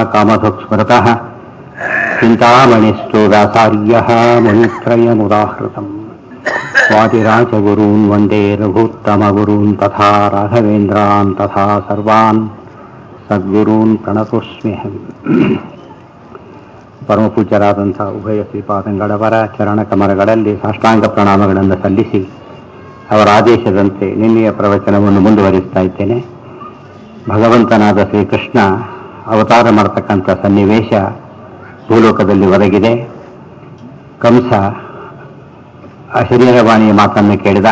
ಕಾಮಧುಕ್ಸ್ಮೃತಃ ಚಿಂತಾಮಣಿಸ್ತು ವ್ಯಾಸಾರ್ಯः ಮುನಿತ್ರಯमुदाहृतम् ವಾದಿರಾಜಗುरून् ವಂದೇ ರಘುತ್ತಮಗುरून् ತಥಾ ರಾಘವೇಂದ್ರಾನ್ ತಥಾ ಸರ್ವಾನ್ ಸದ್ಗುರೂನ್ ಪ್ರಣತೋಸ್ಮ್ಯಹಂ ಪರಮಪೂಜ್ಯರಾದಂಥ ಉಭಯ ಶ್ರೀಪಾದಂಗಳವರ ಚರಣ ಕಮಲಗಳಲ್ಲಿ ಸಾಷ್ಟಾಂಗ ಪ್ರಣಾಮಗಳನ್ನು ಸಲ್ಲಿಸಿ ಅವರ ಆದೇಶದಂತೆ ನಿನ್ನೆಯ ಪ್ರವಚನವನ್ನು ಮುಂದುವರಿಸ್ತಾ ಇದ್ದೇನೆ ಭಗವಂತನಾದ ಶ್ರೀಕೃಷ್ಣ ಅವತಾರ ಮಾಡತಕ್ಕಂಥ ಸನ್ನಿವೇಶ ಭೂಲೋಕದಲ್ಲಿ ಒದಗಿದೆ ಕಂಸ ಅಶರೀರವಾಣಿಯ ಮಾತನ್ನು ಕೇಳಿದ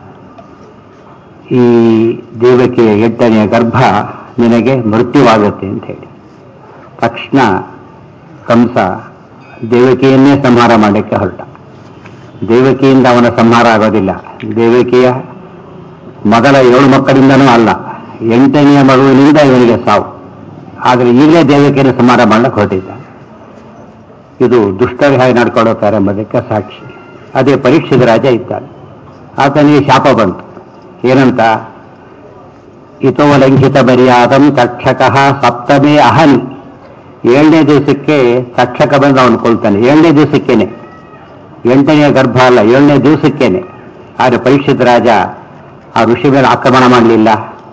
ಈ ದೇವಕಿಯ ಎಂಟನೆಯ ಗರ್ಭ ನಿನಗೆ ಮೃತ್ಯುವಾಗುತ್ತೆ ಅಂತ ಹೇಳಿ ತಕ್ಷಣ ಕಂಸ ದೇವಕಿಯನ್ನೇ ಸಂಹಾರ ಮಾಡಲಿಕ್ಕೆ ಹೊರಟ ದೇವಕಿಯಿಂದ ಅವನ ಸಂಹಾರ ಆಗೋದಿಲ್ಲ ದೇವಕಿಯ ಮೊದಲ ಏಳು ಮಕ್ಕಳಿಂದನೂ ಅಲ್ಲ ಎಂಟನೆಯ ಮಗುವಿನಿಂದ ಇವನಿಗೆ ಸಾವು ಆದರೆ ಈಗಲೇ ದೇವಕಿಯನ್ನು ಸಂಹಾರ ಮಾಡಲಿಕ್ಕೆ ಹೊರಟಿದ್ದ ಇದು ದುಷ್ಟರು ಹೇಗೆ ನಡ್ಕೊಳ್ಳುತ್ತಾರೆ ಎಂಬುದಕ್ಕೆ ಸಾಕ್ಷಿ ಅದೇ ಪರೀಕ್ಷಿತ ರಾಜ ಇದ್ದಾನೆ ಆತನಿಗೆ ಶಾಪ ಬಂತು ಏನಂತ ಇತೋ ಲಂಘಿತ ಮರ್ಯಾದಂ ತಕ್ಷಕಃ ಸಪ್ತಮೇ ಅಹನಿ ಏಳನೇ ದಿವಸಕ್ಕೆ ತಕ್ಷಕ ಬಂದು ಅವನು ಕೊಲ್ತಾನೆ ಏಳನೇ ದಿವಸಕ್ಕೇನೆ ಎಂಟನೆಯ ಗರ್ಭ ಅಲ್ಲ ಏಳನೇ ದಿವಸಕ್ಕೇನೆ ಆದರೆ ಪರೀಕ್ಷಿತ ರಾಜ ಆ ಋಷಿ ಮೇಲೆ ಆಕ್ರಮಣ ಮಾಡಲಿಲ್ಲ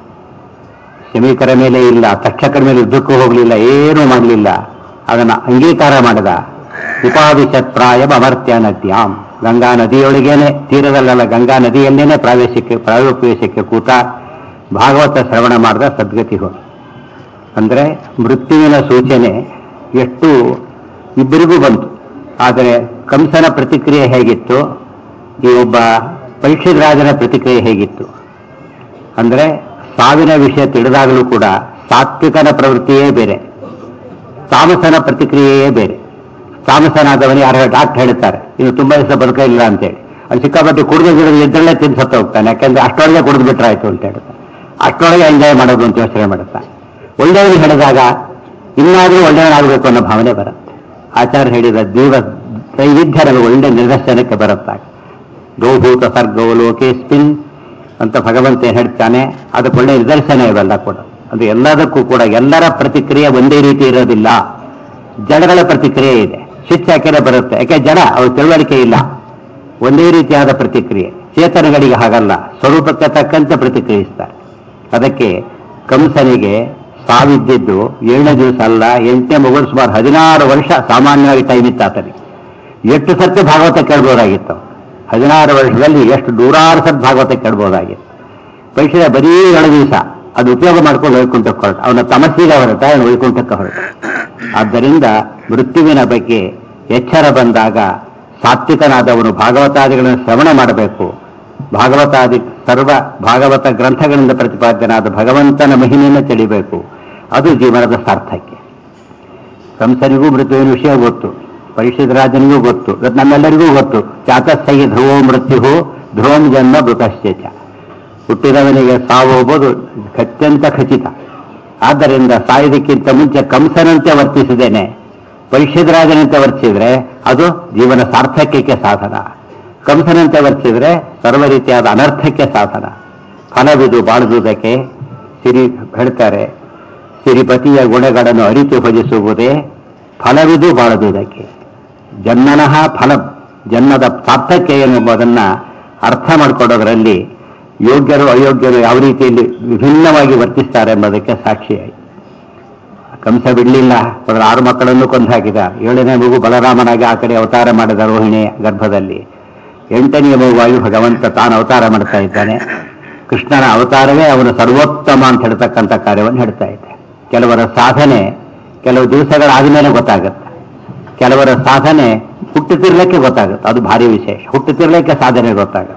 ಶಮೀಕರ ಮೇಲೆ ಇಲ್ಲ ತಕ್ಷಕರ ಮೇಲೆ ಯುದ್ಧಕ್ಕೂ ಹೋಗಲಿಲ್ಲ ಏನೂ ಮಾಡಲಿಲ್ಲ ಅದನ್ನು ಅಂಗೀಕಾರ ಮಾಡಿದ ಉಪಾದಿಶತ್ರಾಯ ಅಮರ್ತ್ಯ ನದ್ಯಾಂ ಗಂಗಾ ನದಿಯೊಳಗೇನೆ ತೀರದಲ್ಲ ಗಂಗಾ ನದಿಯಲ್ಲೇನೆ ಪ್ರವೇಶಕ್ಕೆ ಪ್ರವೇಶಕ್ಕೆ ಕೂತ ಭಾಗವತ ಶ್ರವಣ ಮಾಡಿದ ಸದ್ಗತಿ ಹೋದ ಅಂದರೆ ಮೃತ್ಯುವಿನ ಸೂಚನೆ ಎಷ್ಟು ಇಬ್ಬರಿಗೂ ಬಂತು ಆದರೆ ಕಂಸನ ಪ್ರತಿಕ್ರಿಯೆ ಹೇಗಿತ್ತು ಈ ಒಬ್ಬ ಪರೀಕ್ಷಿತ ರಾಜನ ಪ್ರತಿಕ್ರಿಯೆ ಹೇಗಿತ್ತು ಅಂದರೆ ಸಾವಿನ ವಿಷಯ ತಿಳಿದಾಗಲೂ ಕೂಡ ಸಾತ್ವಿಕನ ಪ್ರವೃತ್ತಿಯೇ ಬೇರೆ ತಾಮಸನ ಪ್ರತಿಕ್ರಿಯೆಯೇ ಬೇರೆ ತಾಮಸನಾದವನು ಯಾರು ಡಾಕ್ಟರ್ ಹೇಳ್ತಾರೆ ಇನ್ನು ತುಂಬಾ ದಿವಸ ಬದುಕ ಇಲ್ಲ ಅಂತೇಳಿ ಅಲ್ಲಿ ಸಿಕ್ಕಾಪಟ್ಟೆ ಕುಡಿದು ಗಿಡದ ಎದ್ದರಲ್ಲೇ ತಿಂದು ಸತ್ತ ಹೋಗ್ತಾನೆ ಯಾಕೆಂದ್ರೆ ಅಷ್ಟೊಳಗೆ ಕುಡಿದು ಬಿಟ್ರಾಯ್ತು ಅಂತ ಹೇಳ್ತಾನೆ ಅಷ್ಟೊಳಗೆ ಎಂಜಾಯ್ ಮಾಡೋದು ಅಂತ ಯೋಚನೆ ಮಾಡುತ್ತಾನೆ ಒಳ್ಳೆಯವರು ಹೇಳಿದಾಗ ಇನ್ನಾದರೂ ಒಳ್ಳೆಯವನಾಗಬೇಕು ಅನ್ನೋ ಭಾವನೆ ಬರುತ್ತೆ ಆಚಾರ್ಯ ಹೇಳಿದ ಜೀವ ವೈವಿಧ್ಯ ನಮಗೆ ಒಳ್ಳೆ ನಿದರ್ಶನಕ್ಕೆ ಬರುತ್ತಾಗ ಗೋಭೂತ ಸರ್ಗವು ಲೋಕೇಸ್ಮಿನ್ ಅಂತ ಭಗವಂತ ಏನ್ ಹೇಳ್ತಾನೆ ಅದಕ್ಕೆ ಒಳ್ಳೆ ನಿದರ್ಶನ ಇವೆಲ್ಲ ಕೂಡ ಅದು ಎಲ್ಲದಕ್ಕೂ ಕೂಡ ಎಲ್ಲರ ಪ್ರತಿಕ್ರಿಯೆ ಒಂದೇ ರೀತಿ ಇರೋದಿಲ್ಲ ಜಡಗಳ ಪ್ರತಿಕ್ರಿಯೆ ಇದೆ ಸ್ವಿಚ್ ಹಾಕಿದ್ರೆ ಬರುತ್ತೆ ಯಾಕೆ ಜಡ ಅವ್ರ ತಿಳುವಳಿಕೆ ಇಲ್ಲ ಒಂದೇ ರೀತಿಯಾದ ಪ್ರತಿಕ್ರಿಯೆ ಚೇತನಗಳಿಗೆ ಹಾಗಲ್ಲ ಸ್ವರೂಪಕ್ಕೆ ತಕ್ಕಂತೆ ಪ್ರತಿಕ್ರಿಯಿಸ್ತಾರೆ ಅದಕ್ಕೆ ಕಂಸನಿಗೆ ಸಾವಿದ್ದಿದ್ದು ಏಳನೇ ದಿವಸ ಅಲ್ಲ ಎಂಟನೇ ಮಗುಳು ಸುಮಾರು ಹದಿನಾರು ವರ್ಷ ಸಾಮಾನ್ಯವಾಗಿ ಟೈಮ್ ಇತ್ತು ಆತನಿಗೆ ಎಷ್ಟು ಸತ್ಯ ಭಾಗವತ ಕೇಳ್ಬೋದಾಗಿತ್ತು ಹದಿನಾರು ವರ್ಷದಲ್ಲಿ ಎಷ್ಟು ನೂರಾರು ಸತ್ ಭಾಗವತ ಕೇಳ್ಬೋದಾಗಿತ್ತು ಪರೀಕ್ಷೆ ಬರೀ ಏಳು ದಿವಸ ಅದು ಉಪಯೋಗ ಮಾಡ್ಕೊಂಡು ವೈಕುಂಠಕ್ಕೆ ಹೊರಟ ಅವನ ತಮಸ್ಸಿಗೆ ಹೊರಟ ಅವನು ವೈಕುಂಠಕ್ಕೆ ಹೊರಟ ಆದ್ದರಿಂದ ಮೃತ್ಯುವಿನ ಬಗ್ಗೆ ಎಚ್ಚರ ಬಂದಾಗ ಸಾತ್ವಿಕನಾದವನು ಭಾಗವತಾದಿಗಳನ್ನು ಶ್ರವಣ ಮಾಡಬೇಕು ಭಾಗವತಾದಿ ಸರ್ವ ಭಾಗವತ ಗ್ರಂಥಗಳಿಂದ ಪ್ರತಿಪಾದ್ಯನಾದ ಭಗವಂತನ ಮಹಿಮೆಯನ್ನು ತಿಳಿಬೇಕು ಅದು ಜೀವನದ ಸಾರ್ಥಕ್ಯ ಕಂಸನಿಗೂ ಮೃತ್ಯುವಿನ ವಿಷಯ ಗೊತ್ತು ಪರೀಕ್ಷಿತ ರಾಜನಿಗೂ ಗೊತ್ತು ಇವತ್ತು ನಮ್ಮೆಲ್ಲರಿಗೂ ಗೊತ್ತು ಚಾತಸ್ಸಗಿ ಧ್ರುವೋ ಮೃತ್ಯು ಧ್ರುವಂ ಜನ್ಮ ಮೃತಶ್ಚೇಚ ಹುಟ್ಟಿದವನಿಗೆ ಸಾವು ಹೋಗೋದು ಅತ್ಯಂತ ಖಚಿತ ಆದ್ದರಿಂದ ಸಾಯುವುದಕ್ಕಿಂತ ಮುಂಚೆ ಕಂಸನಂತೆ ವರ್ತಿಸಿದ್ದೇನೆ ಪರೀಕ್ಷಿತ ರಾಜನಂತೆ ವರ್ತಿಸಿದ್ರೆ ಅದು ಜೀವನ ಸಾರ್ಥಕ್ಯಕ್ಕೆ ಸಾಧನ ಕಂಸನಂತೆ ವರ್ತಿಸಿದ್ರೆ ಸರ್ವ ರೀತಿಯಾದ ಅನರ್ಥಕ್ಕೆ ಸಾಧನ ಫಲವಿದು ಬಾಳುವುದಕ್ಕೆ ಸಿರಿ ಹೇಳ್ತಾರೆ ಸಿರಿಪತಿಯ ಗುಣಗಳನ್ನು ಅರಿತು ಭಜಿಸುವುದೇ ಫಲವಿದು ಬಾಳುವುದಕ್ಕೆ ಜನ್ಮನಃ ಫಲ ಜನ್ಮದ ಸಾರ್ಥಕ್ಯ ಎಂಬುದನ್ನು ಅರ್ಥ ಮಾಡಿಕೊಡೋದರಲ್ಲಿ ಯೋಗ್ಯರು ಅಯೋಗ್ಯರು ಯಾವ ರೀತಿಯಲ್ಲಿ ವಿಭಿನ್ನವಾಗಿ ವರ್ತಿಸ್ತಾರೆ ಎಂಬುದಕ್ಕೆ ಸಾಕ್ಷಿಯಾയി ಕಂಸ ಬಿಡಲಿಲ್ಲ ಅವರ ಆರು ಮಕ್ಕಳನ್ನು ಕೊಂದು ಹಾಕಿದ ಏಳನೇ ಮಗು ಬಲರಾಮನಾಗಿ ಆ ಕಡೆ ಅವತಾರ ಮಾಡಿದ ರೋಹಿಣಿಯ ಗರ್ಭದಲ್ಲಿ ಎಂಟನೆಯ ಮಗುವಾಗಿ ಭಗವಂತ ತಾನು ಅವತಾರ ಮಾಡ್ತಾ ಇದ್ದಾನೆ ಕೃಷ್ಣನ ಅವತಾರವೇ ಅವನು ಸರ್ವೋತ್ತಮ ಅಂತ ಹೇಳ್ತಕ್ಕಂಥ ಕಾರ್ಯವನ್ನು ಹೇಳ್ತಾ ಇದ್ದೆ ಕೆಲವರ ಸಾಧನೆ ಕೆಲವು ದಿವಸಗಳಾದ ಮೇಲೆ ಗೊತ್ತಾಗುತ್ತೆ ಕೆಲವರ ಸಾಧನೆ ಹುಟ್ಟುತ್ತಿರ್ಲಿಕ್ಕೆ ಗೊತ್ತಾಗುತ್ತೆ ಅದು ಭಾರಿ ವಿಶೇಷ ಹುಟ್ಟುತ್ತಿರ್ಲಿಕ್ಕೆ ಸಾಧನೆ ಗೊತ್ತಾಗುತ್ತೆ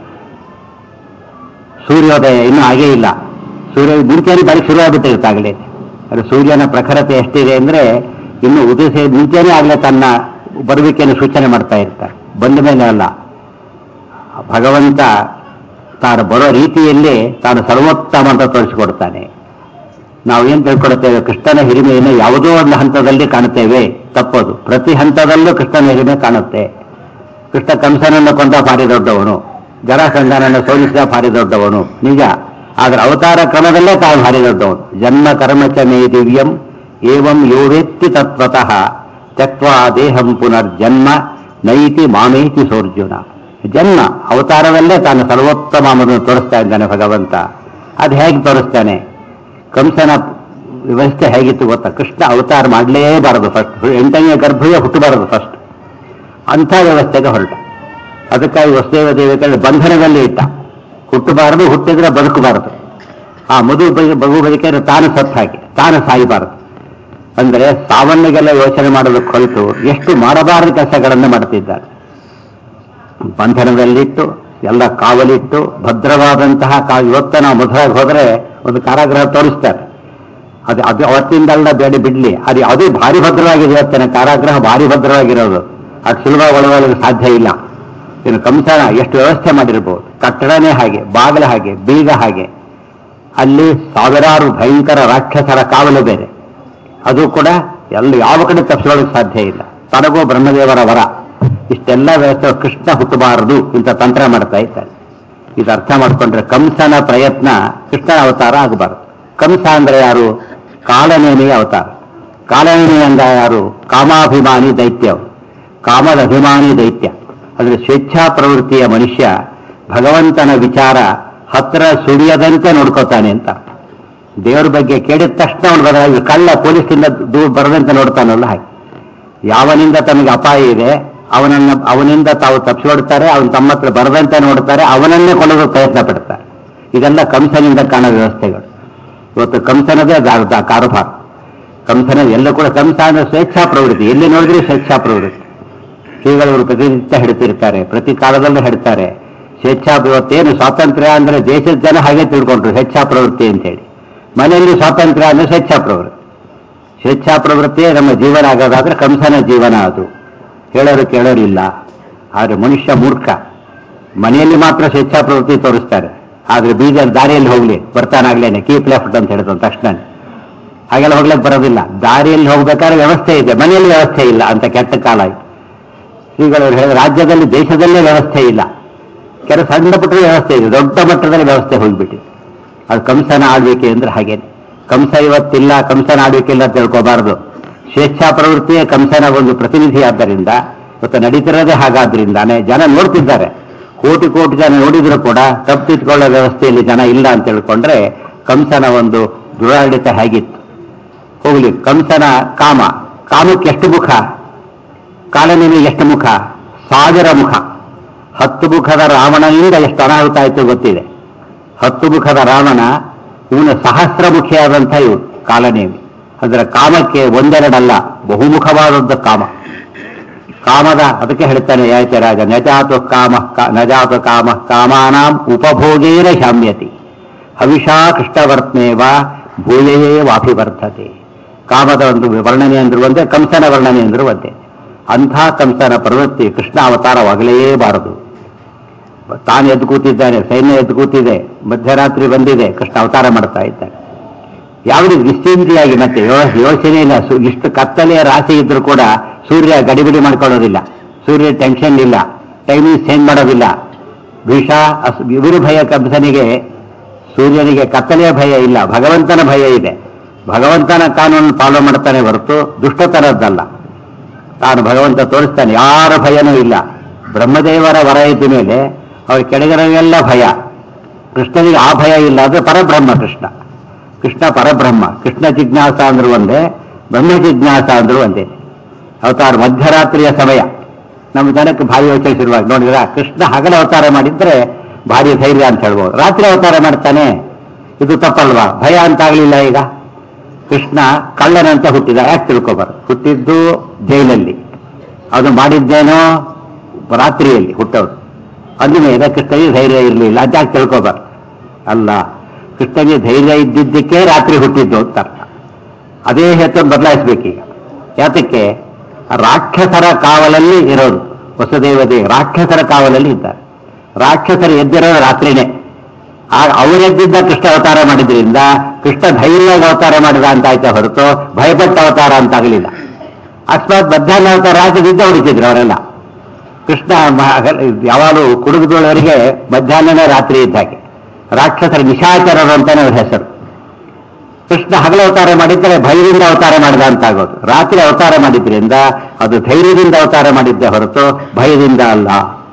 ಸೂರ್ಯೋದಯ ಇನ್ನೂ ಆಗೇ ಇಲ್ಲ ಸೂರ್ಯ ಮುಂಚೆನೇ ಬೆಳಗ್ಗೆ ಶುರುವಾಗ್ಬಿಟ್ಟಿರುತ್ತೆ ಆಗಲೇ ಅದು ಸೂರ್ಯನ ಪ್ರಖರತೆ ಎಷ್ಟಿದೆ ಅಂದ್ರೆ ಇನ್ನು ಉದಯಿಸ ಮುಂಚೆನೇ ಆಗಲೇ ತನ್ನ ಬರುವಿಕೆಯನ್ನು ಸೂಚನೆ ಮಾಡ್ತಾ ಇರ್ತಾರೆ ಬಂದ ಮೇಲೆ ಅಲ್ಲ ಭಗವಂತ ತಾನು ಬರೋ ರೀತಿಯಲ್ಲಿ ತಾನು ಸರ್ವೋತ್ತಮ ಅಂತ ತೋರಿಸಿಕೊಡ್ತಾನೆ ನಾವು ಏನ್ ತಿಳ್ಕೊಳ್ತೇವೆ ಕೃಷ್ಣನ ಹಿರಿಮೆಯನ್ನು ಯಾವುದೋ ಒಂದು ಹಂತದಲ್ಲಿ ಕಾಣುತ್ತೇವೆ ತಪ್ಪದು ಪ್ರತಿ ಹಂತದಲ್ಲೂ ಕೃಷ್ಣನ ಹಿರಿಮೆ ಕಾಣುತ್ತೆ ಕೃಷ್ಣ ಕಂಸನನ್ನು ಕೊಂದ ಭಾರಿ ದೊಡ್ಡವನು ಜರಾಸಂಧನನ್ನು ಸೋಲಿಸಿದ ಭಾರಿ ದೊಡ್ಡವನು ನಿಜ ಆದ್ರೆ ಅವತಾರ ಕ್ರಮದಲ್ಲೇ ತಾನು ಭಾರಿ ದೊಡ್ಡವನು ಜನ್ಮ ಕರ್ಮಚ ಮೇ ದಿವ್ಯಂ ಏವಂ ಯೋ ವೇತ್ತಿ ತತ್ವತಃ ತ್ಯಕ್ವಾ ದೇಹಂ ಪುನರ್ಜನ್ಮ ನೈತಿ ಮಾಮೇತಿ ಸೋರ್ಜುನ ಜನ್ಮ ಅವತಾರದಲ್ಲೇ ತಾನು ಸರ್ವೋತ್ತಮ ಅನ್ನೋದನ್ನು ತೋರಿಸ್ತಾ ಇದ್ದಾನೆ ಭಗವಂತ ಅದು ಹೇಗೆ ತೋರಿಸ್ತಾನೆ ಕಂಸನ ವ್ಯವಸ್ಥೆ ಹೇಗಿತ್ತು ಗೊತ್ತಾ ಕೃಷ್ಣ ಅವತಾರ ಮಾಡಲೇಬಾರದು ಫಸ್ಟ್ ಎಂಟನೆಯ ಗರ್ಭವೇ ಹುಟ್ಟಬಾರದು ಫಸ್ಟ್ ಅಂಥ ವ್ಯವಸ್ಥೆಗೆ ಹೊರಟ ಅದಕ್ಕಾಗಿ ವಸುದೇವ ದೇವತೆಗಳ ಬಂಧನದಲ್ಲಿ ಇಟ್ಟ ಹುಟ್ಟಬಾರದು ಹುಟ್ಟಿದ್ರೆ ಬದುಕಬಾರದು ಆ ಮಧು ಬಗೆ ಬಗು ಬದುಕಿದ್ರೆ ತಾನು ಸತ್ತು ಹಾಕಿ ತಾನು ಸಾಯಬಾರದು ಅಂದ್ರೆ ಸಾವನ್ನಿಗೆಲ್ಲ ಯೋಚನೆ ಮಾಡೋದಕ್ಕೆ ಹೊರತು ಎಷ್ಟು ಮಾಡಬಾರದ ಕೆಲಸಗಳನ್ನು ಮಾಡ್ತಿದ್ದಾರೆ ಬಂಧನದಲ್ಲಿಟ್ಟು ಎಲ್ಲ ಕಾವಲಿಟ್ಟು ಭದ್ರವಾದಂತಹ ಕಾ ಇವತ್ತ ನಾವು ಮಧುರಾಗಿ ಹೋದರೆ ಒಂದು ಕಾರಾಗೃಹ ತೋರಿಸ್ತಾರೆ ಅದು ಅದು ಅವತ್ತಿಂದಲ್ಲ ಬೇಡ ಬಿಡ್ಲಿ ಅದು ಅದು ಭಾರಿ ಭದ್ರವಾಗಿದೆ ಇವತ್ತಿನ ಕಾರಾಗೃಹ ಭಾರಿ ಭದ್ರವಾಗಿರೋದು ಅದು ಸುಲಭ ಒಳಗೊಳ್ಳಲು ಸಾಧ್ಯ ಇಲ್ಲ ಇನ್ನು ಕಂಸನ ಎಷ್ಟು ವ್ಯವಸ್ಥೆ ಮಾಡಿರ್ಬೋದು ಕಟ್ಟಡನೇ ಹಾಗೆ ಬಾಗಿಲ ಹಾಗೆ ಬೀಗ ಹಾಗೆ ಅಲ್ಲಿ ಸಾವಿರಾರು ಭಯಂಕರ ರಾಕ್ಷಸರ ಕಾವಲು ಬೇರೆ ಅದು ಕೂಡ ಎಲ್ಲ ಯಾವ ಕಡೆ ತಪ್ಪಿಸೋಳಕ್ಕೆ ಸಾಧ್ಯ ಇಲ್ಲ ತನಗೂ ಬ್ರಹ್ಮದೇವರ ವರ ಇಷ್ಟೆಲ್ಲ ವ್ಯವಸ್ಥೆ ಕೃಷ್ಣ ಹುಟ್ಟಬಾರದು ಇಂಥ ತಂತ್ರ ಮಾಡ್ತಾ ಇದ್ದಾರೆ ಇದು ಅರ್ಥ ಮಾಡ್ಕೊಂಡ್ರೆ ಕಂಸನ ಪ್ರಯತ್ನ ಕೃಷ್ಣನ ಅವತಾರ ಆಗಬಾರದು ಕಂಸ ಅಂದ್ರೆ ಯಾರು ಕಾಲನೇಮಿಯ ಅವತಾರ ಕಾಲನೇಮಿ ಅಂದ ಯಾರು ಕಾಮಾಭಿಮಾನಿ ದೈತ್ಯ ಅವರು. ಕಾಮದ ಅಭಿಮಾನಿ ದೈತ್ಯ ಅಂದ್ರೆ ಸ್ವೇಚ್ಛಾ ಪ್ರವೃತ್ತಿಯ ಮನುಷ್ಯ ಭಗವಂತನ ವಿಚಾರ ಹತ್ರ ಸುಳಿಯದಂತೆ ನೋಡ್ಕೋತಾನೆ ಅಂತ ದೇವರ ಬಗ್ಗೆ ಕೇಳಿದ ತಕ್ಷಣ ಅವನು ಬದಲಾಗಿ ಕಳ್ಳ ಪೊಲೀಸಿಂದ ದೂರ ಬರದಂತೆ ನೋಡ್ತಾನಲ್ಲ ಹಾಗೆ ಯಾವನಿಂದ ತನಗೆ ಅಪಾಯ ಇದೆ ಅವನನ್ನ ಅವನಿಂದ ತಾವು ತಪ್ಪಿಸಿಕೊಡ್ತಾರೆ ಅವನು ತಮ್ಮ ಹತ್ರ ಬರದಂತೆ ನೋಡ್ತಾರೆ ಅವನನ್ನೇ ಕೊಲ್ಲಲು ಪ್ರಯತ್ನ ಪಡ್ತಾರೆ ಇದೆಲ್ಲ ಕಂಸನಿಂದ ಕಾಣೋ ವ್ಯವಸ್ಥೆಗಳು ಇವತ್ತು ಕಂಸನದೇ ದ- ದ- ಕಾರುಭಾರ ಕಂಸನ ಎಲ್ಲ ಕೂಡ ಕಂಸ ಅಂದ್ರೆ ಸ್ವೇಚ್ಛಾ ಪ್ರವೃತ್ತಿ ಎಲ್ಲಿ ನೋಡಿದ್ರೆ ಸ್ವೇಚ್ಛಾ ಪ್ರವೃತ್ತಿ ಶ್ರೀಗಳವರು ಪ್ರತಿನಿತ್ಯ ಹಿಡ್ತಿರ್ತಾರೆ ಪ್ರತಿ ಕಾಲದಲ್ಲೂ ಹಿಡ್ತಾರೆ ಸ್ವೇಚ್ಛಾ ಇವತ್ತೇನು ಸ್ವಾತಂತ್ರ್ಯ ಅಂದ್ರೆ ದೇಶದ ಜನ ಹಾಗೆ ತಿಳ್ಕೊಂಡ್ರು ಸ್ವೇಚ್ಛಾ ಪ್ರವೃತ್ತಿ ಅಂತ ಹೇಳಿ ಮನೆಯಲ್ಲಿ ಸ್ವಾತಂತ್ರ್ಯ ಅಂದ್ರೆ ಸ್ವೇಚ್ಛಾ ಪ್ರವೃತ್ತಿ ಸ್ವೇಚ್ಛಾ ಪ್ರವೃತ್ತಿಯೇ ನಮ್ಮ ಜೀವನ ಆಗೋದಾದ್ರೆ ಕಂಸನ ಜೀವನ ಅದು ಹೇಳೋರು ಕೇಳೋರು ಇಲ್ಲ ಆದ್ರೆ ಮನುಷ್ಯ ಮೂರ್ಖ ಮನೆಯಲ್ಲಿ ಮಾತ್ರ ಸ್ವೇಚ್ಛಾ ಪ್ರವೃತ್ತಿ ತೋರಿಸ್ತಾರೆ ಆದ್ರೆ ಬೀಜರ್ ದಾರಿಯಲ್ಲಿ ಹೋಗ್ಲಿ ಬರ್ತಾನಾಗ್ಲೇನೆ ಕೀಪ್ ಲೆಫ್ಟ್ ಅಂತ ಹೇಳಿದ್ರು ತಕ್ಷಣ ಹಾಗೆಲ್ಲ ಹೋಗ್ಲಿಕ್ಕೆ ಬರೋದಿಲ್ಲ ದಾರಿಯಲ್ಲಿ ಹೋಗ್ಬೇಕಾದ್ರೆ ವ್ಯವಸ್ಥೆ ಇದೆ ಮನೆಯಲ್ಲಿ ವ್ಯವಸ್ಥೆ ಇಲ್ಲ ಅಂತ ಕೆಟ್ಟ ಕಾಲ ಆಯ್ತು ಶ್ರೀಗಳು ಹೇಳಿದ ರಾಜ್ಯದಲ್ಲಿ ದೇಶದಲ್ಲೇ ವ್ಯವಸ್ಥೆ ಇಲ್ಲ ಕೆಲವು ಸಣ್ಣ ಪುಟ್ಟ ವ್ಯವಸ್ಥೆ ಇದೆ ದೊಡ್ಡ ಮಟ್ಟದಲ್ಲಿ ವ್ಯವಸ್ಥೆ ಹೋಗ್ಬಿಟ್ಟಿದೆ ಅದು ಕಂಸನ ಆಳ್ವಿಕೆ ಅಂದ್ರೆ ಹಾಗೇನೆ ಕಂಸ ಇವತ್ತಿಲ್ಲ ಕಂಸನ ಆಳ್ವಿಕೆ ಇಲ್ಲ ಅಂತ ತಿಳ್ಕೋಬಾರದು ಸ್ವೇಚ್ಛಾ ಪ್ರವೃತ್ತಿಯೇ ಕಂಸನ ಒಂದು ಪ್ರತಿನಿಧಿ ಆದ್ದರಿಂದ ಇವತ್ತು ನಡೀತಿರೋದೇ ಹಾಗಾದ್ರಿಂದಾನೆ ಜನ ನೋಡ್ತಿದ್ದಾರೆ ಕೋಟಿ ಕೋಟಿ ಜನ ನೋಡಿದ್ರು ಕೂಡ ತಪ್ಪಿಟ್ಕೊಳ್ಳೋ ವ್ಯವಸ್ಥೆಯಲ್ಲಿ ಜನ ಇಲ್ಲ ಅಂತ ತಿಳ್ಕೊಂಡ್ರೆ ಕಂಸನ ಒಂದು ದುರಾಡಳಿತ ಹೇಗಿತ್ತು ಹೋಗ್ಲಿ ಕಂಸನ ಕಾಮ ಕಾಮಕ್ಕೆ ಎಷ್ಟು ಮುಖ ಕಾಲನಿಗೆ ಎಷ್ಟು ಮುಖ ಸಾವಿರ ಮುಖ ಹತ್ತು ಮುಖದ ರಾವಣನಿಂದ ಎಷ್ಟು ಅನಾಹುತ ಆಯಿತು ಗೊತ್ತಿದೆ ಹತ್ತು ಮುಖದ ರಾವಣ ಇವನು ಸಹಸ್ರಮುಖಿಯಾದಂಥ ಇವು ಕಾಲನೇಮಿ ಅದರ ಕಾಮಕ್ಕೆ ಒಂದೆರಡಲ್ಲ ಬಹುಮುಖವಾದದ್ದು ಕಾಮ ಕಾಮದ ಅದಕ್ಕೆ ಹೇಳ್ತಾನೆ ಯಾಯ್ತೆ ರಾಜ ನಜಾತು ಕಾಮ ಕ- ನಜಾತು ಕಾಮ ಕಾಮಾನಾಂ ಉಪಭೋಗೇನ ಶಾಮ್ಯತಿ ಹವಿಷಾ ಕೃಷ್ಣವರ್ತ್ನೇವ ಭೂಯೇ ವಾಭಿವರ್ಧತೆ ಕಾಮದ ಒಂದು ವರ್ಣನೆ ಅಂದ್ರು ಒಂದೇ ಕಂಸನ ವರ್ಣನೆ ಅಂದ್ರು ಒಂದೇ ಅಂಥ ಕಂಸನ ಪ್ರವೃತ್ತಿ ಕೃಷ್ಣ ಅವತಾರವಾಗಲೇಬಾರದು ತಾನು ಎದ್ದು ಕೂತಿದ್ದಾನೆ ಸೈನ್ಯ ಎದ್ದು ಕೂತಿದೆ ಮಧ್ಯರಾತ್ರಿ ಬಂದಿದೆ ಕೃಷ್ಣ ಅವತಾರ ಮಾಡ್ತಾ ಇದ್ದಾನೆ ಯಾವುದೇ ನಿಶ್ಚಿಂತೆಯಾಗಿ ಮತ್ತೆ ಯೋ- ಯೋಚನೆ ಇಲ್ಲ ಸು- ಇಷ್ಟು ಕತ್ತಲೆಯ ರಾಶಿ ಇದ್ರೂ ಕೂಡ ಸೂರ್ಯ ಗಡಿಬಿಡಿ ಮಾಡ್ಕೊಳ್ಳೋದಿಲ್ಲ ಸೂರ್ಯ ಟೆನ್ಷನ್ ಇಲ್ಲ ಟೈಮಿಂಗ್ ಚೇಂಜ್ ಮಾಡೋದಿಲ್ಲ ವಿಷ ಅಸ್- ಇವರು ಭಯ ಕಂಸನಿಗೆ ಸೂರ್ಯನಿಗೆ ಕತ್ತಲೆಯ ಭಯ ಇಲ್ಲ ಭಗವಂತನ ಭಯ ಇದೆ ಭಗವಂತನ ಕಾನೂನು ಫಾಲೋ ಮಾಡ್ತಾನೆ ಹೊರತು ದುಷ್ಟತನದ್ದಲ್ಲ ತಾನು ಭಗವಂತ ತೋರಿಸ್ತಾನೆ ಯಾರ ಭಯನೂ ಇಲ್ಲ ಬ್ರಹ್ಮದೇವರ ವರ ಇದ್ದ ಮೇಲೆ ಅವ್ರ ಕೆಳಗಿರೋವೆಲ್ಲ ಭಯ ಕೃಷ್ಣನಿಗೆ ಆ ಭಯ ಇಲ್ಲ ಅಂದ್ರೆ ಪರಬ್ರಹ್ಮ ಕೃಷ್ಣ ಕೃಷ್ಣ ಪರಬ್ರಹ್ಮ ಕೃಷ್ಣ ಜಿಜ್ಞಾಸ ಅಂದ್ರು ಒಂದೇ ಬ್ರಹ್ಮ ಜಿಜ್ಞಾಸ ಅಂದ್ರು ಒಂದೇ ಅವತಾರ ಮಧ್ಯರಾತ್ರಿಯ ಸಮಯ ನಮ್ಮ ಜನಕ್ಕೆ ಭಾರಿ ಯೋಚನೆ ಶುರುವಾಗಿ ನೋಡಿದ್ರ ಕೃಷ್ಣ ಹಗಲ ಅವತಾರ ಮಾಡಿದ್ರೆ ಭಾರಿ ಧೈರ್ಯ ಅಂತ ಹೇಳ್ಬೋದು ರಾತ್ರಿ ಅವತಾರ ಮಾಡ್ತಾನೆ ಇದು ತಪ್ಪಲ್ವಾ ಭಯ ಅಂತಾಗ್ಲಿಲ್ಲ ಈಗ ಕೃಷ್ಣ ಕಳ್ಳನಂತ ಹುಟ್ಟಿದ ಯಾಕೆ ತಿಳ್ಕೊಬಾರ್ದು ಹುಟ್ಟಿದ್ದು ಜೈಲಲ್ಲಿ ಅದು ಮಾಡಿದ್ದೇನೋ ರಾತ್ರಿಯಲ್ಲಿ ಹುಟ್ಟೋದು ಅಂದಮೇಲೆ ಕೃಷ್ಣನಿಗೆ ಧೈರ್ಯ ಇರಲಿಲ್ಲ ಅಂತ ಯಾಕೆ ತಿಳ್ಕೊಬಾರ್ದು ಅಲ್ಲ ಕೃಷ್ಣನಿಗೆ ಧೈರ್ಯ ಇದ್ದಿದ್ದಕ್ಕೆ ರಾತ್ರಿ ಹುಟ್ಟಿದ್ದು ಅಂತ ಅರ್ಥ ಅದೇ ಹೆಸರು ಬದಲಾಯಿಸ್ಬೇಕೀಗ ಯಾತಕ್ಕೆ ರಾಕ್ಷಸರ ಕಾವಲಲ್ಲಿ ಇರೋದು ವಸುದೇವದೇ ರಾಕ್ಷಸರ ಕಾವಲಲ್ಲಿ ಇದ್ದಾರೆ ರಾಕ್ಷಸರು ಎದ್ದಿರೋದು ರಾತ್ರಿನೇ ಆಗ ಅವರೆದ್ದಿದ್ದ ಕೃಷ್ಣ ಅವತಾರ ಮಾಡಿದ್ರಿಂದ ಕೃಷ್ಣ ಧೈರ್ಯವಾಗಿ ಅವತಾರ ಮಾಡಿದ ಅಂತ ಆಯ್ತಾ ಹೊರತು ಭಯಪಟ್ಟ ಅವತಾರ ಅಂತ ಆಗಲಿಲ್ಲ ಅಕಸ್ಮಾತ್ ಮಧ್ಯಾಹ್ನ ಅವತಾರ ರಾಜ್ಯದಿಂದ ಹೊಡಿತಿದ್ರು ಅವರೆಲ್ಲ ಕೃಷ್ಣ ಮ- ಯಾವಾಗಲೂ ಕುಡುಗುದವರಿಗೆ ಮಧ್ಯಾಹ್ನನೇ ರಾತ್ರಿ ಇದ್ದ ಹಾಗೆ ರಾಕ್ಷಸರ ನಿಶಾಚರರು ಅಂತಾನೆ ಅವ್ರ ಹೆಸರು ಕೃಷ್ಣ ಹಗಲ ಅವತಾರ ಮಾಡಿದ್ದರೆ ಭಯದಿಂದ ಅವತಾರ ಮಾಡಿದ ಅಂತ ಆಗೋದು ರಾತ್ರಿ ಅವತಾರ ಮಾಡಿದ್ರಿಂದ ಅದು ಧೈರ್ಯದಿಂದ ಅವತಾರ ಮಾಡಿದ್ದೆ ಹೊರತು ಭಯದಿಂದ ಅಲ್ಲ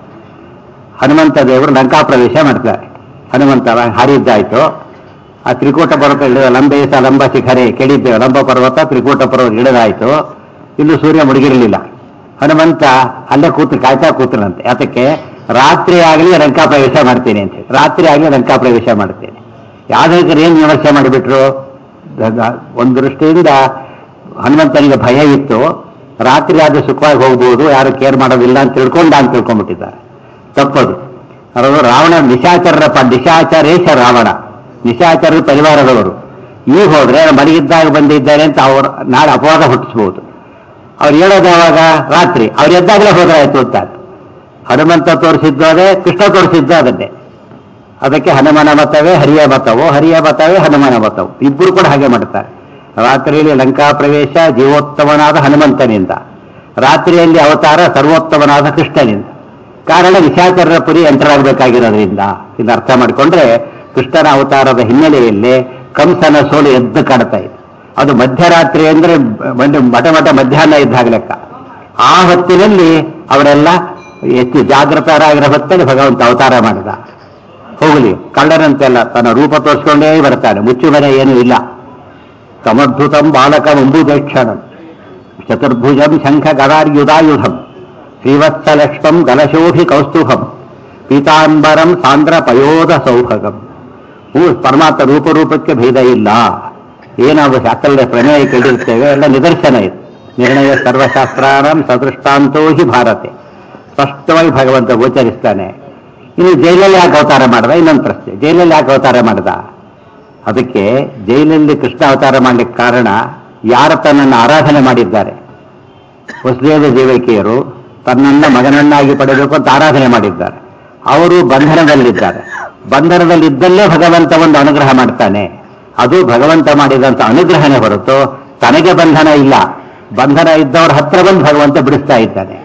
ಹನುಮಂತ ದೇವರು ಲಂಕಾ ಪ್ರವೇಶ ಮಾಡ್ತಾರೆ ಹನುಮಂತ ಹಾರಿದ್ದಾಯ್ತು ಆ ತ್ರಿಕೂಟ ಪರ್ವತ ಇಳಿದ ಲಂಬೇಸ ಲಂಬ ಶಿಖರೆ ಕೆಡಿದ್ದೇವೆ ಲಂಬ ಪರ್ವತ ತ್ರಿಕೂಟ ಪರ್ವತ ಇಳಿದಾಯ್ತು ಇನ್ನು ಸೂರ್ಯ ಮುಳುಗಿರಲಿಲ್ಲ ಹನುಮಂತ ಅಲ್ಲೇ ಕೂತು ಕಾಯ್ತಾ ಕೂತನಂತೆ ಅದಕ್ಕೆ ರಾತ್ರಿ ಆಗಲಿ ಲಂಕಾ ಪ್ರವೇಶ ಮಾಡ್ತೇನೆ ಅಂತ ಹೇಳಿ ರಾತ್ರಿ ಆಗಲಿ ಲಂಕಾ ಪ್ರವೇಶ ಮಾಡ್ತೇನೆ ಯಾವ್ದಕ್ಕೆ ಏನು ವಿಮರ್ಶೆ ಮಾಡಿಬಿಟ್ರು ದ- ದ- ಒಂದು ದೃಷ್ಟಿಯಿಂದ ಹನುಮಂತನಿಗೆ ಭಯ ಇತ್ತು ರಾತ್ರಿ ಆದ್ರೆ ಸುಖವಾಗಿ ಹೋಗ್ಬೋದು ಯಾರು ಕೇರ್ ಮಾಡೋದಿಲ್ಲ ಅಂತ ತಿಳ್ಕೊಂಡ ಅಂತ ತಿಳ್ಕೊಂಡ್ಬಿಟ್ಟಿದ್ದಾರೆ ತಪ್ಪದು ಅವರು ರಾವಣ ನಿಶಾಚರರ ಪ ನಿಶಾಚರೇಶ ರಾವಣ ನಿಶಾಚರರ ಪರಿವಾರದವರು ಈಗ ಹೋದ್ರೆ ಮಲಗಿದ್ದಾಗ ಬಂದಿದ್ದಾರೆ ಅಂತ ಅವರು ನಾಳೆ ಅಪವಾದ ಹುಟ್ಟಿಸ್ಬೋದು ಅವ್ರು ಹೇಳೋದು ಯಾವಾಗ ರಾತ್ರಿ ಅವ್ರು ಎದ್ದಾಗಲೇ ಹೋದ್ರೆ ಆಯ್ತು ಅಂತ ಹನುಮಂತ ತೋರಿಸಿದ್ದು ಅದೇ ಕೃಷ್ಣ ತೋರಿಸಿದ್ದು ಅದನ್ನೇ ಅದಕ್ಕೆ ಹನುಮನ ಮತವೇ ಹರಿಯ ಮತವೋ ಹರಿಯ ಮತವೇ ಹನುಮನ ಮತವು ಇಬ್ಬರು ಕೂಡ ಹಾಗೆ ಮಾಡ್ತಾರೆ ರಾತ್ರಿಯಲ್ಲಿ ಲಂಕಾ ಪ್ರವೇಶ ಜೀವೋತ್ತಮನಾದ ಹನುಮಂತನಿಂದ ರಾತ್ರಿಯಲ್ಲಿ ಅವತಾರ ಸರ್ವೋತ್ತಮನಾದ ಕೃಷ್ಣನಿಂದ ಕಾರಣ ನಿಶಾಚರರ ಪುರಿ ಎಂಟರಾಗಬೇಕಾಗಿರೋದ್ರಿಂದ ಇದು ಅರ್ಥ ಮಾಡಿಕೊಂಡ್ರೆ ಕೃಷ್ಣನ ಅವತಾರದ ಹಿನ್ನೆಲೆಯಲ್ಲಿ ಕಂಸನ ಸೋಲು ಎದ್ದು ಕಾಡ್ತಾ ಇದೆ ಅದು ಮಧ್ಯರಾತ್ರಿ ಅಂದ್ರೆ ಒಂದು ಮಠ ಮಠ ಮಧ್ಯಾಹ್ನ ಇದ್ದಾಗ ಲೆಕ್ಕ ಆ ಹೊತ್ತಿನಲ್ಲಿ ಅವರೆಲ್ಲ ಹೆಚ್ಚು ಜಾಗೃತರಾಗಿರೋ ಹೊತ್ತಲ್ಲಿ ಭಗವಂತ ಅವತಾರ ಮಾಡಿದ ಹೋಗಲಿ ಕಳ್ಳರಂತೆಲ್ಲ ತನ್ನ ರೂಪ ತೋರಿಸ್ಕೊಂಡೇ ಬರ್ತಾನೆ ಮುಚ್ಚುಮನೆ ಏನೂ ಇಲ್ಲ ಸಮದ್ಭುತಂ ಬಾಲಕಂ ಅಂಬುಜಕ್ಷಣಂ ಚತುರ್ಭುಜಂ ಶಂಖ ಗದಾರ್ಯುಧಾಯುಧಂ ಶ್ರೀವತ್ಸಲಕ್ಷ್ಮಂ ಗಲಶೋಭಿ ಕೌಸ್ತುಭಂ ಪೀತಾಂಬರಂ ಸಾಂದ್ರ ಪಯೋಧ ಸೌಭಗಂ ಹೂ ಪರಮಾತ್ಮ ರೂಪರೂಪಕ್ಕೆ ಭೇದ ಇಲ್ಲ ಏನಾವು ಶಾಸ್ತ್ರದ ಪ್ರಮೇಯ ಕೇಳಿರ್ತೇವೆ ಎಲ್ಲ ನಿದರ್ಶನ ಇದೆ ನಿರ್ಣಯ ಸರ್ವಶಾಸ್ತ್ರಾಣಂ ಸದೃಷ್ಟಾಂತೋ ಹಿ ಭಾರತೆ ಸ್ಪಷ್ಟವಾಗಿ ಭಗವಂತ ಗೋಚರಿಸ್ತಾನೆ ಇನ್ನು ಜೈಲಲ್ಲಿ ಯಾಕೆ ಅವತಾರ ಮಾಡ್ದ ಇನ್ನೊಂದು ಪ್ರಶ್ನೆ ಜೈಲಲ್ಲಿ ಯಾಕೆ ಅವತಾರ ಮಾಡ್ದ ಅದಕ್ಕೆ ಜೈಲಲ್ಲಿ ಕೃಷ್ಣ ಅವತಾರ ಮಾಡ್ಲಿಕ್ಕೆ ಕಾರಣ ಯಾರ ತನ್ನನ್ನು ಆರಾಧನೆ ಮಾಡಿದ್ದಾರೆ ವಸುದೇವ ದೇವಕಿಯರು ತನ್ನನ್ನ ಮಗನನ್ನಾಗಿ ಪಡೆಯಬೇಕು ಅಂತ ಆರಾಧನೆ ಮಾಡಿದ್ದಾರೆ ಅವರು ಬಂಧನದಲ್ಲಿದ್ದಾರೆ ಬಂಧನದಲ್ಲಿದ್ದಲ್ಲೇ ಭಗವಂತ ಒಂದು ಅನುಗ್ರಹ ಮಾಡ್ತಾನೆ ಅದು ಭಗವಂತ ಮಾಡಿದಂತ ಅನುಗ್ರಹನೇ ಹೊರತು ತನಗೆ ಬಂಧನ ಇಲ್ಲ ಬಂಧನ ಇದ್ದವ್ರ ಹತ್ರ ಬಂದು ಭಗವಂತ ಬಿಡಿಸ್ತಾ ಇದ್ದಾನೆ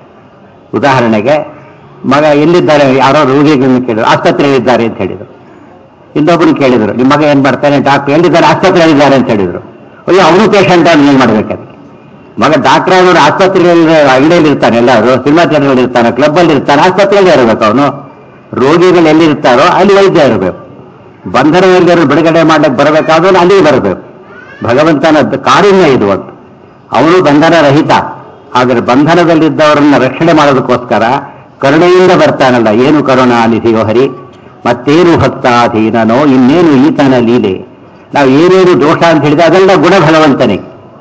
ಉದಾಹರಣೆಗೆ ಮಗ ಎಲ್ಲಿದ್ದಾರೆ ಯಾರೋ ರೋಗಿಗಳನ್ನು ಕೇಳಿದ್ರು ಆಸ್ಪತ್ರೆಯಲ್ಲಿದ್ದಾರೆ ಅಂತ ಹೇಳಿದರು ಇನ್ನೊಬ್ಬರು ಕೇಳಿದ್ರು ನಿಮ್ಮ ಮಗ ಏನ್ ಮಾಡ್ತಾನೆ ಡಾಕ್ಟರ್ ಎಲ್ಲಿದ್ದಾರೆ ಆಸ್ಪತ್ರೆಯಲ್ಲಿದ್ದಾರೆ ಅಂತ ಹೇಳಿದ್ರು ಅಯ್ಯೋ ಅವನು ಪೇಷಂಟ್ ಅಂತ ಏನ್ ಮಾಡ್ಬೇಕು ಮಗ ಡಾಕ್ಟರ್ ಅವರು ಆಸ್ಪತ್ರೆಯಲ್ಲಿ ಅಂಗಡಿಯಲ್ಲಿ ಇರ್ತಾನೆ ಎಲ್ಲರೂ ಸಿನಿಮಾ ಥಿಯೇಟರ್ ಇರ್ತಾನೆ ಕ್ಲಬ್ ಅಲ್ಲಿ ಇರ್ತಾನೆ ಆಸ್ಪತ್ರೆಯಲ್ಲಿ ಇರಬೇಕು ಅವನು ರೋಗಿಗಳು ಎಲ್ಲಿರ್ತಾರೋ ಅಲ್ಲಿ ವೈದ್ಯ ಇರಬೇಕು ಬಂಧನದಲ್ಲಿ ಬಿಡುಗಡೆ ಮಾಡ್ಲಿಕ್ಕೆ ಬರಬೇಕಾದ್ರೆ ಅಲ್ಲಿಗೆ ಬರಬೇಕು ಭಗವಂತನ ಕಾರುಣ್ಯ ಇದು ಒಂದು ಅವನು ಬಂಧನ ರಹಿತ ಆದರೆ ಬಂಧನದಲ್ಲಿದ್ದವರನ್ನ ರಕ್ಷಣೆ ಮಾಡೋದಕ್ಕೋಸ್ಕರ ಕರುಣೆಯಿಂದ ಬರ್ತಾನಲ್ಲ ಏನು ಕರುಣಾನಿಧಿಯೋ ಹರಿ ಮತ್ತೇನು ಭಕ್ತಾಧೀನನೋ ಇನ್ನೇನು ಈತನ ಲೀಲೆ ನಾವು ಏನೇನು ದೋಷ ಅಂತ ಹೇಳಿದ್ರೆ ಅದೆಲ್ಲ ಗುಣ ಭಗವಂತನಿಗೆ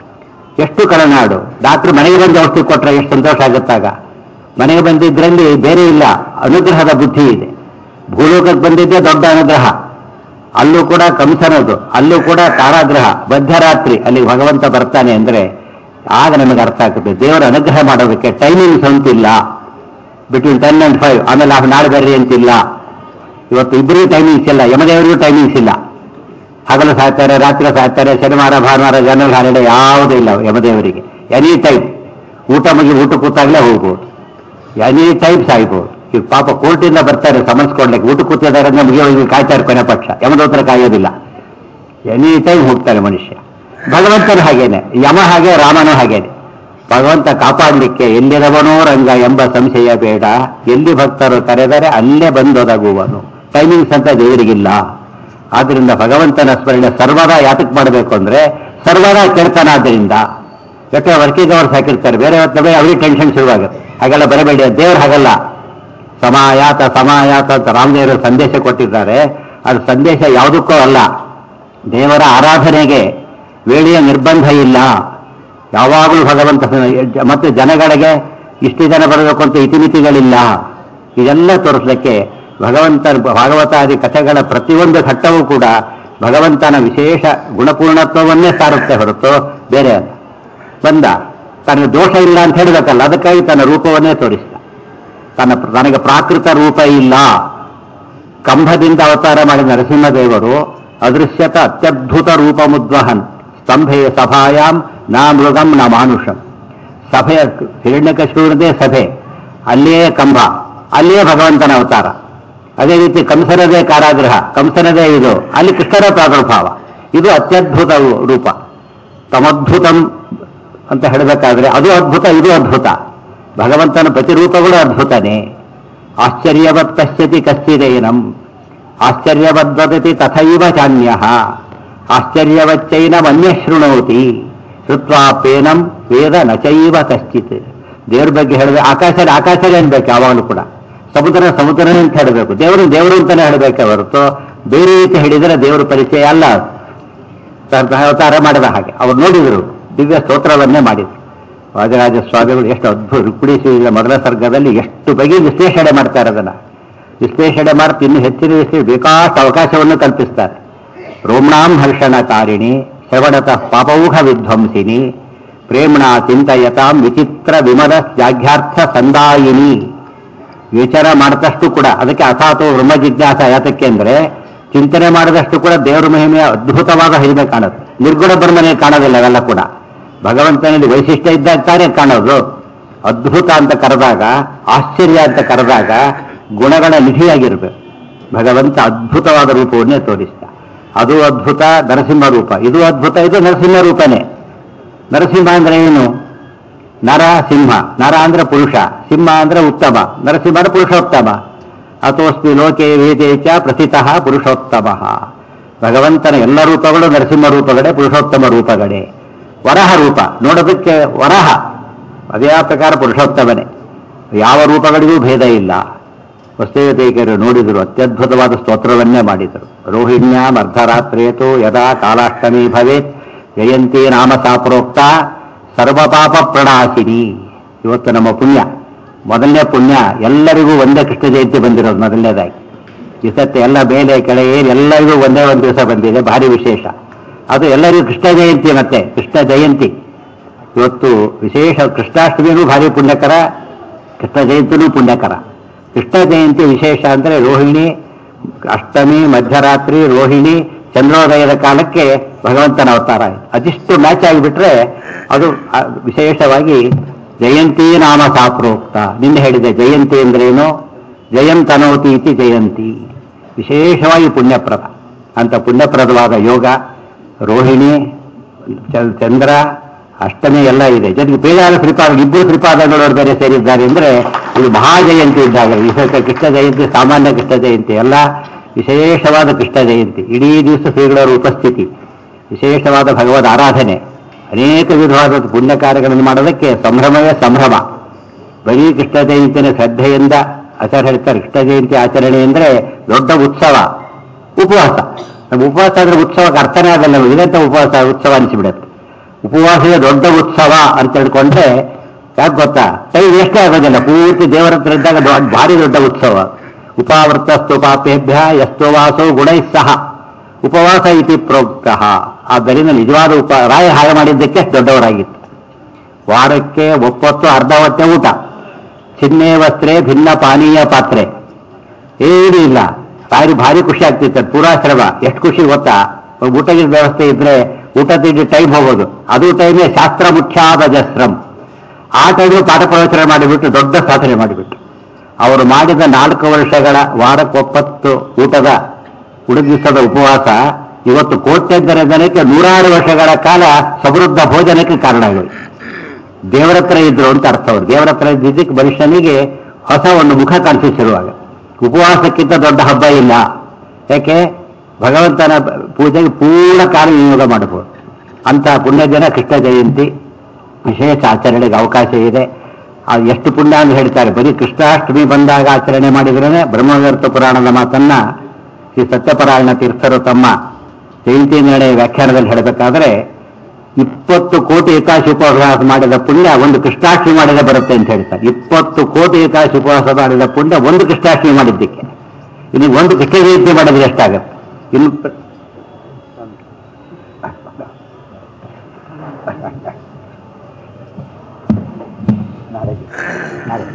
ಎಷ್ಟು ಕರುನಾಡು ಡಾಕ್ಟರ್ ಮನೆಗೆ ಬಂದು ಔಷಧಿ ಕೊಟ್ರೆ ಎಷ್ಟು ಸಂತೋಷ ಆಗುತ್ತಾಗ ಮನೆಗೆ ಬಂದಿದ್ರಲ್ಲಿ ಬೇರೆ ಇಲ್ಲ ಅನುಗ್ರಹದ ಬುದ್ಧಿ ಇದೆ ಭೂಲೋಕಕ್ಕೆ ಬಂದಿದ್ದೇ ದೊಡ್ಡ ಅನುಗ್ರಹ ಅಲ್ಲೂ ಕೂಡ ಕಂಸನದು ಅಲ್ಲೂ ಕೂಡ ಕಾರಾಗ್ರಹ ಮಧ್ಯರಾತ್ರಿ ಅಲ್ಲಿ ಭಗವಂತ ಬರ್ತಾನೆ ಅಂದ್ರೆ ಆಗ ನಮಗೆ ಅರ್ಥ ಆಗುತ್ತೆ ದೇವರ ಅನುಗ್ರಹ ಮಾಡೋದಕ್ಕೆ ಟೈಮಿಂಗ್ಸ್ ಅಂತಿಲ್ಲ ಬಿಟ್ವೀನ್ ಟೆನ್ ಅಂಡ್ ಫೈವ್ ಆಮೇಲೆ ಆ ನಾಳೆ ಬರ್ರಿ ಅಂತಿಲ್ಲ ಇವತ್ತು ಇಬ್ಬರಿಗೂ ಟೈಮಿಂಗ್ಸ್ ಇಲ್ಲ ಯಮದೇವರಿಗೂ ಟೈಮಿಂಗ್ಸ್ ಇಲ್ಲ ಹಗಲು ಸಾಯ್ತಾರೆ ರಾತ್ರಿ ಸಾಯ್ತಾರೆ ಶನಿವಾರ ಭಾನುವಾರ ಜನರಲ್ ಹಾಲಿಡೇ ಯಾವುದೂ ಇಲ್ಲ ಯಮದೇವರಿಗೆ ಎನಿ ಟೈಮ್ ಊಟ ಮುಗಿ ಊಟ ಕೂತಾಗಲೇ ಹೋಗ್ಬೋದು ಎನಿ ಟೈಮ್ ಸಾಯ್ಬೋದು ಈಗ ಪಾಪ ಕೋರ್ಟಿಂದ ಬರ್ತಾರೆ ಸಮನ್ಸ್ ಕೊಡ್ಲಿಕ್ಕೆ ಊಟ ಕೂತಿದ್ದಾರೆ ಅಂದ್ರೆ ಮುಗಿಯೋಗಿ ಕಾಯ್ತಾ ಇರ್ತಾನೆ ಪಕ್ಷ ಯಮದೋತ್ರ ಕಾಯೋದಿಲ್ಲ ಎನಿ ಟೈಮ್ ಹೋಗ್ತಾನೆ ಮನುಷ್ಯ ಭಗವಂತನ ಹಾಗೇನೆ ಯಮ ಹಾಗೆ ರಾಮನೂ ಹಾಗೇನೆ ಭಗವಂತ ಕಾಪಾಡಲಿಕ್ಕೆ ಎಲ್ಲಿರವನೋ ರಂಗ ಎಂಬ ಸಂಶಯ ಬೇಡ ಎಲ್ಲಿ ಭಕ್ತರು ಕರೆದರೆ ಅಲ್ಲೇ ಬಂದೊದಗುವನು ಟೈಮಿಂಗ್ಸ್ ಅಂತ ದೇವರಿಗಿಲ್ಲ ಆದ್ರಿಂದ ಭಗವಂತನ ಸ್ಮರಣೆ ಸರ್ವದಾ ಯಾತಕ್ ಮಾಡಬೇಕು ಅಂದ್ರೆ ಸರ್ವದಾ ಕೇಳ್ತಾನಾದ್ರಿಂದ ಯಾಕೆ ವರ್ಕಿಂಗ್ ಅವರ್ಸ್ ಹಾಕಿರ್ತಾರೆ ಬೇರೆ ಹೊತ್ತವೇ ಅವ್ರಿಗೆ ಟೆನ್ಷನ್ ಶುರುವಾಗುತ್ತೆ ಹಾಗೆಲ್ಲ ಬರಬೇಡಿ ದೇವ್ರು ಹಾಗಲ್ಲ ಸಮಾಯಾತ ಸಮಾಯಾತ ಅಂತ ರಾಮದೇವರು ಸಂದೇಶ ಕೊಟ್ಟಿದ್ದಾರೆ ಅದು ಸಂದೇಶ ಯಾವುದಕ್ಕೂ ಅಲ್ಲ ದೇವರ ಆರಾಧನೆಗೆ ವೇಳೆಯ ನಿರ್ಬಂಧ ಇಲ್ಲ ಯಾವಾಗಲೂ ಭಗವಂತ ಮತ್ತೆ ಜನಗಳಿಗೆ ಇಷ್ಟು ಜನ ಬರಬೇಕು ಅಂತ ಇತಿಮಿತಿಗಳಿಲ್ಲ ಇದೆಲ್ಲ ತೋರಿಸ್ಲಿಕ್ಕೆ ಭಗವಂತನ ಭಾಗವತಾದಿ ಕಥೆಗಳ ಪ್ರತಿಯೊಂದು ಘಟ್ಟವೂ ಕೂಡ ಭಗವಂತನ ವಿಶೇಷ ಗುಣಪೂರ್ಣತ್ವವನ್ನೇ ಸಾರುತ್ತೆ ಹೊರತು ಬೇರೆ ಅಲ್ಲ ಬಂದ ತನಗೆ ದೋಷ ಇಲ್ಲ ಅಂತ ಹೇಳಬೇಕಲ್ಲ ಅದಕ್ಕಾಗಿ ತನ್ನ ರೂಪವನ್ನೇ ತೋರಿಸಿದ ತನ್ನ ತನಗೆ ಪ್ರಾಕೃತ ರೂಪ ಇಲ್ಲ ಕಂಭದಿಂದ ಅವತಾರ ಮಾಡಿದ ನರಸಿಂಹದೇವರು ಅದೃಶ್ಯತ ಅತ್ಯದ್ಭುತ ರೂಪ ಮುದ್ವಹನ್ ಸ್ತಂಭೆ ಸಭಾಯಾಮ್ ನಾ ಮೃಗಂ ನ ಮಾನುಷಂ ಸಭೆಯ ಹಿರಣ್ಯಕಶೂರದೇ ಸಭೆ ಅಲ್ಲಿಯೇ ಕಂಬ ಅಲ್ಲಿಯೇ ಭಗವಂತನ ಅವತಾರ ಅದೇ ರೀತಿ ಕಂಸನದೇ ಕಾರಾಗೃಹ ಕಂಸನದೇ ಇದು ಅಲ್ಲಿ ಕೃಷ್ಣರ ಪ್ರಾದುರ್ಭಾವ ಇದು ಅತ್ಯದ್ಭುತ ರೂಪ ತಮದ್ಭುತಂ ಅಂತ ಹೇಳಬೇಕಾದ್ರೆ ಅದು ಅದ್ಭುತ ಇದು ಅದ್ಭುತ ಭಗವಂತನ ಪ್ರತಿರೂಪಗಳು ಅದ್ಭುತನೇ ಆಶ್ಚರ್ಯವತ್ ಪಶ್ಯತಿ ಕಶ್ಚಿದೇನಂ ಆಶ್ಚರ್ಯವದ್ವದತಿ ತಥೈವ ಚಾನ್ಯ ಆಶ್ಚರ್ಯವಚ್ಚೈನಮನ್ಯ ಶೃಣೋತಿ ಶ್ರುತ್ವಾಪೇನಂ ವೇದ ನಚೈವ ಕಶ್ಚಿತ್ ದೇವ್ರ ಬಗ್ಗೆ ಹೇಳಿದ್ರೆ ಆಕಾಶ ಆಕಾಶನೇ ಅನ್ಬೇಕು ಯಾವಾಗಲೂ ಕೂಡ ಸಮುದ್ರ ಸಮುದ್ರನೇ ಅಂತ ಹೇಳಬೇಕು ದೇವರು ದೇವರು ಅಂತಾನೆ ಹೇಳಬೇಕೆ ಹೊರತು ಬೇರೆ ರೀತಿ ಹೇಳಿದರೆ ದೇವರ ಪರಿಚಯ ಅಲ್ಲ ಅದು. ತ- ಅವತಾರ ಮಾಡಿದ ಹಾಗೆ ಅವ್ರು ನೋಡಿದರು ದಿವ್ಯ ಸ್ತೋತ್ರವನ್ನೇ ಮಾಡಿದ್ರು ರಾಜರಾಜ ಸ್ವಾಮಿಗಳು ಎಷ್ಟು ಅದ್ಭುತ ರುಕ್ಮಿಣೀಶ್ವರಿಯ ಮೊದಲ ಸರ್ಗದಲ್ಲಿ ಎಷ್ಟು ಬಗೆ ವಿಶ್ಲೇಷಣೆ ಮಾಡ್ತಾರೆ ಅದನ್ನ ವಿಶ್ಲೇಷಣೆ ಮಾಡ್ತಾ ಇನ್ನು ಹೆಚ್ಚಿನ ವಿಶ್ಲೇಷಣೆ ಬೇಕಾಷ್ಟು ಅವಕಾಶವನ್ನು ಕಲ್ಪಿಸ್ತಾರೆ ರೋಮ್ಣಾಂ ಹರ್ಷಣ ತಾರಿಣಿ ಶ್ರವಣತಃ ಪಾಪೌಹ ವಿಧ್ವಂಸಿನಿ ಪ್ರೇಮ್ಣ ಚಿಂತಯತಾಂ ವಿಚಿತ್ರ ವಿಮಲ ಜಾಘ್ಯಾರ್ಥ ಸಂದಾಯಿನಿ ವಿಚಾರ ಮಾಡಿದಷ್ಟು ಕೂಡ ಅದಕ್ಕೆ ಅಥಾತೋ ಬ್ರಹ್ಮ ಜಿಜ್ಞಾಸ ಯಾತಕ್ಕೆ ಅಂದ್ರೆ ಚಿಂತನೆ ಮಾಡಿದಷ್ಟು ಕೂಡ ದೇವರ ಮಹಿಮೆಯ ಅದ್ಭುತವಾದ ಹಿರಿಮೆ ಕಾಣುತ್ತೆ ನಿರ್ಗುಣ ಬ್ರಹ್ಮನೇ ಕಾಣೋದಿಲ್ಲ ಅವೆಲ್ಲ ಕೂಡ ಭಗವಂತನಲ್ಲಿ ವೈಶಿಷ್ಟ್ಯ ಇದ್ದಾಗ ತಾನೇ ಕಾಣೋದು ಅದ್ಭುತ ಅಂತ ಕರೆದಾಗ ಆಶ್ಚರ್ಯ ಅಂತ ಕರೆದಾಗ ಗುಣಗಳ ನಿಧಿಯಾಗಿರ್ಬೇಕು ಭಗವಂತ ಅದ್ಭುತವಾದ ರೂಪವನ್ನೇ ತೋರಿಸ್ತ ಅದು ಅದ್ಭುತ ನರಸಿಂಹ ರೂಪ ಇದು ಅದ್ಭುತ ಇದು ನರಸಿಂಹ ರೂಪನೇ ನರಸಿಂಹ ಅಂದ್ರೆ ಏನು ನರ ಸಿಂಹ ನರ ಅಂದ್ರೆ ಪುರುಷ ಸಿಂಹ ಅಂದ್ರೆ ಉತ್ತಮ ನರಸಿಂಹ ಅಂದ್ರೆ ಪುರುಷೋತ್ತಮ ಅಥೋಸ್ಮಿ ಲೋಕೆ ವೇದೇ ಚ ಪ್ರಥಿತಃ ಪುರುಷೋತ್ತಮ ಭಗವಂತನ ಎಲ್ಲ ರೂಪಗಳು ನರಸಿಂಹ ರೂಪಗಳೇ ಪುರುಷೋತ್ತಮ ರೂಪಗಳೇ ವರಹ ರೂಪ ನೋಡೋದಕ್ಕೆ ವರಹ ಅದೇ ಆ ಪ್ರಕಾರ ಪುರುಷೋತ್ತಮನೇ ಯಾವ ರೂಪಗಳಿಗೂ ಭೇದ ಇಲ್ಲ ವಸ್ತುದೇಕರು ನೋಡಿದರು ಅತ್ಯದ್ಭುತವಾದ ಸ್ತೋತ್ರವನ್ನೇ ಮಾಡಿದರು ರೋಹಿಣ್ಯಾಂ ಅರ್ಧರಾತ್ರೇತು ಯದಾ ಕಾಲಾಷ್ಟಮಿ ಭವೇತ್ ಜಯಂತಿ ನಾಮ ಸಾಪ್ರೋಕ್ತ ಸರ್ವಪಾಪ ಪ್ರಣಾಶಿನಿ ಇವತ್ತು ನಮ್ಮ ಪುಣ್ಯ ಮೊದಲನೇ ಪುಣ್ಯ ಎಲ್ಲರಿಗೂ ಒಂದೇ ಕೃಷ್ಣ ಜಯಂತಿ ಬಂದಿರೋದು ಮೊದಲನೇದಾಗಿ ಈ ಸತಿ ಎಲ್ಲ ಮೇಲೆ ಕೆಳಗೆ ಎಲ್ಲರಿಗೂ ಒಂದೇ ಒಂದು ದಿವಸ ಬಂದಿದೆ ಭಾರಿ ವಿಶೇಷ ಅದು ಎಲ್ಲರಿಗೂ ಕೃಷ್ಣ ಜಯಂತಿ ಮತ್ತೆ ಕೃಷ್ಣ ಜಯಂತಿ ಇವತ್ತು ವಿಶೇಷ ಕೃಷ್ಣಾಷ್ಟಮಿನೂ ಭಾರಿ ಪುಣ್ಯಕರ ಕೃಷ್ಣ ಜಯಂತಿನೂ ಪುಣ್ಯಕರ ಕೃಷ್ಣ ಜಯಂತಿ ವಿಶೇಷ ಅಂದರೆ ರೋಹಿಣಿ ಅಷ್ಟಮಿ ಮಧ್ಯರಾತ್ರಿ ರೋಹಿಣಿ ಚಂದ್ರೋದಯದ ಕಾಲಕ್ಕೆ ಭಗವಂತನ ಅವತಾರ ಆಯ್ತು. ಅದಿಷ್ಟು ಮ್ಯಾಚ್ ಆಗಿಬಿಟ್ರೆ ಅದು ಆ, ವಿಶೇಷವಾಗಿ ಜಯಂತಿ ನಾಮ ಸಾಪ್ರೋಕ್ತ ನಿನ್ನೆ ಹೇಳಿದೆ ಜಯಂತಿ ಅಂದ್ರೇನು ಜಯಂ ತನೋತಿ ಇತಿ ಜಯಂತಿ ವಿಶೇಷವಾಗಿ ಪುಣ್ಯಪ್ರದ ಅಂತ ಪುಣ್ಯಪ್ರದವಾದ ಯೋಗ ರೋಹಿಣಿ ಚ- ಚಂದ್ರ ಅಷ್ಟಮಿ ಎಲ್ಲ ಇದೆ ಜೊತೆಗೆ ಬೇಜಾರ ಶ್ರೀಪಾದ ಇಬ್ಬರು ಶ್ರೀಪಾದಗಳು ಬೇರೆ ಸೇರಿದ್ದಾರೆ ಅಂದ್ರೆ ಇದು ಮಹಾಜಯಂತಿ ಇದ್ದಾಗ ವಿಶೇಷ ಕೃಷ್ಣ ಜಯಂತಿ ಸಾಮಾನ್ಯ ಕೃಷ್ಣ ಜಯಂತಿ ಎಲ್ಲ ವಿಶೇಷವಾದ ಕೃಷ್ಣ ಜಯಂತಿ ಇಡೀ ದಿವಸ ಶ್ರೀಗಳವರ ಉಪಸ್ಥಿತಿ ವಿಶೇಷವಾದ ಭಗವದ್ ಆರಾಧನೆ ಅನೇಕ ವಿಧವಾದ ಪುಣ್ಯ ಕಾರ್ಯಗಳನ್ನು ಮಾಡೋದಕ್ಕೆ ಸಂಭ್ರಮವೇ ಸಂಭ್ರಮ ಬರೀ ಕೃಷ್ಣ ಜಯಂತಿನ ಶ್ರದ್ಧೆಯಿಂದ ಆಚರಣೆ ಹೇಳ್ತಾರೆ ಕೃಷ್ಣ ಜಯಂತಿ ಆಚರಣೆ ಅಂದ್ರೆ ದೊಡ್ಡ ಉತ್ಸವ ಉಪವಾಸ ನಮ್ಮ ಉಪವಾಸ ಅಂದ್ರೆ ಉತ್ಸವಕ್ಕೆ ಅರ್ಥನೇ ಆಗಲ್ಲ ನಮಗೆ ಇದಂತ ಉಪವಾಸ ಉತ್ಸವ ಅನಿಸಿಬಿಡುತ್ತೆ ಉಪವಾಸದ ದೊಡ್ಡ ಉತ್ಸವ ಅಂತ ಹೇಳ್ಕೊಂಡ್ರೆ ಯಾಕೆ ಗೊತ್ತಾ ಟೈಮ್ ಎಷ್ಟೇ ಆಗೋದಿಲ್ಲ ಪೂರ್ತಿ ದೇವರ ಹತ್ರ ಇದ್ದಾಗ ದೊಡ್ಡ- ಭಾರಿ ದೊಡ್ಡ ಉತ್ಸವ ಉಪಾವೃತಸ್ತು ಪಾಪೇಭ್ಯ ಯಸ್ತೋವಾಸೋ ಗುಣೈ ಸಹ ಉಪವಾಸ ಇತಿ ಪ್ರೋಕ್ತ ಆದ್ದರಿಂದ ನಿಜವಾದ ಉಪ ರಾಯ ಹಾಗೆ ಮಾಡಿದ್ದಕ್ಕೆ ಅಷ್ಟು ದೊಡ್ಡವರಾಗಿತ್ತು ವಾರಕ್ಕೆ ಒಪ್ಪತ್ತು ಅರ್ಧ ಹೊಟ್ಟೆ ಊಟ ಚಿನ್ನೆ ವಸ್ತ್ರೆ ಭಿನ್ನ ಪಾನೀಯ ಪಾತ್ರೆ ಏನೂ ಇಲ್ಲ ಭಾರಿ ಭಾರಿ ಖುಷಿ ಆಗ್ತಿತ್ತು ಅದು ಪೂರಾ ಶ್ರಮ ಎಷ್ಟು ಖುಷಿ ಗೊತ್ತಾ ಊಟದ ವ್ಯವಸ್ಥೆ ಇದ್ರೆ ಊಟ ತಿಂಡಿ ಟೈಮ್ ಹೋಗೋದು ಅದು ಟೈಮೇ ಶಾಸ್ತ್ರ ಮುಖ್ಯಾದ ಜಸ್ರಂ ಆ ಟೈಮು ಪಾಠ ಪ್ರವಚನ ಮಾಡಿಬಿಟ್ಟು ದೊಡ್ಡ ಸಾಧನೆ ಮಾಡಿಬಿಟ್ಟು ಅವರು ಮಾಡಿದ ನಾಲ್ಕು ವರ್ಷಗಳ ವಾರಕ್ಕೊಪ್ಪತ್ತು ಊಟದ ಉಡುಗಿಸದ ಉಪವಾಸ ಇವತ್ತು ಕೋಟ್ಯಂತರ ಜನಕ್ಕೆ ನೂರಾರು ವರ್ಷಗಳ ಕಾಲ ಸಮೃದ್ಧ ಭೋಜನಕ್ಕೆ ಕಾರಣ ಆಗೋಯ್ತು ದೇವರ ಹತ್ರ ಇದ್ರು ಅಂತ ಅರ್ಥ ಅವರು ದೇವರ ಹತ್ರ ಇದ್ದಿದ್ದಕ್ಕೆ ಮನುಷ್ಯನಿಗೆ ಹೊಸ ಒಂದು ಮುಖ ಕಾಣಿಸಿರುವಾಗ ಉಪವಾಸಕ್ಕಿಂತ ದೊಡ್ಡ ಹಬ್ಬ ಇಲ್ಲ ಯಾಕೆ ಭಗವಂತನ ಪೂಜೆಗೆ ಪೂರ್ಣ ಕಾಲ ವಿನಿಯೋಗ ಮಾಡಬಹುದು ಅಂತ ಪುಣ್ಯ ಜನ ಕೃಷ್ಣ ಜಯಂತಿ ವಿಶೇಷ ಆಚರಣೆಗೆ ಅವಕಾಶ ಇದೆ ಆ ಎಷ್ಟು ಪುಣ್ಯ ಅಂತ ಹೇಳ್ತಾರೆ ಬರೀ ಕೃಷ್ಣಾಷ್ಟಮಿ ಬಂದಾಗ ಆಚರಣೆ ಮಾಡಿದ್ರೇನೆ ಬ್ರಹ್ಮವರ್ತ ಪುರಾಣದ ಮಾತನ್ನ ಶ್ರೀ ಸತ್ಯಪರಾಯಣ ತೀರ್ಥರು ತಮ್ಮ ಜಯಂತಿ ನಿರ್ಣಯ ವ್ಯಾಖ್ಯಾನದಲ್ಲಿ ಹೇಳಬೇಕಾದ್ರೆ ಇಪ್ಪತ್ತು ಕೋಟಿ ಏಕಾಶಿ ಉಪವಾಸ ಮಾಡಿದ ಪುಣ್ಯ ಒಂದು ಕೃಷ್ಣಾಷ್ಟಮಿ ಮಾಡಿದ ಬರುತ್ತೆ ಅಂತ ಹೇಳ್ತಾರೆ ಇಪ್ಪತ್ತು ಕೋಟಿ ಏಕಾಶಿ ಉಪವಾಸ ಮಾಡಿದ ಪುಣ್ಯ ಒಂದು ಕೃಷ್ಣಾಷ್ಟಮಿ ಮಾಡಿದ್ದಕ್ಕೆ ಇನ್ನು ಒಂದು ಕೃಷ್ಣ ಜಯಂತಿ ಮಾಡಿದ್ರೆ ಎಷ್ಟಾಗತ್ತೆ ಇನ್ನು ಪ್ರ- ನಾಳೆಗೆ ನಾಳೆ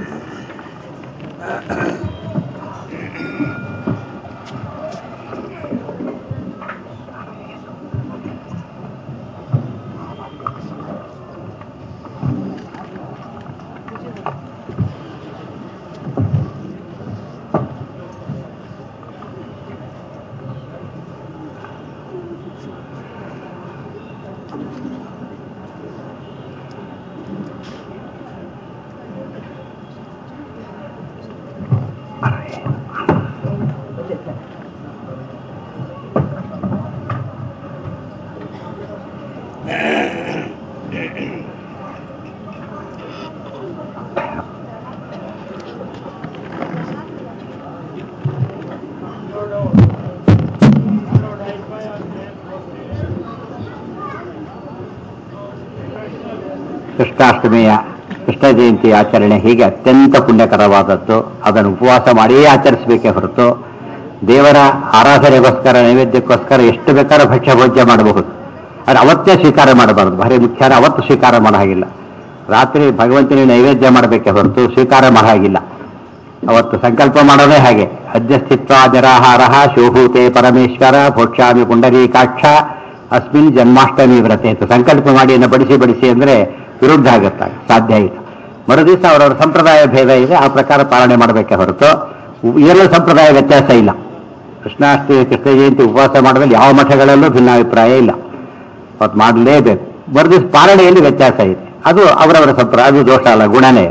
ಕೃಷ್ಣಾಷ್ಟಮಿಯ ಕೃಷ್ಣ ಜಯಂತಿ ಆಚರಣೆ ಹೀಗೆ ಅತ್ಯಂತ ಪುಣ್ಯಕರವಾದದ್ದು ಅದನ್ನು ಉಪವಾಸ ಮಾಡಿಯೇ ಆಚರಿಸಬೇಕೇ ಹೊರತು ದೇವರ ಆರಾಧನೆಗೋಸ್ಕರ ನೈವೇದ್ಯಕ್ಕೋಸ್ಕರ ಎಷ್ಟು ಬೇಕಾದ್ರೂ ಭಕ್ಷ್ಯ ಭೋಜ್ಯ ಮಾಡಬಹುದು ಅದು ಅವತ್ತೇ ಸ್ವೀಕಾರ ಮಾಡಬಾರದು ಭಾರಿ ಮುಖ್ಯ ಅವತ್ತು ಸ್ವೀಕಾರ ಮಾಡೋ ಹಾಗಿಲ್ಲ ರಾತ್ರಿ ಭಗವಂತನಿಗೆ ನೈವೇದ್ಯ ಮಾಡಬೇಕೇ ಹೊರತು ಸ್ವೀಕಾರ ಮಾಡೋ ಹಾಗಿಲ್ಲ ಅವತ್ತು ಸಂಕಲ್ಪ ಮಾಡೋದೇ ಹಾಗೆ ಅಧ್ಯಸ್ಥಿತ್ವ ನಿರಾಹಾರ ಶೋಭೂತೆ ಪರಮೇಶ್ವರ ಭೋಕ್ಷಾಮಿ ಪುಂಡರೀಕಾಕ್ಷ ಅಸ್ಮಿನ್ ಜನ್ಮಾಷ್ಟಮಿ ವ್ರತೆ ಅಂತ ಸಂಕಲ್ಪ ಮಾಡಿ ಅನ್ನ ಬಡಿಸಿ ಬಡಿಸಿ ಅಂದ್ರೆ ವಿರುದ್ಧ ಆಗುತ್ತಾಗ ಸಾಧ್ಯ ಇಲ್ಲ ಮರುದಿವಸ ಅವರವರ ಸಂಪ್ರದಾಯ ಭೇದ ಇದೆ ಆ ಪ್ರಕಾರ ಪಾಲನೆ ಮಾಡಬೇಕೆ ಹೊರತು ಇದೆಲ್ಲ ಸಂಪ್ರದಾಯ ವ್ಯತ್ಯಾಸ ಇಲ್ಲ ಕೃಷ್ಣಾಷ್ಟಮಿ ಕೃಷ್ಣ ಜಯಂತಿ ಉಪವಾಸ ಮಾಡೋದ್ರಲ್ಲಿ ಯಾವ ಮಠಗಳಲ್ಲೂ ಭಿನ್ನಾಭಿಪ್ರಾಯ ಇಲ್ಲ ಅವತ್ತು ಮಾಡಲೇಬೇಕು ಮರುದಿವಸ ಪಾಲನೆಯಲ್ಲಿ ವ್ಯತ್ಯಾಸ ಇದೆ ಅದು ಅವರವರ ಸಂಪ್ರದಾಯ ಅದು ದೋಷ ಅಲ್ಲ ಗುಣನೇ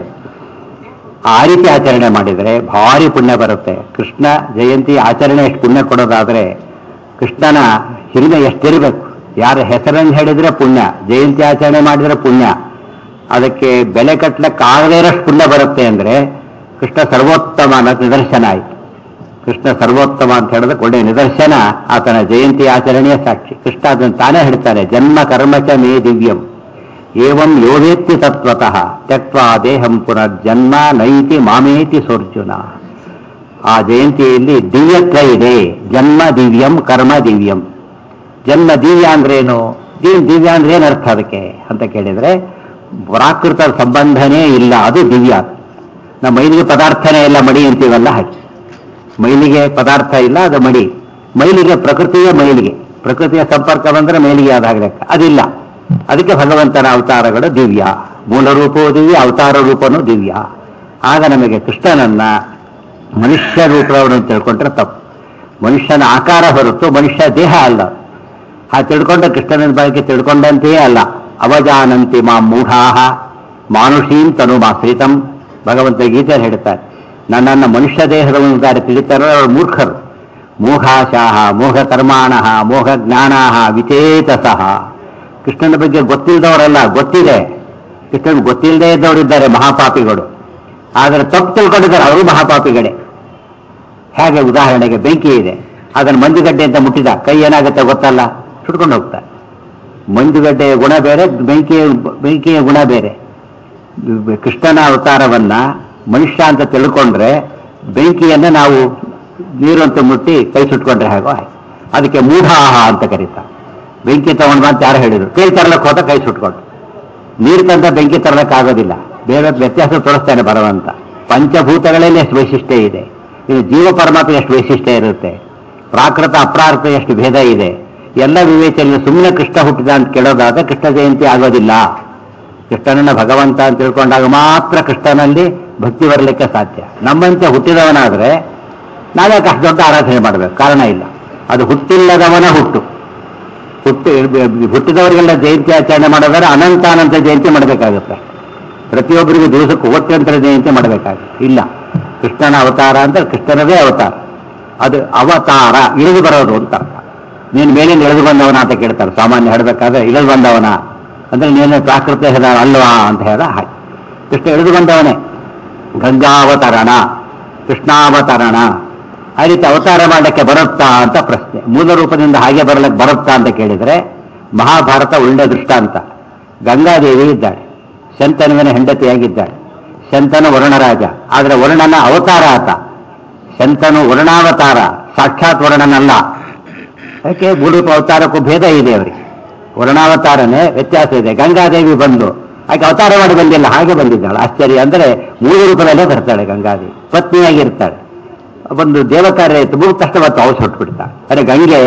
ಆ ರೀತಿ ಆಚರಣೆ ಮಾಡಿದರೆ ಭಾರಿ ಪುಣ್ಯ ಬರುತ್ತೆ ಕೃಷ್ಣ ಜಯಂತಿ ಆಚರಣೆ ಎಷ್ಟು ಪುಣ್ಯ ಕೊಡೋದಾದ್ರೆ ಕೃಷ್ಣನ ಹಿರಿಮೆ ಎಷ್ಟಿರಬೇಕು ಯಾರ ಹೆಸರನ್ನು ಹೇಳಿದ್ರೆ ಪುಣ್ಯ ಜಯಂತಿ ಆಚರಣೆ ಮಾಡಿದ್ರೆ ಪುಣ್ಯ ಅದಕ್ಕೆ ಬೆಲೆ ಕಟ್ಟಲಿಕ್ಕಾಗದೇ ಇರೋಷ್ಟು ಪುಣ್ಯ ಬರುತ್ತೆ ಅಂದ್ರೆ ಕೃಷ್ಣ ಸರ್ವೋತ್ತಮ ಅನ್ನೋದು ನಿದರ್ಶನ ಆಯಿತು ಕೃಷ್ಣ ಸರ್ವೋತ್ತಮ ಅಂತ ಹೇಳಿದ್ರೆ ಒಳ್ಳೆಯ ನಿದರ್ಶನ ಆತನ ಜಯಂತಿ ಆಚರಣೆಯ ಸಾಕ್ಷಿ ಕೃಷ್ಣ ಅದನ್ನು ತಾನೇ ಹೇಳ್ತಾನೆ ಜನ್ಮ ಕರ್ಮಚ ಮೇ ದಿವ್ಯಂ ಏವಂ ಯೋಗೇತ್ತಿ ತತ್ವತಃ ತ್ಯಕ್ವಾ ದೇಹಂ ಪುನರ್ಜನ್ಮ ನೈತಿ ಮಾಮೇತಿ ಸೋರ್ಜುನ ಆ ಜಯಂತಿಯಲ್ಲಿ ದಿವ್ಯತ್ವ ಇದೆ ಜನ್ಮ ದಿವ್ಯಂ ಕರ್ಮ ದಿವ್ಯಂ ಜನ್ಮ ದಿವ್ಯ ಅಂದ್ರೇನು ದಿವ್- ದಿವ್ಯ ಅಂದ್ರೆ ಏನು ಅರ್ಥ ಅದಕ್ಕೆ ಅಂತ ಕೇಳಿದ್ರೆ ಪ್ರಾಕೃತ ಸಂಬಂಧನೇ ಇಲ್ಲ ಅದು ದಿವ್ಯ ನಮ್ಮ ಮೈಲಿಗೆ ಪದಾರ್ಥನೇ ಇಲ್ಲ ಮಡಿ ಅಂತೀವಲ್ಲ ಹಾಗೆ ಮೈಲಿಗೆ ಪದಾರ್ಥ ಇಲ್ಲ ಅದು ಮಡಿ ಮೈಲಿಗೆ ಪ್ರಕೃತಿಯ ಮೈಲಿಗೆ ಪ್ರಕೃತಿಯ ಸಂಪರ್ಕ ಬಂದ್ರೆ ಮೈಲಿಗೆ ಆದಾಗ ಲೆಕ್ಕ ಅದಿಲ್ಲ ಅದಕ್ಕೆ ಭಗವಂತನ ಅವತಾರಗಳು ದಿವ್ಯ ಮೂಲ ರೂಪವೂ ದಿವ್ಯ ಅವತಾರ ರೂಪನೂ ದಿವ್ಯ ಆಗ ನಮಗೆ ಕೃಷ್ಣನನ್ನ ಮನುಷ್ಯ ರೂಪವನ್ನು ತಿಳ್ಕೊಂಡ್ರೆ ತಪ್ಪು ಮನುಷ್ಯನ ಆಕಾರ ಹೊರತು ಮನುಷ್ಯ ದೇಹ ಅಲ್ಲ ಆ ತಿಳ್ಕೊಂಡ ಕೃಷ್ಣನ ಬಗ್ಗೆ ತಿಳ್ಕೊಂಡಂತೆಯೇ ಅಲ್ಲ ಅವಜಾನಂತಿ ಮಾ ಮೂಢಾಹ ಮಾನುಷೀಂ ತನು ಮಾಶ್ರಿತಂ ಭಗವಂತ ಗೀತೆಯಲ್ಲಿ ಹೇಳ್ತಾರೆ ನನ್ನನ್ನು ಮನುಷ್ಯ ದೇಹದವನು ದಾರಿ ತಿಳಿತಾರೋ ಅವರು ಮೂರ್ಖರು ಮೋಘಾಶಾಹ ಮೋಘ ಕರ್ಮಾಣಃ ಮೋಘ ಜ್ಞಾನಾಹ ವಿಚೇತಸಃ ಕೃಷ್ಣನ ಬಗ್ಗೆ ಗೊತ್ತಿಲ್ಲದವರಲ್ಲ ಗೊತ್ತಿದೆ ಕೃಷ್ಣನ್ ಗೊತ್ತಿಲ್ಲದೆ ಇದ್ದವರಿದ್ದಾರೆ ಮಹಾಪಾಪಿಗಳು ಆದರೆ ತಪ್ಪು ತಿಳ್ಕೊಂಡಿದ್ದಾರೆ ಅವರು ಮಹಾಪಾಪಿಗಳೇ ಹೇಗೆ ಉದಾಹರಣೆಗೆ ಬೆಂಕಿ ಇದೆ ಅದನ್ನು ಮಂಜುಗಡ್ಡೆ ಅಂತ ಮುಟ್ಟಿದ ಕೈ ಏನಾಗುತ್ತೆ ಗೊತ್ತಲ್ಲ ಸುಟ್ಕೊಂಡು ಹೋಗ್ತಾರೆ ಮಂಜುಗಡ್ಡೆಯ ಗುಣ ಬೇರೆ ಬೆಂಕಿಯ ಬೆಂಕಿಯ ಗುಣ ಬೇರೆ ಕೃಷ್ಣನ ಅವತಾರವನ್ನ ಮನುಷ್ಯ ಅಂತ ತಿಳ್ಕೊಂಡ್ರೆ ಬೆಂಕಿಯನ್ನ ನಾವು ನೀರು ಅಂತ ಮುಟ್ಟಿ ಕೈ ಸುಟ್ಕೊಂಡ್ರೆ ಹೇಗೋ ಹಾಗೆ ಅದಕ್ಕೆ ಮೂಢಾಹ ಅಂತ ಕರೀತಾರೆ ಬೆಂಕಿ ತಗೊಂಡ್ ಅಂತ ಯಾರು ಹೇಳಿದ್ರು ಕೈ ತರಲಕ್ಕೆ ಹೋದ ಕೈ ಸುಟ್ಕೊಂಡು ನೀರು ತಂದ ಬೆಂಕಿ ತರಲಕ್ಕೆ ಆಗೋದಿಲ್ಲ ಬೇರೆ ವ್ಯತ್ಯಾಸ ತೋರಿಸ್ತಾನೆ ಭಗವಂತ ಪಂಚಭೂತಗಳಲ್ಲಿ ಎಷ್ಟು ವೈಶಿಷ್ಟ್ಯ ಇದೆ ಇದು ಜೀವ ಪರಮಾತ್ಮ ಎಷ್ಟು ವೈಶಿಷ್ಟ್ಯ ಇರುತ್ತೆ ಪ್ರಾಕೃತ ಅಪ್ರಾಕೃತ ಎಷ್ಟು ಭೇದ ಇದೆ ಎಲ್ಲ ವಿವೇಚನೆ ಸುಮ್ಮನೆ ಕೃಷ್ಣ ಹುಟ್ಟಿದ ಅಂತ ಕೇಳೋದಾದ್ರೆ ಕೃಷ್ಣ ಜಯಂತಿ ಆಗೋದಿಲ್ಲ ಕೃಷ್ಣನನ್ನ ಭಗವಂತ ಅಂತ ತಿಳ್ಕೊಂಡಾಗ ಮಾತ್ರ ಕೃಷ್ಣನಲ್ಲಿ ಭಕ್ತಿ ಬರಲಿಕ್ಕೆ ಸಾಧ್ಯ ನಮ್ಮಂತೆ ಹುಟ್ಟಿದವನಾದ್ರೆ ನಾವೇ ಅಷ್ಟು ದೊಡ್ಡ ಆರಾಧನೆ ಮಾಡಬೇಕು ಕಾರಣ ಇಲ್ಲ ಅದು ಹುಟ್ಟಿಲ್ಲದವನ ಹುಟ್ಟು ಹುಟ್ಟಿ ಹುಟ್ಟಿದವರಿಗೆಲ್ಲ ಜಯಂತಿ ಆಚರಣೆ ಮಾಡೋದಾದ್ರೆ ಅನಂತ ಅನಂತ ಜಯಂತಿ ಮಾಡಬೇಕಾಗುತ್ತೆ ಪ್ರತಿಯೊಬ್ಬರಿಗೂ ದಿವಸಕ್ಕೆ ಕೋಟ್ಯಂತರ ಜಯಂತಿ ಮಾಡಬೇಕಾಗುತ್ತೆ ಇಲ್ಲ ಕೃಷ್ಣನ ಅವತಾರ ಅಂದ್ರೆ ಕೃಷ್ಣನದೇ ಅವತಾರ ಅದು ಅವತಾರ ಇಳಿದು ಬರೋದು ಅಂತ ಅರ್ಥ ನೀನು ಮೇಲಿಂದ ಇಳಿದು ಬಂದವನ ಅಂತ ಕೇಳ್ತಾರೆ ಸಾಮಾನ್ಯ ಹೇಳಬೇಕಾದ್ರೆ ಇಳಿದು ಬಂದವನ ಅಂದ್ರೆ ನೀನು ಪ್ರಾಕೃತ ಹೆದ ಅಲ್ವಾ ಅಂತ ಹೇಳ ಹಾಗೆ ಕೃಷ್ಣ ಇಳಿದು ಬಂದವನೇ ಗಂಗಾವತರಣ ಕೃಷ್ಣಾವತರಣ ಆ ರೀತಿ ಅವತಾರ ಮಾಡಕ್ಕೆ ಬರುತ್ತಾ ಅಂತ ಪ್ರಶ್ನೆ ಮೂಲ ರೂಪದಿಂದ ಹಾಗೆ ಬರಲಿಕ್ಕೆ ಬರುತ್ತಾ ಅಂತ ಕೇಳಿದ್ರೆ ಮಹಾಭಾರತ ಒಳ್ಳೆ ದೃಷ್ಟಾಂತ ಗಂಗಾದೇವಿ ಇದ್ದಾಳೆ ಶಂತನುವಿನ ಹೆಂಡತಿಯಾಗಿದ್ದಾಳೆ ಶಂತನು ವರುಣರಾಜ ಆದರೆ ವರುಣನ ಅವತಾರ ಆತ ಶಂತನು ವರುಣಾವತಾರ ಸಾಕ್ಷಾತ್ ವರುಣನಲ್ಲ ಅದಕ್ಕೆ ಭೂರೂಪ ಅವತಾರಕ್ಕೂ ಭೇದ ಇದೆ ಅವರಿಗೆ ವರುಣಾವತಾರನೇ ವ್ಯತ್ಯಾಸ ಇದೆ ಗಂಗಾದೇವಿ ಬಂದು ಆಕೆ ಅವತಾರ ಮಾಡಿ ಬಂದಿಲ್ಲ ಹಾಗೆ ಬಂದಿದ್ದಾಳೆ ಆಶ್ಚರ್ಯ ಅಂದ್ರೆ ಮೂಲ ರೂಪದಲ್ಲೇ ಬರ್ತಾಳೆ ಗಂಗಾದೇವಿ ಪತ್ನಿಯಾಗಿರ್ತಾಳೆ ಒಂದು ದೇವಕಾರ್ಯ ಇತ್ತು ಮುಗಿದ ತಕ್ಷಣ ಮತ್ತೆ ಔಷಧ ಹೊಟ್ಬಿಡ್ತಾಳೆ ಅರೆ ಗಂಗೆ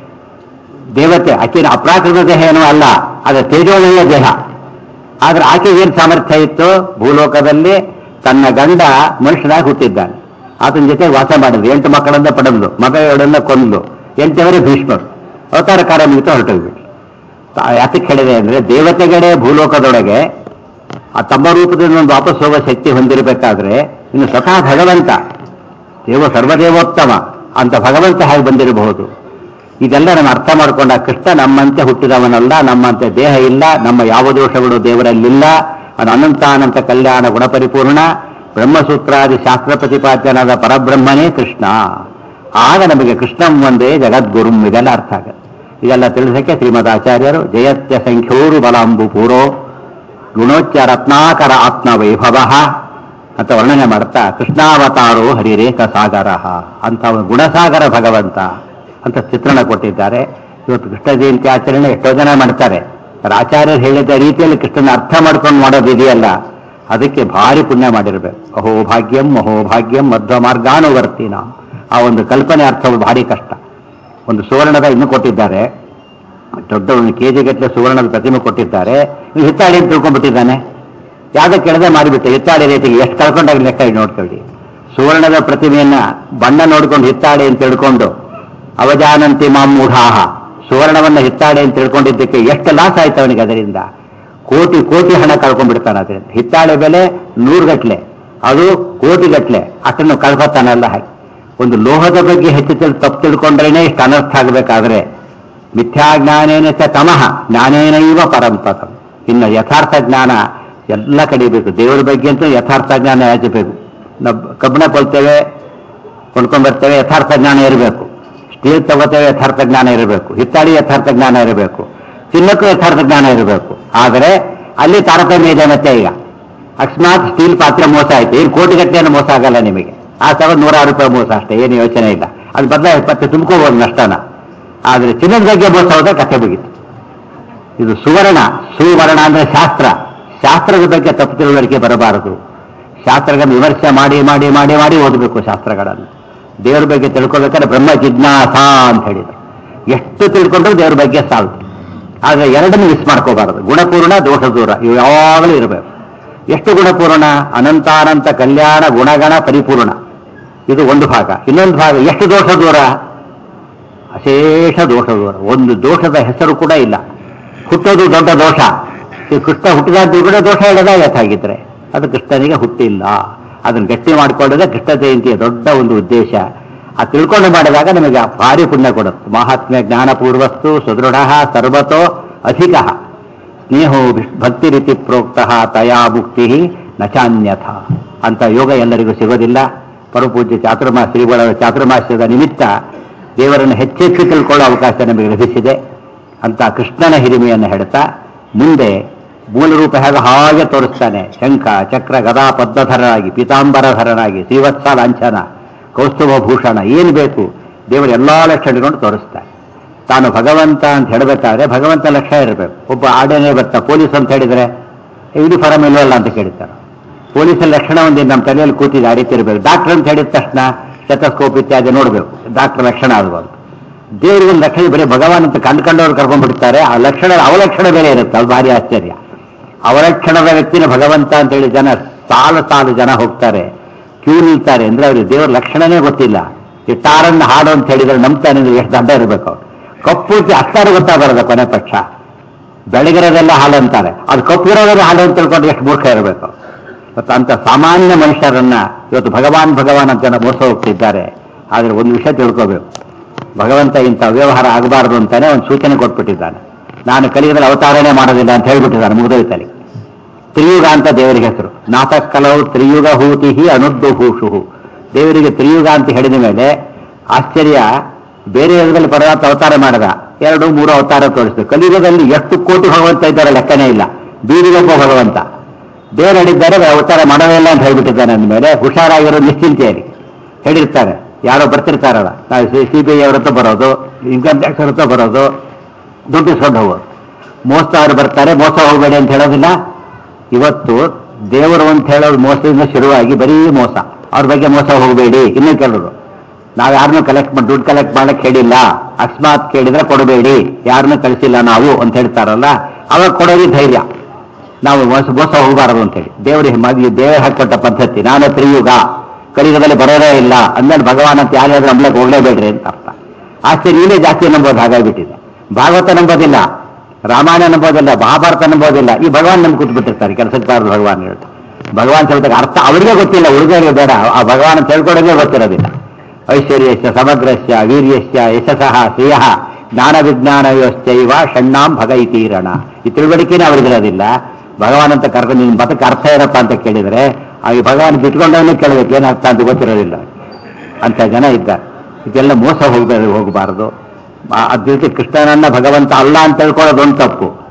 ದೇವತೆ ಆಕೆನ ಅಪ್ರಾಕೃತ ದೇಹ ಏನೂ ಅಲ್ಲ ಅದು ತೇಜೋಮಯ ದೇಹ ಆದ್ರೆ ಆಕೆಗೆ ಏನು ಸಾಮರ್ಥ್ಯ ಇತ್ತು ಭೂಲೋಕದಲ್ಲಿ ತನ್ನ ಗಂಡ ಮನುಷ್ಯನಾಗಿ ಹುಟ್ಟಿದ್ದಾನೆ ಆತನ ಜೊತೆ ವಾಸ ಮಾಡಿದ್ರು ಎಂಟು ಮಕ್ಕಳನ್ನ ಪಡೆದ್ಲು ಮಗಗಳನ್ನ ಕೊಂದ್ಲು ಎಂಟವರೇ ಭೀಷ್ಮರು ಅವತಾರ ಕಾರ್ಯ ಮುಗಿತು ಹೊರಟೋಗ್ಬಿಟ್ರು ತಾ- ಯಾತಕ್ಕೆ ಹೇಳಿದೆ ಅಂದ್ರೆ ದೇವತೆಗಳೇ ಭೂಲೋಕದೊಳಗೆ ಆ ತಮ್ಮ ರೂಪದಿಂದ ಒಂದು ವಾಪಸ್ ಹೋಗೋ ಶಕ್ತಿ ಹೊಂದಿರಬೇಕಾದ್ರೆ ಇನ್ನು ಸ್ವತಃ ಭಗವಂತ ದೇವ ಸರ್ವದೇವೋತ್ತಮ ಅಂತ ಭಗವಂತ ಹಾಗೆ ಬಂದಿರಬಹುದು ಇದೆಲ್ಲ ನಾನು ಅರ್ಥ ಮಾಡ್ಕೊಂಡ ಕೃಷ್ಣ ನಮ್ಮಂತೆ ಹುಟ್ಟಿದವನಲ್ಲ ನಮ್ಮಂತೆ ದೇಹ ಇಲ್ಲ ನಮ್ಮ ಯಾವ ದೋಷಗಳು ದೇವರಲ್ಲಿಲ್ಲ ಅದು ಅನಂತಾನಂತ ಕಲ್ಯಾಣ ಗುಣಪರಿಪೂರ್ಣ ಬ್ರಹ್ಮಸೂತ್ರಾದಿ ಶಾಸ್ತ್ರ ಪ್ರತಿಪಾದ್ಯನಾದ ಪರಬ್ರಹ್ಮನೇ ಕೃಷ್ಣ ಆಗ ನಮಗೆ ಕೃಷ್ಣಂ ಒಂದೇ ಜಗದ್ಗುರುಂ ಇದೆಲ್ಲ ಅರ್ಥ ಆಗುತ್ತೆ ಇದೆಲ್ಲ ತಿಳಿಸಕ್ಕೆ ಶ್ರೀಮದ್ ಆಚಾರ್ಯರು ಜಯತ್ಯ ಸಂಖ್ಯೋರು ಬಲಾಂಬು ಪೂರೋ ಗುಣೋಚ್ಚ ರತ್ನಾಕರ ಆತ್ಮ ವೈಭವ ಅಂತ ವರ್ಣನೆ ಮಾಡ್ತಾ ಕೃಷ್ಣಾವತಾರೋ ಹರಿರೇಖ ಸಾಗರ ಅಂತ ಒಂದು ಗುಣಸಾಗರ ಭಗವಂತ ಅಂತ ಚಿತ್ರಣ ಕೊಟ್ಟಿದ್ದಾರೆ ಇವತ್ತು ಕೃಷ್ಣ ಜಯಂತಿ ಆಚರಣೆ ಎಷ್ಟೋ ಜನ ಮಾಡ್ತಾರೆ ಆದರೆ ಆಚಾರ್ಯರು ಹೇಳಿದ ರೀತಿಯಲ್ಲಿ ಕೃಷ್ಣನ ಅರ್ಥ ಮಾಡ್ಕೊಂಡು ಮಾಡೋದಿದೆಯಲ್ಲ ಅದಕ್ಕೆ ಭಾರಿ ಪುಣ್ಯ ಮಾಡಿರ್ಬೇಕು ಅಹೋ ಭಾಗ್ಯಂ ಅಹೋ ಭಾಗ್ಯಂ ಮಧ್ವ ಮಾರ್ಗಾನುವರ್ತಿನ ಆ ಒಂದು ಕಲ್ಪನೆ ಅರ್ಥವು ಭಾರಿ ಕಷ್ಟ ಒಂದು ಸುವರ್ಣದ ಇನ್ನು ಕೊಟ್ಟಿದ್ದಾರೆ ದೊಡ್ಡ ಒಂದು ಕೆ ಗಟ್ಟಲೆ ಸುವರ್ಣದ ಪ್ರತಿಮೆ ಕೊಟ್ಟಿದ್ದಾರೆ ಇವ್ನು ಹಿತ್ತಾಳಿ ಅಂತ ತಿಳ್ಕೊಂಡ್ಬಿಟ್ಟಿದ್ದಾನೆ ಯಾವ್ದಕ್ಕೆ ಕೇಳದೆ ಮಾರಿಬಿಟ್ಟೆ ಹಿತ್ತಾಳಿ ರೇಟಿಗೆ ಎಷ್ಟು ಕಳ್ಕೊಂಡಾಗ ಲೆಕ್ಕ ಇಟ್ಟು ನೋಡ್ಕೊಳ್ಳಿ ಸುವರ್ಣದ ಪ್ರತಿಮೆಯನ್ನ ಬಣ್ಣ ನೋಡ್ಕೊಂಡು ಹಿತ್ತಾಳಿ ಅಂತ ತಿಳ್ಕೊಂಡು ಅವಜಾನಂತಿ ಮಾಂ ಮೂಢಾಹ ಸುವರ್ಣವನ್ನ ಹಿತ್ತಾಳೆ ಅಂತ ತಿಳ್ಕೊಂಡಿದ್ದಕ್ಕೆ ಎಷ್ಟು ಲಾಸ್ ಆಯ್ತು ಅವನಿಗೆ ಅದರಿಂದ ಕೋಟಿ ಕೋಟಿ ಹಣ ಕಳ್ಕೊಂಡ್ಬಿಡ್ತಾನೆ ಅದರಿಂದ ಹಿತ್ತಾಳೆ ಬೆಲೆ ನೂರುಗಟ್ಲೆ ಅದು ಕೋಟಿಗಟ್ಲೆ ಅಷ್ಟನ್ನು ಕಳ್ಕೊತಾನಲ್ಲ ಹಾಗೆ ಒಂದು ಲೋಹದ ಬಗ್ಗೆ ಹೆಚ್ಚು ತಿಳ್ ತಪ್ಪು ತಿಳ್ಕೊಂಡ್ರೇನೆ ಇಷ್ಟು ಅನರ್ಥ ಆಗಬೇಕಾದ್ರೆ ಮಿಥ್ಯಾಜ್ಞಾನೇನ ಚ ತಮಃ ಜ್ಞಾನೇನೈವ ಪರಂಪತಂ ಇನ್ನು ಯಥಾರ್ಥ ಜ್ಞಾನ ಎಲ್ಲ ಕಡಿಬೇಕು ದೇವರ ಬಗ್ಗೆ ಅಂತೂ ಯಥಾರ್ಥ ಜ್ಞಾನ ಯಾಚಬೇಕು ನಾವು ಕಬ್ಬಣ ಕೊಳ್ತೇವೆ ಕೊಂಡ್ಕೊಂಡ್ಬರ್ತೇವೆ ಯಥಾರ್ಥ ಜ್ಞಾನ ಇರಬೇಕು ಸ್ಟೀಲ್ ತಗೋತೇವೆ ಯಥಾರ್ಥ ಜ್ಞಾನ ಇರಬೇಕು ಹಿತ್ತಾಳಿ ಯಥಾರ್ಥ ಜ್ಞಾನ ಇರಬೇಕು ಚಿನ್ನಕ್ಕೂ ಯಥಾರ್ಥ ಜ್ಞಾನ ಇರಬೇಕು ಆದರೆ ಅಲ್ಲಿ ತಾರತಮ್ಯ ಇದೆ ಮತ್ತೆ ಈಗ ಅಕಸ್ಮಾತ್ ಸ್ಟೀಲ್ ಪಾತ್ರೆ ಮೋಸ ಆಯ್ತು ಏನು ಕೋಟಿಗಟ್ಟಲೆ ಮೋಸ ಆಗಲ್ಲ ನಿಮಗೆ ಆ ಸಲ ನೂರಾರು ರೂಪಾಯಿ ಮೋಸ ಅಷ್ಟೇ ಏನು ಯೋಚನೆ ಇಲ್ಲ ಅದು ಬದಲ ಮತ್ತೆ ತುಂಬ್ಕೋಬಹುದು ನಷ್ಟನ ಆದರೆ ಚಿನ್ನದ ಬಗ್ಗೆ ಮೋಸ ಹೋದ್ರೆ ಕಥೆ ಮುಗೀತು ಇದು ಸುವರ್ಣ ಸುವರ್ಣ ಅಂದ್ರೆ ಶಾಸ್ತ್ರ ಶಾಸ್ತ್ರದ ಬಗ್ಗೆ ತಪ್ಪು ತಿಳುವಳಿಕೆ ಬರಬಾರದು ಶಾಸ್ತ್ರಗಳನ್ನು ವಿಮರ್ಶೆ ಮಾಡಿ ಮಾಡಿ ಮಾಡಿ ಮಾಡಿ ಓದಬೇಕು ಶಾಸ್ತ್ರಗಳನ್ನು ದೇವರ ಬಗ್ಗೆ ತಿಳ್ಕೊಬೇಕಾದ್ರೆ ಬ್ರಹ್ಮ ಜಿಜ್ಞಾಸ ಅಂತ ಹೇಳಿದ್ರು ಎಷ್ಟು ತಿಳ್ಕೊಂಡ್ರು ದೇವರ ಬಗ್ಗೆ ಸಾಲ್ತು ಆದ್ರೆ ಎರಡನ್ನು ಮಿಸ್ ಮಾಡ್ಕೋಬಾರದು ಗುಣಪೂರ್ಣ ದೋಷ ದೂರ ಇವು ಯಾವಾಗಲೂ ಇರಬೇಕು ಎಷ್ಟು ಗುಣಪೂರ್ಣ ಅನಂತಾನಂತ ಕಲ್ಯಾಣ ಗುಣಗಣ ಪರಿಪೂರ್ಣ ಇದು ಒಂದು ಭಾಗ ಇನ್ನೊಂದು ಭಾಗ ಎಷ್ಟು ದೋಷ ದೂರ ಅಶೇಷ ದೋಷ ದೂರ ಒಂದು ದೋಷದ ಹೆಸರು ಕೂಡ ಇಲ್ಲ ಹುಟ್ಟೋದು ದೊಡ್ಡ ದೋಷ ಈ ಕೃಷ್ಣ ಹುಟ್ಟಿದ ಕೂಡ ದೋಷ ಹೇಳೋದಾಗತ್ತಾಗಿದ್ರೆ ಅದು ಕೃಷ್ಣನಿಗೆ ಹುಟ್ಟಿಲ್ಲ ಅದನ್ನು ಗಟ್ಟಿ ಮಾಡಿಕೊಳ್ಳೋದೇ ಕೃಷ್ಣ ಜಯಂತಿಯ ದೊಡ್ಡ ಒಂದು ಉದ್ದೇಶ ಆ ತಿಳ್ಕೊಂಡು ಮಾಡಿದಾಗ ನಮಗೆ ಭಾರಿ ಪುಣ್ಯ ಕೊಡುತ್ತೆ ಮಹಾತ್ಮ್ಯ ಜ್ಞಾನಪೂರ್ವಸ್ತು ಸುದೃಢ ಸರ್ವತೋ ಅಧಿಕ ಸ್ನೇಹೋ ಭಕ್ತಿ ರೀತಿ ಪ್ರೋಕ್ತ ತಯಾ ಮುಕ್ತಿ ನಚಾನ್ಯಥ ಅಂತ ಯೋಗ ಎಲ್ಲರಿಗೂ ಸಿಗೋದಿಲ್ಲ ಪರಪೂಜ್ಯ ಚಾತುರ್ಮಾ ಶ್ರೀಗಳ ಚಾತುರ್ಮಾಸ್ಯದ ನಿಮಿತ್ತ ದೇವರನ್ನು ಹೆಚ್ಚೆಚ್ಚು ತಿಳ್ಕೊಳ್ಳೋ ಅವಕಾಶ ನಮಗೆ ಲಭಿಸಿದೆ ಅಂತ ಕೃಷ್ಣನ ಹಿರಿಮೆಯನ್ನು ಹೇಳ್ತಾ ಮುಂದೆ ಮೂಲ ರೂಪ ಹೇಗೆ ಹಾಗೆ ತೋರಿಸ್ತಾನೆ ಶಂಖ ಚಕ್ರ ಗದಾ ಪದ್ಮಧರನಾಗಿ ಪೀತಾಂಬರಧರನಾಗಿ ಶ್ರೀವತ್ಸ ಲಾಂಛನ ಕೌಸ್ತುಭ ಭೂಷಣ ಏನು ಬೇಕು ದೇವರು ಎಲ್ಲಾ ಲಕ್ಷಣಗಳನ್ನು ತೋರಿಸ್ತಾನೆ ತಾನು ಭಗವಂತ ಅಂತ ಹೇಳಬೇಕಾದ್ರೆ ಭಗವಂತ ಲಕ್ಷ್ಯ ಇರಬೇಕು ಒಬ್ಬ ಆಡೇನೆ ಬರ್ತಾ ಪೊಲೀಸ್ ಅಂತ ಹೇಳಿದ್ರೆ ಯೂನಿಫಾರ್ಮ್ ಇಲ್ವಲ್ಲ ಅಂತ ಕೇಳ್ತಾರೆ ಪೊಲೀಸರ ಲಕ್ಷಣ ಒಂದು ನಮ್ಮ ತಲೆಯಲ್ಲಿ ಕೂತಿದೆ ಆ ರೀತಿ ಇರಬೇಕು ಡಾಕ್ಟರ್ ಅಂತ ಹೇಳಿದ ತಕ್ಷಣ ಸ್ಟೆಥೋಸ್ಕೋಪ್ ಇತ್ಯಾದಿ ನೋಡಬೇಕು ಡಾಕ್ಟರ್ ಲಕ್ಷಣ ಆಗಬಾರ್ದು ದೇವರಿಗೆ ಒಂದು ಲಕ್ಷಣ ಬೇರೆ ಭಗವಾನ್ ಅಂತ ಕಂಡ್ಕೊಂಡವ್ರು ಕರ್ಕೊಂಡ್ಬಿಡ್ತಾರೆ ಆ ಲಕ್ಷಣ ಅವಲಕ್ಷಣ ಬೇರೆ ಇರುತ್ತೆ ಅದು ಭಾರಿ ಆಶ್ಚರ್ಯ ಅವಲಕ್ಷಣದ ವ್ಯಕ್ತಿನ ಭಗವಂತ ಅಂತ ಹೇಳಿ ಜನ ಸಾಲು ಸಾಲು ಜನ ಹೋಗ್ತಾರೆ ಕ್ಯೂ ನಿಲ್ತಾರೆ ಅಂದ್ರೆ ಅವ್ರಿಗೆ ದೇವರ ಲಕ್ಷಣನೇ ಗೊತ್ತಿಲ್ಲ ಈ ಟಾರನ್ನ ಹಾಡು ಅಂತ ಹೇಳಿದ್ರೆ ನಂಬ್ತಾನೆ ಅಂದ್ರೆ ಎಷ್ಟು ದಡ್ಡ ಇರಬೇಕು ಅವ್ರು ಕಪ್ಪು ಅಷ್ಟಾರು ಗೊತ್ತಾಗಬಾರದು ಕೊನೆ ಪಕ್ಷ ಬೆಳಗಿರೋದೆಲ್ಲ ಹಾಲು ಅಂತಾರೆ ಅದು ಕಪ್ಪಿರೋದೆಲ್ಲ ಹಾಲು ಅಂತ ತಿಳ್ಕೊಂಡು ಎಷ್ಟು ಮೂರ್ಖ ಇರಬೇಕು ಮತ್ತು ಅಂತ ಸಾಮಾನ್ಯ ಮನುಷ್ಯರನ್ನ ಇವತ್ತು ಭಗವಾನ್ ಭಗವಾನ್ ಅಂತ ಜನ ಮೋಸ ಹೋಗ್ತಿದ್ದಾರೆ ಆದ್ರೆ ಒಂದು ವಿಷಯ ತಿಳ್ಕೋಬೇಕು ಭಗವಂತ ಇಂಥ ವ್ಯವಹಾರ ಆಗಬಾರದು ಅಂತಾನೆ ಒಂದು ಸೂಚನೆ ಕೊಟ್ಬಿಟ್ಟಿದ್ದಾನೆ ನಾನು ಕಲಿಯುಗದಲ್ಲಿ ಅವತಾರನೇ ಮಾಡೋದಿಲ್ಲ ಅಂತ ಹೇಳ್ಬಿಟ್ಟಿದ್ದಾನೆ ಮುಗಿದೋಯ್ತಲ್ಲಿ ತ್ರಿಯುಗ ಅಂತ ದೇವರಿಗೆ ಹೆಸರು ನಾಟಕ ಕಲವು ತ್ರಿಯುಗ ಹೂತಿ ಅನುದ್ದು ಹೂಷು ದೇವರಿಗೆ ತ್ರಿಯುಗ ಅಂತ ಹೇಳಿದ ಮೇಲೆ ಆಶ್ಚರ್ಯ ಬೇರೆ ಯುಗದಲ್ಲಿ ಪರಮಾತ್ಮ ಅವತಾರ ಮಾಡದ ಎರಡು ಮೂರು ಅವತಾರ ತೋರಿಸಿದ್ರು ಕಲಿಯುಗದಲ್ಲಿ ಎಷ್ಟು ಕೋಟಿ ಭಗವಂತ ಇದ್ದಾರೆ ಲೆಕ್ಕನೇ ಇಲ್ಲ ಬೀದಿಗೊಬ್ಬ ಭಗವಂತ ದೇವರು ಹೇಳಿದ್ದಾರೆ ಅವತಾರ ಮಾಡೋದೇ ಇಲ್ಲ ಅಂತ ಹೇಳ್ಬಿಟ್ಟಿದ್ದಾನೆ ಅಂದಮೇಲೆ ಹುಷಾರಾಗಿರೋ ನಿಶ್ಚಿಂತೆಯಲ್ಲಿ ಹೇಳಿರ್ತಾರೆ ಯಾರೋ ಬರ್ತಿರ್ತಾರಲ್ಲ ನಾವು ಸಿ ಬಿ ಐ ಅವ್ರ ಹತ್ರ ಬರೋದು ಇನ್ಕಮ್ ಟ್ಯಾಕ್ಸ್ ಅವ್ರ ಹತ್ರ ಬರೋದು ದುಡ್ಡು ಇಸ್ಕೊಂಡು ಹೋಗೋದು ಮೋಸದವ್ರು ಬರ್ತಾರೆ ಮೋಸ ಹೋಗಬೇಡಿ ಅಂತ ಹೇಳೋದಿಲ್ಲ ಇವತ್ತು ದೇವರು ಅಂತ ಹೇಳೋದು ಮೋಸದಿಂದ ಶುರುವಾಗಿ ಬರೀ ಮೋಸ ಅವ್ರ ಬಗ್ಗೆ ಮೋಸ ಹೋಗಬೇಡಿ ಇನ್ನೂ ಕೆಲವರು ನಾವು ಯಾರನ್ನೂ ಕಲೆಕ್ಟ್ ಮಾಡಿ ದುಡ್ಡು ಕಲೆಕ್ಟ್ ಮಾಡಕ್ ಹೇಳಿಲ್ಲ ಅಕಸ್ಮಾತ್ ಕೇಳಿದ್ರೆ ಕೊಡಬೇಡಿ ಯಾರನ್ನೂ ಕಳಿಸಿಲ್ಲ ನಾವು ಅಂತ ಹೇಳ್ತಾರಲ್ಲ ಅವಾಗ ಕೊಡೋರಿ ಧೈರ್ಯ ನಾವು ಮೋಸ ಮೋಸ ಹೋಗಬಾರದು ಅಂತೇಳಿ ದೇವರಿಗೆ ಮದುವೆ ದೇವರ ಹಾಕೊಟ್ಟ ಪದ್ಧತಿ ನಾನು ತ್ರಿಯುಗ ಕಲಿಯುಗದಲ್ಲಿ ಬರೋದೇ ಇಲ್ಲ ಅಂದ್ಮೇಲೆ ಭಗವಾನ್ ಅಂತ ಯಾರ್ಯಾದ್ರೂ ನಂಬಲಕ್ಕೆ ಹೋಗಲೇಬೇಡ್ರಿ ಅಂತ ಅರ್ಥ ಆಶ್ಚರ್ಯ ನೀನೇ ಜಾಸ್ತಿ ನಂಬೋದು ಹಾಗಾಗ್ಬಿಟ್ಟಿದೆ ಭಾಗವತ ನಂಬೋದಿಲ್ಲ ರಾಮಾಯಣ ನಂಬೋದಿಲ್ಲ ಮಹಾಭಾರತ ನಂಬೋದಿಲ್ಲ ಈ ಭಗವಾನ್ ನಮ್ಗೆ ಕೂತ್ಬಿಟ್ಟಿರ್ತಾರೆ ಕೆಲಸಕ್ಕೆ ಬಾರದು ಭಗವಾನ್ ಹೇಳ್ತಾರೆ ಭಗವಾನ್ ಹೇಳ್ದಾಗ ಅರ್ಥ ಅವರಿಗೆ ಗೊತ್ತಿಲ್ಲ ಉಳಿದವರಿಗೆ ಬೇಡ ಆ ಭಗವಾನ್ ಅಂತ ಹೇಳ್ಕೊಡೋದೇ ಗೊತ್ತಿರೋದಿಲ್ಲ ಐಶ್ವರ್ಯಸ್ಯ ಸಮಗ್ರಸ್ಯ ವೀರ್ಯಸ್ಯ ಯಶಸಃ ಶ್ರೇಯ ಜ್ಞಾನ ವಿಜ್ಞಾನ ವ್ಯವಸ್ಥೆಯವ ಷಣ್ಣಾಂ ಭಗ ಇತೀರಣ ಈ ತಿಳುವಳಿಕೆನೇ ಅವರಿಗಿರೋದಿಲ್ಲ ಭಗವಾನ್ ಅಂತ ಕರ್ಕೊಂಡು ನಿನ್ನ ಬತಕ್ಕೆ ಅರ್ಥ ಏನಪ್ಪ ಅಂತ ಕೇಳಿದ್ರೆ ಆ ಈ ಭಗವಾನ್ ಬಿಟ್ಕೊಂಡವನ್ನೇ ಕೇಳಬೇಕು ಏನು ಅರ್ಥ ಅಂತ ಗೊತ್ತಿರೋದಿಲ್ಲ ಅಂತ ಜನ ಇದ್ದಾರೆ ಇದೆಲ್ಲ ಮೋಸ ಹೋಗಬಾರದು ಹೋಗಬಾರದು ಅದ್ವಿತಿ ಕೃಷ್ಣನನ್ನ ಭಗವಂತ ಅಲ್ಲ ಅಂತ ತಿಳ್ಕೊಳ್ಳೋದು ಒಂದು ತಪ್ಪು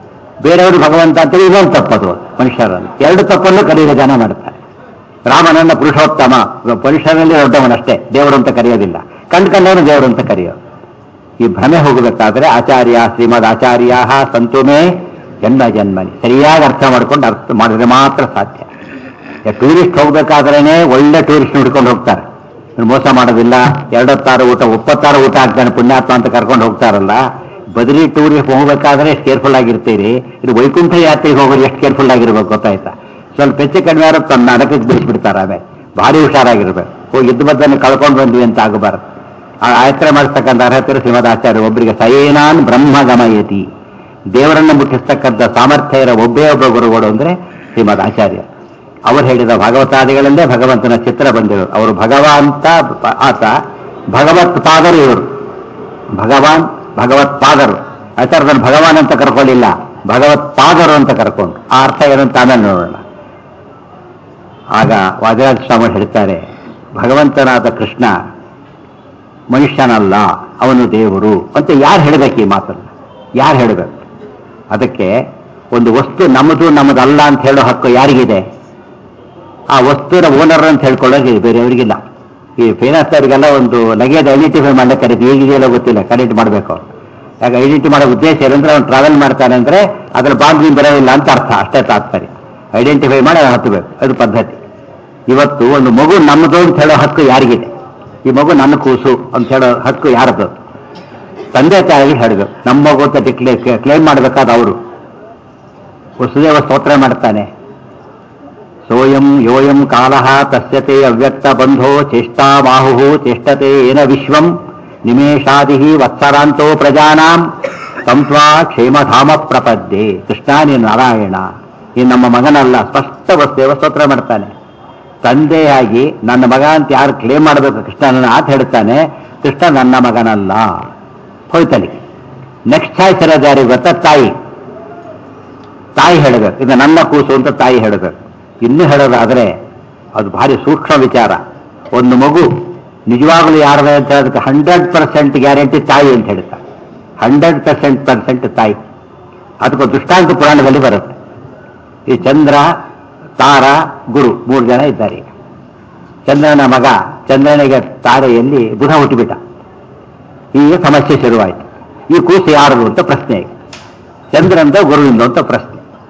ಬೇರೆಯವರು ಭಗವಂತ ಅಂತೇಳಿ ಇನ್ನೊಂದು ತಪ್ಪದು ಮನುಷ್ಯರನ್ನು ಎರಡು ತಪ್ಪನ್ನು ಕರೆಯುವ ಜನ ಮಾಡ್ತಾರೆ ರಾಮನನ್ನ ಪುರುಷೋತ್ತಮ ಮನುಷ್ಯರಲ್ಲಿ ದೊಡ್ಡವನಷ್ಟೇ ದೇವರು ಅಂತ ಕರೆಯೋದಿಲ್ಲ ಕಂಡು ಕಂಡವನು ದೇವರು ಅಂತ ಕರೆಯೋದು ಈ ಭ್ರಮೆ ಹೋಗಬೇಕಾದ್ರೆ ಆಚಾರ್ಯ ಶ್ರೀಮದ್ ಆಚಾರ್ಯ ಸಂತುಮೇ ಜನ್ಮ ಜನ್ಮನಿ ಸರಿಯಾಗಿ ಅರ್ಥ ಮಾಡ್ಕೊಂಡು ಅರ್ಥ ಮಾಡಿದ್ರೆ ಮಾತ್ರ ಸಾಧ್ಯ ಟೂರಿಸ್ಟ್ ಹೋಗ್ಬೇಕಾದ್ರೇನೆ ಒಳ್ಳೆ ಟೂರಿಸ್ಟ್ ಹುಡ್ಕೊಂಡು ಹೋಗ್ತಾರೆ ಇವ್ನು ಮೋಸ ಮಾಡೋದಿಲ್ಲ ಎರಡೊತ್ತಾರು ಊಟ ಒಪ್ಪತ್ತಾರು ಊಟ ಆಗ್ತಾನೆ ಪುಣ್ಯಾತ್ಮ ಅಂತ ಕರ್ಕೊಂಡು ಹೋಗ್ತಾರಲ್ಲ ಬದಲಿ ಟೂರಿಗೆ ಹೋಗ್ಬೇಕಾದ್ರೆ ಎಷ್ಟು ಕೇರ್ಫುಲ್ ಆಗಿರ್ತೀರಿ ಇದು ವೈಕುಂಠ ಯಾತ್ರೆಗೆ ಹೋಗೋರು ಎಷ್ಟು ಕೇರ್ಫುಲ್ ಆಗಿರ್ಬೇಕು ಗೊತ್ತಾಯ್ತಾ ಸ್ವಲ್ಪ ಹೆಚ್ಚು ಕಡಿಮೆ ಆದ್ರೆ ತನ್ನ ನಡಕಕ್ಕೆ ಬಿಡಿಸ್ಬಿಡ್ತಾರೆ ಆಮೇಲೆ ಭಾರಿ ಹುಷಾರಾಗಿರ್ಬೇಕು ಹೋಗಿ ಇದ್ದ ಬದ್ದನ್ನು ಕಳ್ಕೊಂಡು ಬಂದ್ವಿ ಅಂತ ಆಗಬಾರ್ದು ಆ ಯಾತ್ರೆ ಮಾಡಿಸ್ತಕ್ಕಂಥ ಅರ್ಹತೆ ಶ್ರೀಮದ್ ಆಚಾರ್ಯ ಒಬ್ಬರಿಗೆ ಸಯೇನಾನ್ ಬ್ರಹ್ಮ ಗಮಯತಿ ದೇವರನ್ನ ಮುಟ್ಟಿಸ್ತಕ್ಕಂಥ ಸಾಮರ್ಥ್ಯ ಇರೋ ಒಬ್ಬೇ ಒಬ್ಬ ಗುರುಗಳು ಅಂದ್ರೆ ಶ್ರೀಮದ್ ಆಚಾರ್ಯ ಅವರು ಹೇಳಿದ ಭಗವತಾದಿಗಳಲ್ಲೇ ಭಗವಂತನ ಚಿತ್ರ ಬಂದಿರು ಅವರು ಭಗವಂತ ಆತ ಭಗವತ್ ಪಾದರು ಇವರು ಭಗವಾನ್ ಭಗವತ್ ಪಾದರು ಆಚಾರ್ಯದನ್ನು ಭಗವಾನ್ ಅಂತ ಕರ್ಕೊಳ್ಳಿಲ್ಲ ಭಗವತ್ ಪಾದರು ಅಂತ ಕರ್ಕೊಂಡು ಆ ಅರ್ಥ ಏನಂತ ಆಮೇಲೆ ನೋಡೋಣ ಆಗ ವಾದಿರಾಜ ಸ್ವಾಮಿ ಹೇಳ್ತಾರೆ ಭಗವಂತನಾದ ಕೃಷ್ಣ ಮನುಷ್ಯನಲ್ಲ ಅವನು ದೇವರು ಅಂತ ಯಾರು ಹೇಳಬೇಕು ಈ ಮಾತನ್ನು ಯಾರು ಹೇಳಬೇಕು ಅದಕ್ಕೆ ಒಂದು ವಸ್ತು ನಮ್ಮದು ನಮ್ಮದಲ್ಲ ಅಂತ ಹೇಳೋ ಹಕ್ಕು ಯಾರಿಗಿದೆ ಆ ವಸ್ತುವಿನ ಓನರ್ ಅಂತ ಹೇಳ್ಕೊಳ್ಳೋಕೆ ಬೇರೆಯವರಿಗಿಲ್ಲ ಈ ಫೈನಾನ್ಸ್ ಅವರಿಗೆಲ್ಲ ಒಂದು ಲಗೇಜ್ ಐಡೆಂಟಿಫೈ ಮಾಡಕ್ಕೆ ಕರೀತಿ ಹೇಗಿದೆಯಲ್ಲ ಗೊತ್ತಿಲ್ಲ ಕರೆಕ್ಟ್ ಮಾಡಬೇಕು ಯಾಕೆ ಐಡೆಂಟಿ ಮಾಡೋ ಉದ್ದೇಶ ಏನಂದ್ರೆ ಅವ್ನು ಟ್ರಾವೆಲ್ ಮಾಡ್ತಾನೆ ಅಂದ್ರೆ ಅದ್ರ ಬಾಂಬ್ ಬರೋದಿಲ್ಲ ಅಂತ ಅರ್ಥ ಅಷ್ಟೇ ತಾತ್ಪರ್ಯ ಐಡೆಂಟಿಫೈ ಮಾಡಿ ಅದು ಹತ್ತಬೇಕು ಅದು ಪದ್ಧತಿ ಇವತ್ತು ಒಂದು ಮಗು ನಮ್ಮದು ಅಂತ ಹೇಳೋ ಹಕ್ಕು ಯಾರಿಗಿದೆ ಈ ಮಗು ನನ್ನ ಕೂಸು ಅಂತ ಹೇಳೋ ಹಕ್ಕು ಯಾರದು ತಂದೆ ತಾಯಿಗೆ ಹೇಳಬೇಕು ನಮ್ಮ ಮಗು ಅಂತ ಡಿಕ್ಲೇ ಕ್ಲೇಮ್ ಮಾಡಬೇಕಾದ ಅವರು ವಸುದೇವ ಸ್ತೋತ್ರ ಮಾಡ್ತಾನೆ ಸೋಯಂ ಯೋಯಂ ಕಾಲಃ ತಸ್ಯತೆ ಅವ್ಯಕ್ತ ಬಂಧೋ ಚೇಷ್ಟಾ ಬಾಹು ಚೇಷ್ಟತೆ ಏನ ವಿಶ್ವಂ ನಿಮೇಷಾದಿ ವತ್ಸರಾಂತೋ ಪ್ರಜಾನಾಂ ಸಂತ್ವಾ ಕ್ಷೇಮಧಾಮ ಪ್ರಪದ್ಯೆ ಕೃಷ್ಣ ನೀನು ನಾರಾಯಣ ಈ ನಮ್ಮ ಮಗನಲ್ಲ ಸ್ಪಷ್ಟ ವಸ್ತೇವ ಸ್ತೋತ್ರ ಮಾಡ್ತಾನೆ ತಂದೆಯಾಗಿ ನನ್ನ ಮಗ ಅಂತ ಯಾರು ಕ್ಲೇಮ್ ಮಾಡಬೇಕು ಕೃಷ್ಣನನ್ನ ಆತ ಹೇಳ್ತಾನೆ ಕೃಷ್ಣ ನನ್ನ ಮಗನಲ್ಲ ಹೋಯ್ತಲ್ಲಿ ನೆಕ್ಸ್ಟ್ ಚಾಯ್ಸ್ ಇರೋದು ಯಾರಿಗೆ ಗೊತ್ತಾ ತಾಯಿ ತಾಯಿ ಹೇಳಬೇಕು ಇದು ನನ್ನ ಕೂಸು ಅಂತ ತಾಯಿ ಹೇಳಬೇಕು ಇನ್ನೂ ಹೇಳೋದಾದ್ರೆ ಅದು ಭಾರಿ ಸೂಕ್ಷ್ಮ ವಿಚಾರ ಒಂದು ಮಗು ನಿಜವಾಗ್ಲೂ ಯಾರದ ಅಂತ ಹೇಳೋದಕ್ಕೆ ಹಂಡ್ರೆಡ್ ಪರ್ಸೆಂಟ್ ಗ್ಯಾರಂಟಿ ತಾಯಿ ಅಂತ ಹೇಳ್ತಾರೆ ಹಂಡ್ರೆಡ್ ಪರ್ಸೆಂಟ್ ಪರ್ಸೆಂಟ್ ತಾಯಿ ಅದಕ್ಕೆ ದೃಷ್ಟಾಂತ ಪುರಾಣದಲ್ಲಿ ಬರುತ್ತೆ ಈ ಚಂದ್ರ ತಾರ ಗುರು ಮೂರು ಜನ ಇದ್ದಾರೆ ಈಗ ಚಂದ್ರನ ಮಗ ಚಂದ್ರನಿಗೆ ತಾರೆಯಲ್ಲಿ ಬುಧ ಹುಟ್ಟಿಬಿಟ್ಟ ಈಗ ಸಮಸ್ಯೆ ಶುರುವಾಯಿತು ಈ ಕೂಸು ಯಾರದು ಅಂತ ಪ್ರಶ್ನೆ ಈಗ ಚಂದ್ರಂದ ಗುರುವಿಂದ ಅಂತ ಪ್ರಶ್ನೆ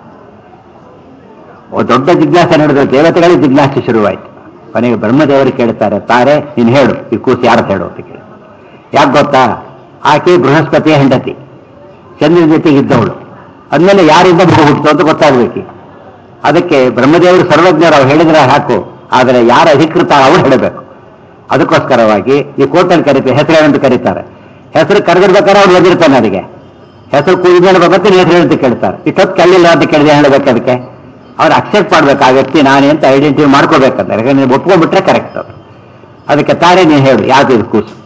ಒ- ದೊಡ್ಡ ಜಿಜ್ಞಾಸೆ ನಡೆದ ದೇವತೆಗಳಿಗೆ ಜಿಜ್ಞಾಸೆ ಶುರುವಾಯಿತು ಕೊನೆಗೆ ಬ್ರಹ್ಮದೇವರು ಕೇಳ್ತಾರೆ ತಾರೆ ನೀನು ಹೇಳು ಈ ಕೂಸು ಯಾರು ಹೇಳು ಅಂತ ಕೇಳಿ ಯಾಕೆ ಗೊತ್ತಾ ಆಕೆ ಬೃಹಸ್ಪತಿಯ ಹೆಂಡತಿ ಚಂದ್ರನ ಜೊತೆಗೆ ಇದ್ದವಳು ಅಂದಮೇಲೆ ಯಾರಿಂದ ಮಗು ಹುಟ್ಟಿತು ಅಂತ ಗೊತ್ತಾಗ್ಬೇಕು ಅದಕ್ಕೆ ಬ್ರಹ್ಮದೇವರು ಸರ್ವಜ್ಞರು ಅವ್ರು ಹೇಳಿದ್ರೆ ಹಾಕು ಆದರೆ ಯಾರು ಅಧಿಕೃತ ಅವ್ರು ಹೇಳಬೇಕು ಅದಕ್ಕೋಸ್ಕರವಾಗಿ ಈ ಕೋರ್ಟಲ್ಲಿ ಕರೀತಾರೆ ಹೆಸರು ಅಂತ ಕರೀತಾರೆ ಹೆಸರು ಕರೆದಿರ್ಬೇಕಾದ್ರೆ ಅವ್ರು ಓದಿರ್ತಾನೆ ಅದಕ್ಕೆ ಹೆಸರು ಕೂಗಿದ್ಮೇಲೆ ಮತ್ತೆ ನೀ ಹೆಸರು ಅಂತ ಕೇಳ್ತಾರೆ ಇಷ್ಟೊತ್ತು ಕೇಳಲಿಲ್ಲ ಅಂತ ಕೇಳಿದೆ ಹೇಳಬೇಕು ಅದಕ್ಕೆ ಅವ್ರು ಅಕ್ಸೆಪ್ಟ್ ಮಾಡ್ಬೇಕು ಆ ವ್ಯಕ್ತಿ ನಾನೇ ಅಂತ ಐಡೆಂಟಿಫೈ ಮಾಡ್ಕೋಬೇಕಂತ ಯಾಕಂದ್ರೆ ನೀವು ಒಪ್ಕೊಂಡ್ಬಿಟ್ರೆ ಕರೆಕ್ಟ್ ಅದು ಅದಕ್ಕೆ ತಾರೆ ನೀನು ಹೇಳು ಯಾವ್ದು ಇದು ಕೂಸು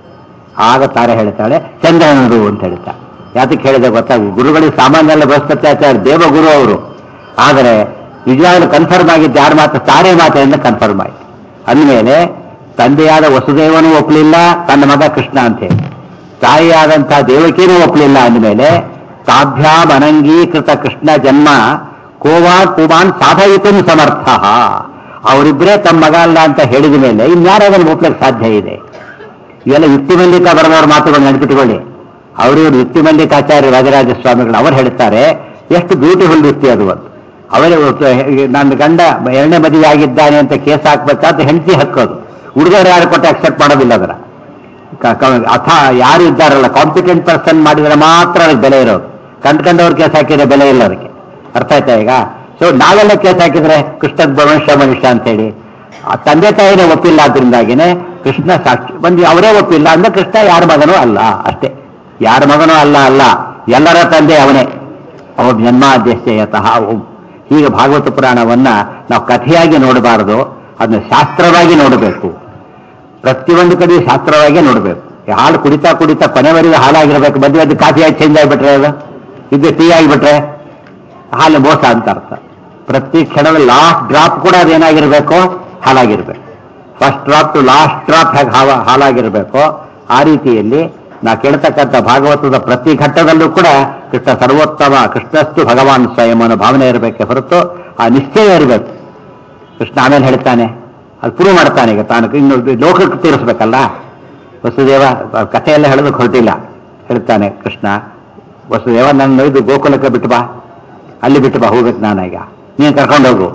ಆಗ ತಾರೆ ಹೇಳ್ತಾಳೆ ಚಂದ್ರನದು ಅಂತ ಹೇಳ್ತಾಳೆ ಯಾತಕ್ಕೆ ಹೇಳಿದೆ ಗೊತ್ತಾಗ ಗುರುಗಳಿಗೆ ಸಾಮಾನ್ಯ ಬೃಹಸ್ಪತ್ಯಾಚಾರ್ಯ ದೇವಗುರು ಅವರು ಆದರೆ ನಿಜವಾಗ್ಲೂ ಕನ್ಫರ್ಮ್ ಆಗಿದ್ದು ಯಾರ ಮಾತು ತಾರೆ ಮಾತಿನಿಂದ ಕನ್ಫರ್ಮ್ ಆಯ್ತು ಅಂದಮೇಲೆ ತಂದೆಯಾದ ವಸುದೇವನೂ ಒಪ್ಪಲಿಲ್ಲ ತನ್ನ ಮಗ ಕೃಷ್ಣ ಅಂತ ಹೇಳಿ ತಾಯಿಯಾದಂತಹ ದೇವಕಿನೂ ಒಪ್ಪಲಿಲ್ಲ ಅಂದಮೇಲೆ ತಾಭ್ಯಾಮ್ ಅನಂಗೀಕೃತ ಕೃಷ್ಣ ಜನ್ಮ ಕೋವಾನ್ ಕುಮಾನ್ ಸಾಧಯಿತು ಸಮರ್ಥ ಅವರಿಬ್ಬರೇ ತಮ್ಮ ಮಗ ಅಲ್ಲ ಅಂತ ಹೇಳಿದ ಮೇಲೆ ಇನ್ಯಾರು ಅದನ್ನು ಒಪ್ಲಿಕ್ಕೆ ಸಾಧ್ಯ ಇದೆ ಇವೆಲ್ಲ ಯುಕ್ತಿ ಮಲ್ಲಿಕ ಬರೆದವ್ರ ಮಾತುಗಳು ನೆನಪಿಟ್ಟುಕೊಳ್ಳಿ ಅವರು ಇವರು ಯುಕ್ತಿ ಮಲ್ಲಿಕಾಚಾರ್ಯ ರಾಜರಾಜ ಸ್ವಾಮಿಗಳು ಅವರು ಹೇಳ್ತಾರೆ ಎಷ್ಟು ಬ್ಯೂಟಿಫುಲ್ ಯುಕ್ತಿ ಅದು ಒಂದು ಅವರೇ ಒಟ್ಟು ನನ್ನ ಗಂಡ ಎರಡನೇ ಮದುವೆ ಆಗಿದ್ದಾನೆ ಅಂತ ಕೇಸ್ ಹಾಕ್ಬೇಕಾದ್ರೆ ಹೆಂಡತಿ ಹಕ್ಕೋದು ಹುಡುಗರು ಯಾರು ಕೊಟ್ಟು ಅಕ್ಸೆಪ್ಟ್ ಮಾಡೋದಿಲ್ಲ ಅದರ ಕ- ಕ- ಅಥ ಯಾರು ಇದ್ದಾರಲ್ಲ ಕಾಂಪಿಟೆಂಟ್ ಪರ್ಸನ್ ಮಾಡಿದ್ರೆ ಮಾತ್ರ ಅದಕ್ಕೆ ಬೆಲೆ ಇರೋದು ಕಂಡ್ಕೊಂಡವ್ರ ಕೇಸ್ ಹಾಕಿದ್ರೆ ಬೆಲೆ ಇಲ್ಲ ಅದಕ್ಕೆ ಅರ್ಥ ಆಯ್ತಾ ಈಗ ಸೊ ನಾವೆಲ್ಲ ಕೇಸ್ ಹಾಕಿದ್ರೆ ಕೃಷ್ಣ ಮನುಷ್ಯ ಮನುಷ್ಯ ಅಂತೇಳಿ ಆ ತಂದೆ ತಾಯಿನೇ ಒಪ್ಪಿಲ್ಲ ಆದ್ರಿಂದಾಗಿನೇ ಕೃಷ್ಣ ಸಾಕ್ಷಿ ಬಂದು ಅವರೇ ಒಪ್ಪಿಲ್ಲ ಅಂದ್ರೆ ಕೃಷ್ಣ ಯಾರ ಮಗನೂ ಅಲ್ಲ ಅಷ್ಟೇ ಯಾರ ಮಗನೂ ಅಲ್ಲ ಅಲ್ಲ ಎಲ್ಲರ ತಂದೆ ಅವನೇ ಅವ ಜನ್ಮಾದ್ಯಶ್ಚಯತಃ ಓಂ ಹೀಗೆ ಭಾಗವತ ಪುರಾಣವನ್ನ ನಾವು ಕಥೆಯಾಗಿ ನೋಡಬಾರದು ಅದನ್ನ ಶಾಸ್ತ್ರವಾಗಿ ನೋಡಬೇಕು ಪ್ರತಿಯೊಂದು ಕಡೆ ಶಾಸ್ತ್ರವಾಗೇ ನೋಡಬೇಕು ಈ ಹಾಲು ಕುಡಿತಾ ಕುಡಿತಾ ಕೊನೆವರೆಗೂ ಹಾಲಾಗಿರ್ಬೇಕು ಮದುವೆ ಅದು ಕಾಫಿಯಾಗಿ ಚೇಂಜ್ ಆಗಿಬಿಟ್ರೆ ಅದು ಇದು ಟೀ ಆಗಿಬಿಟ್ರೆ ಹಾಲು ಮೋಸ ಅಂತ ಅರ್ಥ ಪ್ರತಿ ಕ್ಷಣದ ಲಾಸ್ಟ್ ಡ್ರಾಪ್ ಕೂಡ ಅದೇನಾಗಿರ್ಬೇಕು ಹಾಲಾಗಿರ್ಬೇಕು first drop to last drop ಹೇಗೆ ಹಾವ ಹಾಲಾಗಿರ್ಬೇಕು ಆ ರೀತಿಯಲ್ಲಿ ನಾ ಕೇಳ್ತಕ್ಕಂಥ ಭಾಗವತದ ಪ್ರತಿ ಘಟ್ಟದಲ್ಲೂ ಕೂಡ ಕೃಷ್ಣ ಸರ್ವೋತ್ತಮ ಕೃಷ್ಣಸ್ತು ಭಗವಾನ್ ಸ್ವಯಂ ಅನ್ನೋ ಭಾವನೆ ಇರಬೇಕೆ ಹೊರತು ಆ ನಿಶ್ಚಯ ಇರಬೇಕು ಕೃಷ್ಣ ಆಮೇಲೆ ಹೇಳ್ತಾನೆ ಅದು ಪ್ರೂವ್ ಮಾಡ್ತಾನೆ ಈಗ ತಾನು ಇನ್ನು ಲೋಕಕ್ಕೆ ತೀರಿಸ್ಬೇಕಲ್ಲ ವಸುದೇವ ಆ ಕಥೆಯೆಲ್ಲ ಹೇಳೋದಕ್ಕೆ ಹೊರಟಿಲ್ಲ ಹೇಳ್ತಾನೆ ಕೃಷ್ಣ ವಸುದೇವ ನನ್ನ ಇದು ಗೋಕುಲಕ್ಕೆ ಬಿಟ್ಟು ಬಾ ಅಲ್ಲಿ ಬಿಟ್ಟು ಬಾ ಹೋಗ್ಬೇಕು ನಾನೀಗ ನೀನು ಕರ್ಕೊಂಡು ಹೋಗು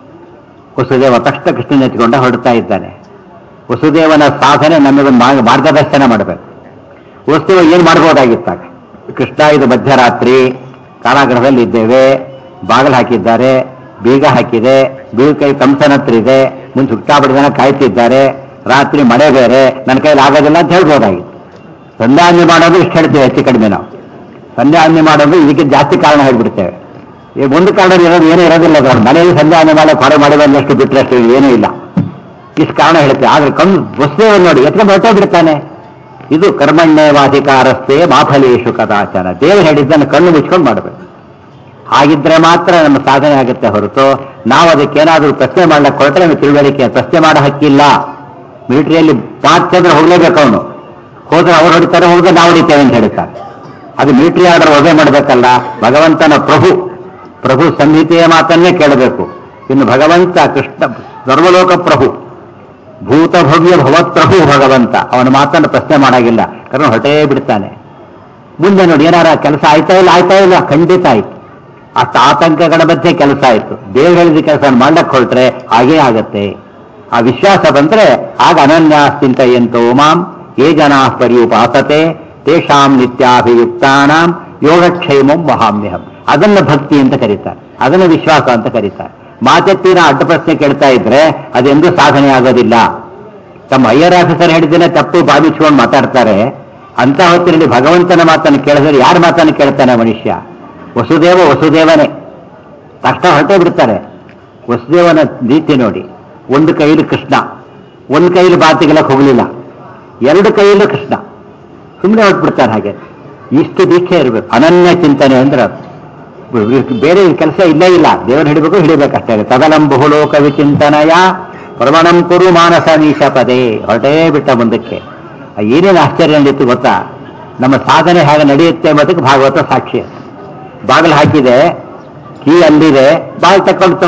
ವಸುದೇವ ತಕ್ಷಣ ಕೃಷ್ಣನ ಎತ್ಕೊಂಡ ಹೊರಡ್ತಾ ಇದ್ದಾನೆ ವಸುದೇವನ ಸಾಧನೆ ನಮಗೆ ಮಾರ್ಗ- ಮಾರ್ಗದರ್ಶನ ಮಾಡಬೇಕು ವಸುದೇವ ಏನ್ ಮಾಡ್ಬೋದಾಗಿತ್ತಾಗ ಕೃಷ್ಣ ಇದು ಮಧ್ಯರಾತ್ರಿ ಕಾರಾಗೃಹದಲ್ಲಿ ಇದ್ದೇವೆ ಬಾಗಿಲು ಹಾಕಿದ್ದಾರೆ ಬೀಗ ಹಾಕಿದೆ ಬೀಗ ಕೈ ಕಂಸನ ಹತ್ರ ಇದೆ ಮುಂದೆ ಸುತ್ತಾಬಿಡ ಜನ ಕಾಯ್ತಿದ್ದಾರೆ ರಾತ್ರಿ ಮಳೆ ಬೇರೆ ನನ್ನ ಕೈಲಿ ಆಗೋದಿಲ್ಲ ಅಂತ ಹೇಳ್ಬೋದಾಗಿತ್ತು ಸಂಧ್ಯಾನ್ಯ ಮಾಡೋದು ಇಷ್ಟು ಹೇಳ್ತೇವೆ ಹೆಚ್ಚು ಕಡಿಮೆ ನಾವು ಸಂಧ್ಯಾನ್ಯ ಮಾಡೋದು ಇದಕ್ಕೆ ಜಾಸ್ತಿ ಕಾರಣ ಹೇಳ್ಬಿಡ್ತೇವೆ ಈ ಒಂದು ಕಾರಣ ಇರೋದು ಏನೂ ಇರೋದಿಲ್ಲ ಸರ್ ಮನೆಯಲ್ಲಿ ಸಂಧ್ಯಾನ್ಯ ಮಾಡಕ್ಕೆ ಹೊರ ಮಾಡಿ ಬಂದಷ್ಟು ಬಿಟ್ಟರೆ ಅಷ್ಟು ಏನೂ ಇಲ್ಲ ಇಷ್ಟು ಕಾರಣ ಹೇಳ್ತೇವೆ ಆದ್ರೆ ಕಣ್ಣು ವಸ್ತುವ ನೋಡಿ ಎತ್ಕೊಂಡು ಹೊರಟೇ ಬಿಡ್ತಾನೆ ಇದು ಕರ್ಮಣ್ಯವಾಧಿಕಾರಸ್ಥೆ ಮಾಫಲೇಶು ಕದಾಚನ ದೇವರು ಹೇಳಿದ್ದನ್ನು ಕಣ್ಣು ಮುಚ್ಕೊಂಡು ಮಾಡಬೇಕು ಹಾಗಿದ್ರೆ ಮಾತ್ರ ನಮ್ಮ ಸಾಧನೆ ಆಗುತ್ತೆ ಹೊರತು ನಾವು ಅದಕ್ಕೇನಾದ್ರೂ ಪ್ರಶ್ನೆ ಮಾಡ್ಲಿಕ್ಕೆ ಹೊರಟ್ರೆ ನಮಗೆ ತಿಳುವಳಿಕೆ ಪ್ರಶ್ನೆ ಮಾಡೋ ಹಕ್ಕಿಲ್ಲ ಮಿಲಿಟರಿಯಲ್ಲಿ ಮಾತ್ರ ಹೋಗ್ಲೇಬೇಕು ಅವನು ಹೋದ್ರೆ ಅವ್ರು ಹೊಡಿತಾರೆ ಹೋದ್ರೆ ನಾವು ಹೊಡಿತೇವೆ ಅಂತ ಹೇಳ್ತಾರೆ ಅದು ಮಿಲಿಟರಿ ಆರ್ಡರ್ ಒಬ್ಬೇ ಮಾಡಬೇಕಲ್ಲ ಭಗವಂತನ ಪ್ರಭು ಪ್ರಭು ಸಂಹಿತೆಯ ಮಾತನ್ನೇ ಕೇಳಬೇಕು ಇನ್ನು ಭಗವಂತ ಕೃಷ್ಣ ಸರ್ವಲೋಕ ಪ್ರಭು ಭೂತ ಭವ್ಯ ಭವತ್ಪ್ರಭು ಭಗವಂತ ಅವನ ಮಾತನ್ನು ಪ್ರಶ್ನೆ ಮಾಡಾಗಿಲ್ಲ ಕಾರಣ ಹೊರಟೇ ಬಿಡ್ತಾನೆ ಮುಂದೆ ನೋಡಿ ಏನಾರ ಕೆಲಸ ಆಯ್ತಾ ಇಲ್ಲ ಆಯ್ತಾ ಇಲ್ಲ ಖಂಡಿತ ಆಯ್ತು ಅಷ್ಟು ಆತಂಕಗಳ ಮಧ್ಯೆ ಕೆಲಸ ಆಯ್ತು ದೇವ್ರು ಹೇಳಿದ ಕೆಲಸ ಮಾಡ್ಲಕ್ಕೆ ಹೊರಟ್ರೆ ಹಾಗೇ ಆಗತ್ತೆ ಆ ವಿಶ್ವಾಸ ಬಂದ್ರೆ ಆಗ ಅನನ್ಯಾಸ್ತಿಂತೆಯಂತೋ ಮಾಂ ಯೇ ಜನಾ ಪರ್ಯುಪಾಸತೆ ತೇಷಾಂ ನಿತ್ಯಾಭಿಯುಕ್ತಾನಾಂ ಯೋಗಕ್ಷೇಮಂ ಮಹಾಮ್ಯಹಂ ಅದನ್ನ ಭಕ್ತಿ ಅಂತ ಕರೀತಾರೆ ಅದನ್ನ ವಿಶ್ವಾಸ ಅಂತ ಕರೀತಾರೆ ಮಾತೆತ್ತಿನ ಅಡ್ಡ ಪ್ರಶ್ನೆ ಕೇಳ್ತಾ ಇದ್ರೆ ಅದೆಂದೂ ಸಾಧನೆ ಆಗೋದಿಲ್ಲ ತಮ್ಮ ಹೈಯರ್ ಆಫೀಸರ್ ಹೇಳಿದ್ದೇನೆ ತಪ್ಪು ಭಾವಿಸ್ಕೊಂಡು ಮಾತಾಡ್ತಾರೆ ಅಂತ ಹೊತ್ತಿನಲ್ಲಿ ಭಗವಂತನ ಮಾತನ್ನು ಕೇಳಿದ್ರೆ ಯಾರ ಮಾತನ್ನು ಕೇಳ್ತಾನೆ ಮನುಷ್ಯ ವಸುದೇವ ವಸುದೇವನೇ ತಕ್ಷಣ ಹೊರಟೇ ಬಿಡ್ತಾರೆ ವಸುದೇವನ ರೀತಿ ನೋಡಿ ಒಂದು ಕೈಲಿ ಕೃಷ್ಣ ಒಂದು ಕೈಲಿ ಬಾತಿಗೆಲ್ಲ ಹೋಗಲಿಲ್ಲ ಎರಡು ಕೈಯಲ್ಲೂ ಕೃಷ್ಣ ಸುಮ್ಮನೆ ಹೊರಟ್ಬಿಡ್ತಾರೆ ಹಾಗೆ ಇಷ್ಟು ದೀಕ್ಷೆ ಇರಬೇಕು ಅನನ್ಯ ಚಿಂತನೆ ಅಂದ್ರೆ ಅದು. ಬೇರೆ ಕೆಲಸ ಇಲ್ಲೇ ಇಲ್ಲ ದೇವರು ಹಿಡಿಬೇಕು ಹಿಡಿಬೇಕಷ್ಟೇ ತದಲಂ ಬಹುಲೋಕ ವಿಚಿಂತನಯ ಪ್ರವಣಂ ಕುರು ಮಾನಸ ನೀಶ ಪದೇ ಹೊರಟೇ ಬಿಟ್ಟ ಮುಂದಕ್ಕೆ ಆ ಏನೇನು ಆಶ್ಚರ್ಯ ನಡೀತು ಗೊತ್ತಾ ನಮ್ಮ ಸಾಧನೆ ಹೇಗೆ ನಡೆಯುತ್ತೆ ಎಂಬುದಕ್ಕೆ ಭಾಗವತ ಸಾಕ್ಷಿ ಬಾಗಿಲು ಹಾಕಿದೆ ಕೀ ಅಲ್ಲಿದೆ ಬಾಗಿಲು ತಕ್ಕೊಳ್ತು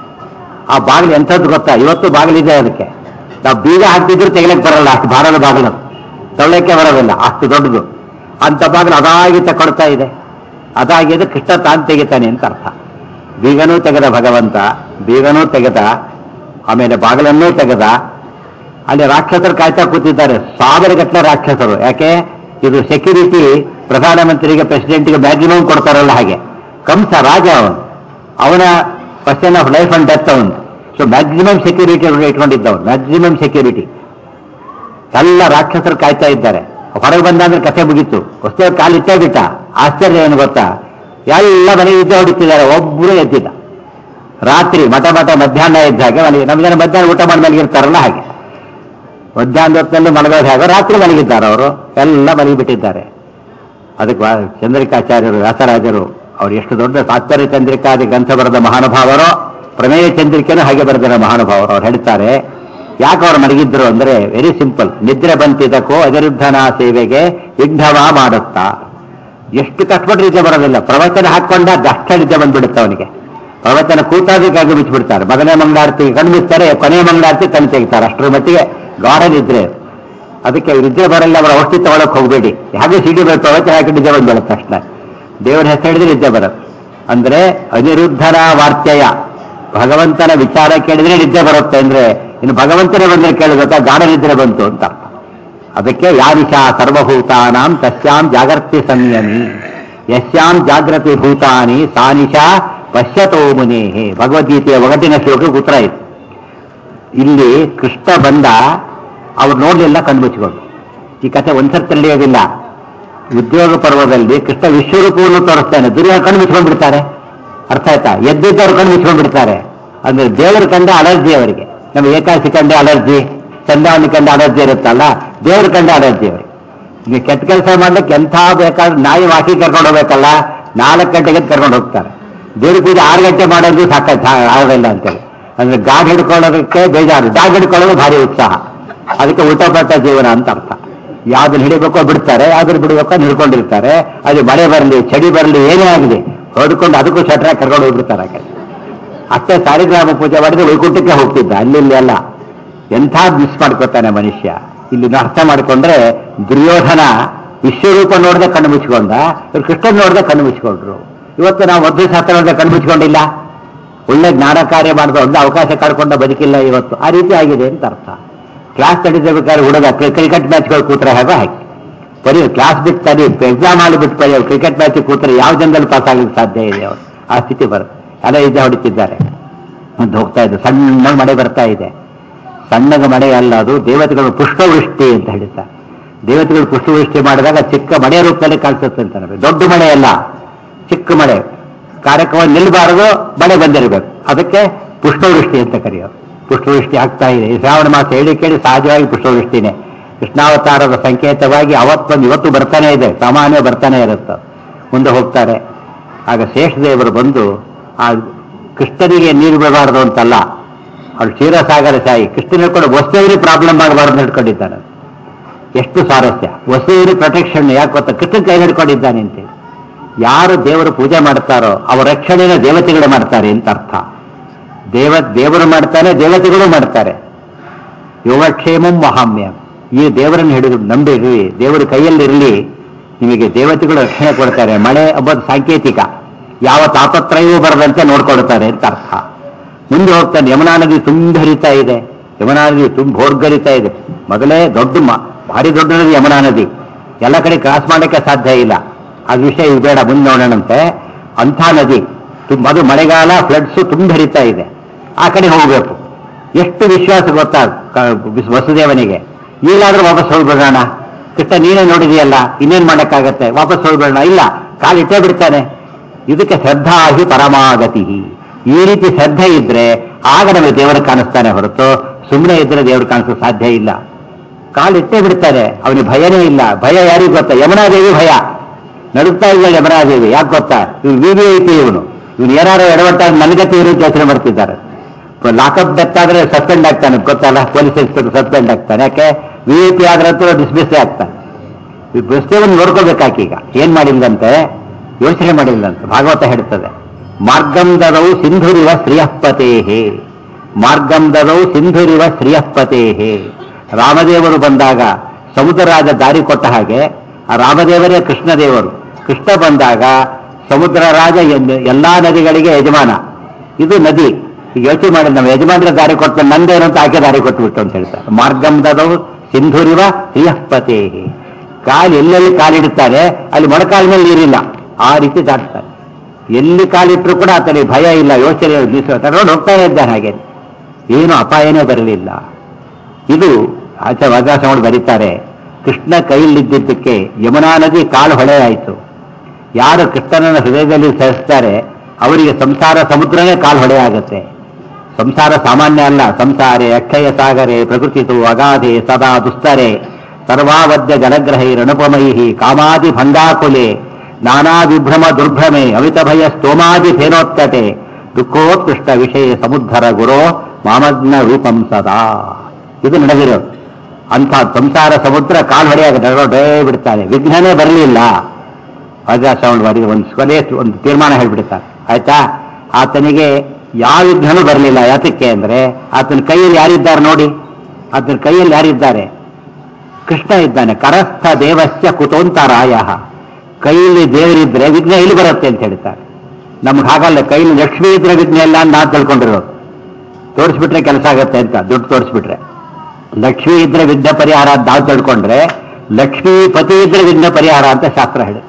ಆ ಬಾಗಿಲು ಎಂಥದ್ದು ಗೊತ್ತಾ ಇವತ್ತು ಬಾಗಿಲಿದೆ ಅದಕ್ಕೆ ನಾವು ಬೀಗ ಹಾಕ್ತಿದ್ರು ತೆಗಿಲಕ್ಕೆ ಬರಲ್ಲ ಅಷ್ಟು ಭಾರದ ಬಾಗಿಲು ತೊಗೊಳಕ್ಕೆ ಬರೋದಿಲ್ಲ ಅಷ್ಟು ದೊಡ್ಡದು ಅಂತ ಬಾಗಿಲು ಅದಾಗಿ ತಕೊಳ್ತಾ ಇದೆ ಅದಾಗಿದೆ ಕೃಷ್ಣ ತಾನು ತೆಗಿತಾನೆ ಅಂತ ಅರ್ಥ ಬೀಗನೂ ತೆಗೆದ ಭಗವಂತ ಬೀಗನೂ ತೆಗೆದ ಆಮೇಲೆ ಬಾಗಿಲನ್ನೂ ತೆಗೆದ ಅಲ್ಲಿ ರಾಕ್ಷಸರು ಕಾಯ್ತಾ ಕೂತಿದ್ದಾರೆ ಸಾವಿರ ಗಟ್ಟಲೆ ರಾಕ್ಷಸರು ಯಾಕೆ ಇದು ಸೆಕ್ಯೂರಿಟಿ ಪ್ರಧಾನಮಂತ್ರಿಗೆ ಪ್ರೆಸಿಡೆಂಟ್ಗೆ ಮ್ಯಾಕ್ಸಿಮಮ್ ಕೊಡ್ತಾರಲ್ಲ ಹಾಗೆ ಕಂಸ ರಾಜ ಅವನು ಅವನ question of life and death ಅವನು ಸೊ ಮ್ಯಾಕ್ಸಿಮಮ್ ಸೆಕ್ಯೂರಿಟಿ ಇಟ್ಕೊಂಡಿದ್ದವನು ಮ್ಯಾಕ್ಸಿಮಮ್ ಸೆಕ್ಯೂರಿಟಿ ಎಲ್ಲ ರಾಕ್ಷಸರು ಕಾಯ್ತಾ ಇದ್ದಾರೆ ಹೊರಗೆ ಬಂದಾದ್ರೆ ಕಥೆ ಮುಗೀತು ಹೊಸ ಕಾಲು ಇಟ್ಟೇ ಬಿಟ್ಟ ಆಶ್ಚರ್ಯ ಏನು ಗೊತ್ತಾ ಎಲ್ಲ ಮನೆಗೆ ಇದ್ದೇ ಹೊಡಿತಿದ್ದಾರೆ ಒಬ್ಬರು ಎದ್ದಿಲ್ಲ ರಾತ್ರಿ ಮಠ ಮಠ ಮಧ್ಯಾಹ್ನ ಇದ್ದ ಹಾಗೆ ಮನೆಗೆ ನಮ್ಮ ಜನ ಮಧ್ಯಾಹ್ನ ಊಟ ಮಾಡಿ ಮಲಗಿರ್ತಾರಲ್ಲ ಹಾಗೆ ಮಧ್ಯಾಹ್ನದ ಹೊತ್ತಿನಲ್ಲಿ ಮಲಗೋದು ಹಾಗೆ ರಾತ್ರಿ ಮಲಗಿದ್ದಾರೆ ಅವರು ಎಲ್ಲ ಮಲಗಿಬಿಟ್ಟಿದ್ದಾರೆ ಅದಕ್ಕೆ ವಾ- ಚಂದ್ರಿಕಾಚಾರ್ಯರು ವ್ಯಾಸರಾಜರು ಅವ್ರು ಎಷ್ಟು ದೊಡ್ಡ ತಾತ್ಪರ್ಯ ಚಂದ್ರಿಕಾದಿ ಗ್ರಂಥ ಬರೆದ ಮಹಾನುಭಾವರು ಪ್ರಮೇಯ ಚಂದ್ರಿಕೆನೂ ಹಾಗೆ ಬರೆದಿರೋ ಮಹಾನುಭಾವರು ಅವ್ರು ಹೇಳ್ತಾರೆ ಯಾಕೆ ಅವ್ರು ಮಲಗಿದ್ರು ಅಂದ್ರೆ ವೆರಿ ಸಿಂಪಲ್ ನಿದ್ರೆ ಬಂತಿದ್ದಕ್ಕೋ ಅನಿರುದ್ಧನ ಸೇವೆಗೆ ವಿಘ್ನವ ಮಾಡುತ್ತಾ ಎಷ್ಟು ಕಷ್ಟಪಟ್ಟು ನಿದ್ದೆ ಬರೋದಿಲ್ಲ ಪ್ರವಚನ ಹಾಕೊಂಡ ದಷ್ಟ ನಿದ್ದೆ ಬಂದ್ಬಿಡುತ್ತೆ ಅವನಿಗೆ ಪ್ರವಚನ ಕೂತಾದಕ್ಕಾಗಿ ಬಿಚ್ಚಿಬಿಡ್ತಾರೆ ಮೊದಲನೇ ಮಂಗಳಾರತಿಗೆ ಕಣ್ಣು ಬಿಡ್ತಾರೆ ಕೊನೆಯ ಮಂಗಳಾರತಿ ಕಣ್ಣು ತೆಗಿತಾರೆ ಅಷ್ಟರ ಮಟ್ಟಿಗೆ ಗಾಢ ನಿದ್ರೆ ಅದಕ್ಕೆ ನಿದ್ದೆ ಬರಲ್ಲ ಅವರ ಔಷಧಿ ತಗೊಳಕ್ ಹೋಗಬೇಡಿ ಹಾಗೆ ಸಿಡಿ ಬರುತ್ತೆ ಪ್ರವಚನ ಹಾಕಿ ನಿದ್ದೆ ಬಂದ್ಬಿಡುತ್ತೆ ತಕ್ಷಣ ದೇವರ ಹೆಸರು ಹೇಳಿದ್ರೆ ನಿದ್ದೆ ಬರುತ್ತೆ ಅಂದ್ರೆ ಅನಿರುದ್ಧನ ವಾರ್ತೆಯ ಭಗವಂತನ ವಿಚಾರ ಕೇಳಿದ್ರೆ ನಿದ್ದೆ ಬರುತ್ತೆ ಅಂದ್ರೆ ಇನ್ನು ಭಗವಂತನೇ ಬಂದ್ರೆ ಕೇಳಿದ್ರೆ ಗಾಢ ನಿದ್ರೆ ಬಂತು ಅಂತ ಅರ್ಥ ಅದಕ್ಕೆ ಯಾನಿಶಾ ಸರ್ವಭೂತಾನಾಂ ತಸ್ಯಾಂ ಜಾಗರ್ತಿ ಸಂಯಮಿ ಯಸ್ಯಾಂ ಜಾಗೃತಿ ಭೂತಾನಿ ಸಾನಿಶಾ ಪಶ್ಯತೋ ಮುನೇಹೇ ಭಗವದ್ಗೀತೆಯ ಒಗಟಿನ ಶ್ಲೋಕಕ್ಕೆ ಉತ್ತರ ಇದೆ ಇಲ್ಲಿ ಕೃಷ್ಣ ಬಂದ ಅವ್ರು ನೋಡ್ಲಿಲ್ಲ ಕಣ್ಮುಚ್ಕೊಂಡು ಈ ಕಥೆ ಒಂದ್ಸರ್ತಿ ನಡೆಯೋದಿಲ್ಲ ಉದ್ಯೋಗ ಪರ್ವದಲ್ಲಿ ಕೃಷ್ಣ ವಿಶ್ವರೂಪವನ್ನು ತೋರಿಸ್ತಾನೆ ದುರ್ಯೋಧನ ಕಣ್ಣು ಮುಚ್ಕೊಂಡ್ಬಿಡ್ತಾರೆ ಅರ್ಥ ಆಯ್ತಾ ಎದ್ದಿದ್ದವ್ರು ಕಣ್ಣು ಮುಚ್ಕೊಂಡ್ಬಿಡ್ತಾರೆ ಅಂದ್ರೆ ದೇವರು ಕಂಡ ಅಲರ್ಜಿ ಅವರಿಗೆ ನಮ್ಮ ಏಕಾದಶಿ ಕಂಡ ಅಲರ್ಜಿ ಚಂದಾವಣಿ ಕಂಡ ಅಲರ್ಜಿ ಇರುತ್ತಲ್ಲ ದೇವ್ರ ಕಂಡ ಅಲರ್ಜಿ ಅವರಿಗೆ ಈಗ ಕೆಟ್ಟ ಕೆಲಸ ಮಾಡ್ಲಿಕ್ಕೆ ಎಂಥ ಬೇಕಾದ್ರೆ ನಾಯಿ ವಾಕಿ ಕರ್ಕೊಂಡು ಹೋಗ್ಬೇಕಲ್ಲ ನಾಲ್ಕು ಗಂಟೆಗೆ ಎದ್ದು ಕರ್ಕೊಂಡು ಹೋಗ್ತಾರೆ ದೇವ್ರ ಪೂಜೆ ಆರು ಗಂಟೆ ಮಾಡೋದು ಸಾಕ ಆಗೋದಿಲ್ಲ ಅಂತೇಳಿ ಅಂದ್ರೆ ಗಾಡ್ ಹಿಡ್ಕೊಳ್ಳೋದಕ್ಕೆ ಬೇಜಾರು ಡಾಗ್ ಹಿಡ್ಕೊಳ್ಳೋದು ಭಾರಿ ಉತ್ಸಾಹ ಅದಕ್ಕೆ ಊಟ ಪಟ್ಟ ಜೀವನ ಅಂತ ಅರ್ಥ ಯಾವ್ದನ್ನ ಹಿಡಿಬೇಕೋ ಬಿಡ್ತಾರೆ ಯಾವ್ದನ್ನ ಬಿಡಬೇಕೋ ಹಿಡ್ಕೊಂಡಿರ್ತಾರೆ ಅದು ಮಳೆ ಬರಲಿ ಚಳಿ ಬರಲಿ ಏನೇ ಆಗಲಿ ಹೊಡ್ಕೊಂಡು ಅದಕ್ಕೂ ಶಟ್ರ ಕರ್ಕೊಂಡು ಹೋಗ್ಬಿಡ್ತಾರೆ ಆ ಕಡೆ ಅಷ್ಟೇ ಸಾರಿಗ್ರಾಮ ಪೂಜೆ ಮಾಡಿದ್ರೆ ವೈಕುಂಠಕ್ಕೆ ಹೋಗ್ತಿದ್ದ ಅಲ್ಲಿ ಇಲ್ಲಿ ಅಲ್ಲ ಎಂಥ ಮಿಸ್ ಮಾಡ್ಕೊತಾನೆ ಮನುಷ್ಯ ಇಲ್ಲಿ ನಾವು ಅರ್ಥ ಮಾಡಿಕೊಂಡ್ರೆ ದುರ್ಯೋಧನ ವಿಶ್ವರೂಪ ನೋಡದೆ ಕಣ್ಣು ಮುಚ್ಕೊಂಡ ಇವ್ರು ಕೃಷ್ಣನ್ ನೋಡದೆ ಕಣ್ಣು ಮುಚ್ಕೊಂಡ್ರು ಇವತ್ತು ನಾವು ಮಧ್ಯ ಶಾಸ್ತ್ರ ನೋಡದೆ ಕಣ್ಣು ಮುಚ್ಕೊಂಡಿಲ್ಲ ಒಳ್ಳೆ ಜ್ಞಾನ ಕಾರ್ಯ ಮಾಡಿದ ಒಂದು ಅವಕಾಶ ಕಳ್ಕೊಂಡ ಬದುಕಿಲ್ಲ ಇವತ್ತು ಆ ರೀತಿ ಆಗಿದೆ ಅಂತ ಅರ್ಥ ಕ್ಲಾಸ್ ನಡೀಬೇಕಾದ್ರೆ ಹುಡುಗ ಕ್ರಿಕೆಟ್ ಮ್ಯಾಚ್ಗಳು ಕೂತ್ರೆ ಹಾಗೋ ಹಾಕಿ ಬರೀ ಕ್ಲಾಸ್ ಬಿಟ್ಟು ತಡಿ ಎಕ್ಸಾಮ್ ಹಾಲ್ ಬಿಟ್ಟು ಬರೀ ಕ್ರಿಕೆಟ್ ಮ್ಯಾಚ್ ಕೂತ್ರೆ ಯಾವ ಜನದಲ್ಲಿ ಪಾಸ್ ಆಗ್ಲಿಕ್ಕೆ ಸಾಧ್ಯ ಇದೆ ಅವರು ಆ ಸ್ಥಿತಿ ಬರುತ್ತೆ ಅದೇ ಇದೆ ಹೊಡಿತಿದ್ದಾರೆ ಮುಂದೆ ಹೋಗ್ತಾ ಇದೆ ಸಣ್ಣ ಮಳೆ ಬರ್ತಾ ಇದೆ ಸಣ್ಣಗ ಮಳೆ ಅಲ್ಲ ಅದು ದೇವತೆಗಳು ಪುಷ್ಪವೃಷ್ಟಿ ಅಂತ ಹೇಳ್ತಾರೆ ದೇವತೆಗಳು ಪುಷ್ಪವೃಷ್ಟಿ ಮಾಡಿದಾಗ ಚಿಕ್ಕ ಮಳೆಯ ರೂಪದಲ್ಲಿ ಕಾಣಿಸುತ್ತೆ ಅಂತ ನಮಗೆ ದೊಡ್ಡ ಮಳೆ ಅಲ್ಲ ಚಿಕ್ಕ ಮಳೆ ಕಾರ್ಯಕ್ರಮ ನಿಲ್ಲಬಾರದು ಮಳೆ ಬಂದಿರಬೇಕು ಅದಕ್ಕೆ ಪುಷ್ಪವೃಷ್ಟಿ ಅಂತ ಕರೆಯೋದು ಪುಷ್ಪವೃಷ್ಟಿ ಆಗ್ತಾ ಇದೆ ಈ ಶ್ರಾವಣ ಮಾಸ ಹೇಳಿ ಕೇಳಿ ಸಹಜವಾಗಿ ಪುಷ್ಪವೃಷ್ಟಿನೇ ಕೃಷ್ಣಾವತಾರದ ಸಂಕೇತವಾಗಿ ಅವತ್ತೊಂದು ಇವತ್ತು ಬರ್ತಾನೆ ಇದೆ ಸಾಮಾನ್ಯ ಬರ್ತಾನೆ ಇರುತ್ತೆ ಮುಂದೆ ಹೋಗ್ತಾರೆ ಆಗ ಶೇಷದೇವರು ಬಂದು ಆ ಕೃಷ್ಣನಿಗೆ ನೀರು ಬಿಡಬಾರದು ಅಂತಲ್ಲ ಅವಳು ಕ್ಷೀರಸಾಗರ ಸಾಯಿ ಕೃಷ್ಣನ ಕೂಡ ವಸ್ತುವಿನ ಪ್ರಾಬ್ಲಮ್ ಆಗಬಾರ್ದು ಹಿಡ್ಕೊಂಡಿದ್ದಾನೆ ಎಷ್ಟು ಸ್ವಾರಸ್ಯ ವಸ್ತುವಿನ ಪ್ರೊಟೆಕ್ಷನ್ ಯಾಕೆ ಗೊತ್ತಾ ಕೃಷ್ಣನ್ ಕೈ ಹಿಡ್ಕೊಂಡಿದ್ದಾನೆ ಅಂತೇಳಿ ಯಾರು ದೇವರು ಪೂಜೆ ಮಾಡ್ತಾರೋ ಅವರ ರಕ್ಷಣೆನ ದೇವತೆಗಳು ಮಾಡ್ತಾರೆ ಅಂತ ಅರ್ಥ ದೇವ ದೇವರು ಮಾಡ್ತಾನೆ ದೇವತೆಗಳು ಮಾಡ್ತಾರೆ ಯೋಗಕ್ಷೇಮಂ ಮಹಾಮ್ಯ ಈ ದೇವರನ್ನು ಹಿಡಿದು ನಂಬಿರಿ ದೇವರ ಕೈಯಲ್ಲಿರಲಿ ನಿಮಗೆ ದೇವತೆಗಳು ರಕ್ಷಣೆ ಕೊಡ್ತಾರೆ ಮಳೆ ಒಬ್ಬದು ಸಾಂಕೇತಿಕ ಯಾವ ತಾಪತ್ರಯವೂ ಬರದಂತೆ ನೋಡ್ಕೊಳ್ತಾರೆ ಅಂತ ಅರ್ಥ ಮುಂದೆ ಹೋಗ್ತಾನೆ ಯಮುನಾ ನದಿ ತುಂಬ ಹರಿತಾ ಇದೆ ಯಮುನಾ ನದಿ ತುಂಬ ಭೋರ್ಗರಿತಾ ಇದೆ ಮೊದಲೇ ದೊಡ್ಡ ಮ- ಭಾರಿ ದೊಡ್ಡ ನದಿ ಯಮುನಾ ನದಿ ಎಲ್ಲ ಕಡೆ ಕ್ರಾಸ್ ಮಾಡಕ್ಕೆ ಸಾಧ್ಯ ಇಲ್ಲ ಅದು ವಿಷಯ ಇದು ಬೇಡ ಮುಂದೆ ನೋಡೋಣಂತೆ ಅಂಥ ನದಿ ತುಂಬ ಅದು ಮಳೆಗಾಲ ಫ್ಲಡ್ಸ್ ತುಂಬ ಹರಿತಾ ಇದೆ ಆ ಕಡೆ ಹೋಗಬೇಕು ಎಷ್ಟು ವಿಶ್ವಾಸ ಗೊತ್ತಾ ಕ- ವಿಸ್- ವಸುದೇವನಿಗೆ ಈಗಲಾದ್ರೂ ವಾಪಸ್ ಹೋಗ್ಬಿಡೋಣ ಕೃಷ್ಣ ನೀನೇ ನೋಡಿದೆಯಲ್ಲ ಇನ್ನೇನ್ ಮಾಡಕ್ಕಾಗತ್ತೆ ವಾಪಸ್ ಹೋಗ್ಬಿಡೋಣ ಇಲ್ಲ ಕಾಲಿಟ್ಟೇ ಬಿಡ್ತಾನೆ ಇದಕ್ಕೆ ಶ್ರದ್ಧಾ ಹಿ ಪರಮಾಗತಿ ಈ ರೀತಿ ಶ್ರದ್ಧೆ ಇದ್ರೆ ಆಗ ನಮಗೆ ದೇವರು ಕಾಣಿಸ್ತಾನೆ ಹೊರತು ಸುಮ್ಮನೆ ಇದ್ರೆ ದೇವರು ಕಾಣಿಸೋ ಸಾಧ್ಯ ಇಲ್ಲ ಕಾಲಿಟ್ಟೇ ಬಿಡ್ತಾರೆ ಅವನಿಗೆ ಭಯನೇ ಇಲ್ಲ ಭಯ ಯಾರಿಗೂ ಗೊತ್ತಾ ಯಮುನಾದೇವಿ ಭಯ ನಡುತ್ತಾ ಇದ್ದಾಳೆ ಯಮುನಾದೇವಿ ಯಾಕೆ ಗೊತ್ತಾ ಇವ್ನು ವಿ ವಿ ಐ ಪಿ ಇವನು ಇವನು ಏನಾರು ಎಡವಟ್ಟಾಗಿ ನನಗತಿ ಇವರು ಯೋಚನೆ ಮಾಡ್ತಿದ್ದಾರೆ ಲಾಕಪ್ ಡೆತ್ ಆದ್ರೆ ಸಸ್ಪೆಂಡ್ ಆಗ್ತಾನೆ ಗೊತ್ತಲ್ಲ ಪೊಲೀಸ್ ಇನ್ಸ್ಪೆಕ್ಟರ್ ಸಸ್ಪೆಂಡ್ ಆಗ್ತಾನೆ ಯಾಕೆ ವಿ ಐ ಪಿ ಆದ್ರಂತೂ ಡಿಸ್ಮಿಸ್ ಆಗ್ತಾನೆ ಈ ಬಸ್ದೇವನ್ ನೋಡ್ಕೋಬೇಕಾಕೀಗ ಏನ್ ಮಾಡಿಲ್ಲಂತೆ ಯೋಚನೆ ಮಾಡಿಲ್ಲಂತೆ ಭಾಗವತ ಹೇಳ್ತದೆ ಮಾರ್ಗಂದರವು ಸಿಂಧುರಿವ ಶ್ರೀಯಪ್ಪತೇಹೇ ಮಾರ್ಗಂದರವು ಸಿಂಧುರಿವ ಶ್ರೀಯಪ್ಪತೇಹೇ ರಾಮದೇವರು ಬಂದಾಗ ಸಮುದ್ರರಾಜ ದಾರಿ ಕೊಟ್ಟ ಹಾಗೆ ಆ ರಾಮದೇವರೇ ಕೃಷ್ಣದೇವರು ಕೃಷ್ಣ ಬಂದಾಗ ಸಮುದ್ರ ರಾಜ ಎನ್- ಎಲ್ಲಾ ನದಿಗಳಿಗೆ ಯಜಮಾನ ಇದು ನದಿ ಈಗ ಯೋಚನೆ ಮಾಡಿ ನಮ್ಮ ಯಜಮಾನ್ರ ದಾರಿ ಕೊಟ್ಟು ನಂದೇನು ಅಂತ ಆಕೆ ದಾರಿ ಕೊಟ್ಬಿಟ್ಟು ಅಂತ ಹೇಳ್ತಾರೆ ಮಾರ್ಗಂದದವು ಸಿಂಧುರಿವ ಶ್ರೀಯಪ್ಪತೇಹೇ ಕಾಲು ಎಲ್ಲೆಲ್ಲಿ ಕಾಲಿಡುತ್ತಾರೆ ಅಲ್ಲಿ ಮೊಣಕಾಲ ಮೇಲೆ ನೀರಿಲ್ಲ ಆ ರೀತಿ ದಾಟ್ತಾರೆ ಎಲ್ಲಿ ಕಾಲಿಟ್ಟರು ಕೂಡ ಆತನಿಗೆ ಭಯ ಇಲ್ಲ ಯೋಚನೆ ನಿಲ್ಲಿಸುವ ತಗೊಂಡು ಹೋಗ್ತಾನೆ ಇದ್ದಾನೆ ಹಾಗೆ ಏನು ಅಪಾಯನೇ ಬರಲಿಲ್ಲ ಇದು ಆಚೆ ವಜ್ರಾಸಮಗಳು ಬರೀತಾರೆ ಕೃಷ್ಣ ಕೈಯಲ್ಲಿದ್ದಿದ್ದಕ್ಕೆ ಯಮುನಾ ನದಿ ಕಾಲು ಹೊಳೆ ಆಯಿತು ಯಾರು ಕೃಷ್ಣನನ್ನ ಹೃದಯದಲ್ಲಿ ಸರಿಸ್ತಾರೆ ಅವರಿಗೆ ಸಂಸಾರ ಸಮುದ್ರನೇ ಕಾಲು ಹೊಳೆ ಆಗುತ್ತೆ ಸಂಸಾರ ಸಾಮಾನ್ಯ ಅಲ್ಲ ಸಂಸಾರೆ ಅಕ್ಷಯ ಸಾಗರೆ ಪ್ರಕೃತಿತು ಅಗಾಧೆ ಸದಾ ದುಸ್ತರೆ ಸರ್ವಾವದ್ಯ ಜಲಗ್ರಹೈರನುಪಮೈ ಕಾಮಾದಿ ಭಂಗಾಕುಲೆ ನಾನಾ ವಿಭ್ರಮ ದುರ್ಭ್ರಮೆ ಅಮಿತ ಭಯ ಸ್ತೋಮಾದಿ ಫೇನೋತ್ಕಟೆ ದುಃಖೋತ್ಕೃಷ್ಟ ವಿಷಯ ಸಮುದ್ಧರ ಗುರೋ ಮಾಮಗ್ನ ರೂಪಂ ಸದಾ ಇದು ನಡೆದಿರೋದು ಅಂಥ ಸಂಸಾರ ಸಮುದ್ರ ಕಾಲು ಹೊಡೆಯಾಗ ಡೇ ಬಿಡ್ತಾನೆ ವಿಘ್ನನೇ ಬರಲಿಲ್ಲ ವಜ್ರಾಶ್ರವಣ ಬರೆದು ಒಂದು ಕೊನೆ ಒಂದು ತೀರ್ಮಾನ ಹೇಳ್ಬಿಡ್ತಾರೆ ಆಯ್ತಾ ಆತನಿಗೆ ಯಾವ ವಿಘ್ನನೂ ಬರಲಿಲ್ಲ ಯಾತಕ್ಕೆ ಅಂದ್ರೆ ಆತನ ಕೈಯಲ್ಲಿ ಯಾರಿದ್ದಾರೆ ನೋಡಿ ಆತನ ಕೈಯಲ್ಲಿ ಯಾರಿದ್ದಾರೆ ಕೃಷ್ಣ ಇದ್ದಾನೆ ಕರಸ್ಥ ದೇವಸ್ಯ ಕುತೋಂತರಾಯ ಕೈಯಲ್ಲಿ ದೇವರಿದ್ರೆ ವಿಘ್ನ ಇಲ್ಲಿ ಬರುತ್ತೆ ಅಂತ ಹೇಳ್ತಾರೆ ನಮ್ಗೆ ಹಾಗಲ್ಲ ಕೈಯಲ್ಲಿ ಲಕ್ಷ್ಮಿ ಇದ್ರೆ ವಿಘ್ನ ಇಲ್ಲ ಅಂತ ನಾವು ತಿಳ್ಕೊಂಡಿರೋದು ತೋರಿಸ್ಬಿಟ್ರೆ ಕೆಲಸ ಆಗತ್ತೆ ಅಂತ ದುಡ್ಡು ತೋರಿಸ್ಬಿಟ್ರೆ ಲಕ್ಷ್ಮಿ ಇದ್ರೆ ವಿಘ್ನ ಪರಿಹಾರ ಅಂತ ನಾವು ತಿಳ್ಕೊಂಡ್ರೆ ಲಕ್ಷ್ಮೀ ಪತಿ ಇದ್ರೆ ವಿಘ್ನ ಪರಿಹಾರ ಅಂತ ಶಾಸ್ತ್ರ ಹೇಳುತ್ತೆ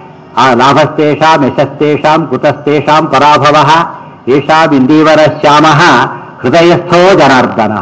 ಆ ಲಾಭಸ್ತೇಷಾಂ ಯಶಸ್ತೇಷಾಂ ಕುತಸ್ತೇಷಾಂ ಪರಾಭವ ಯೇಷಾಂ ಇಂದೀವರ ಶ್ಯಾಮ ಹೃದಯಸ್ಥೋ ಜನಾರ್ದನ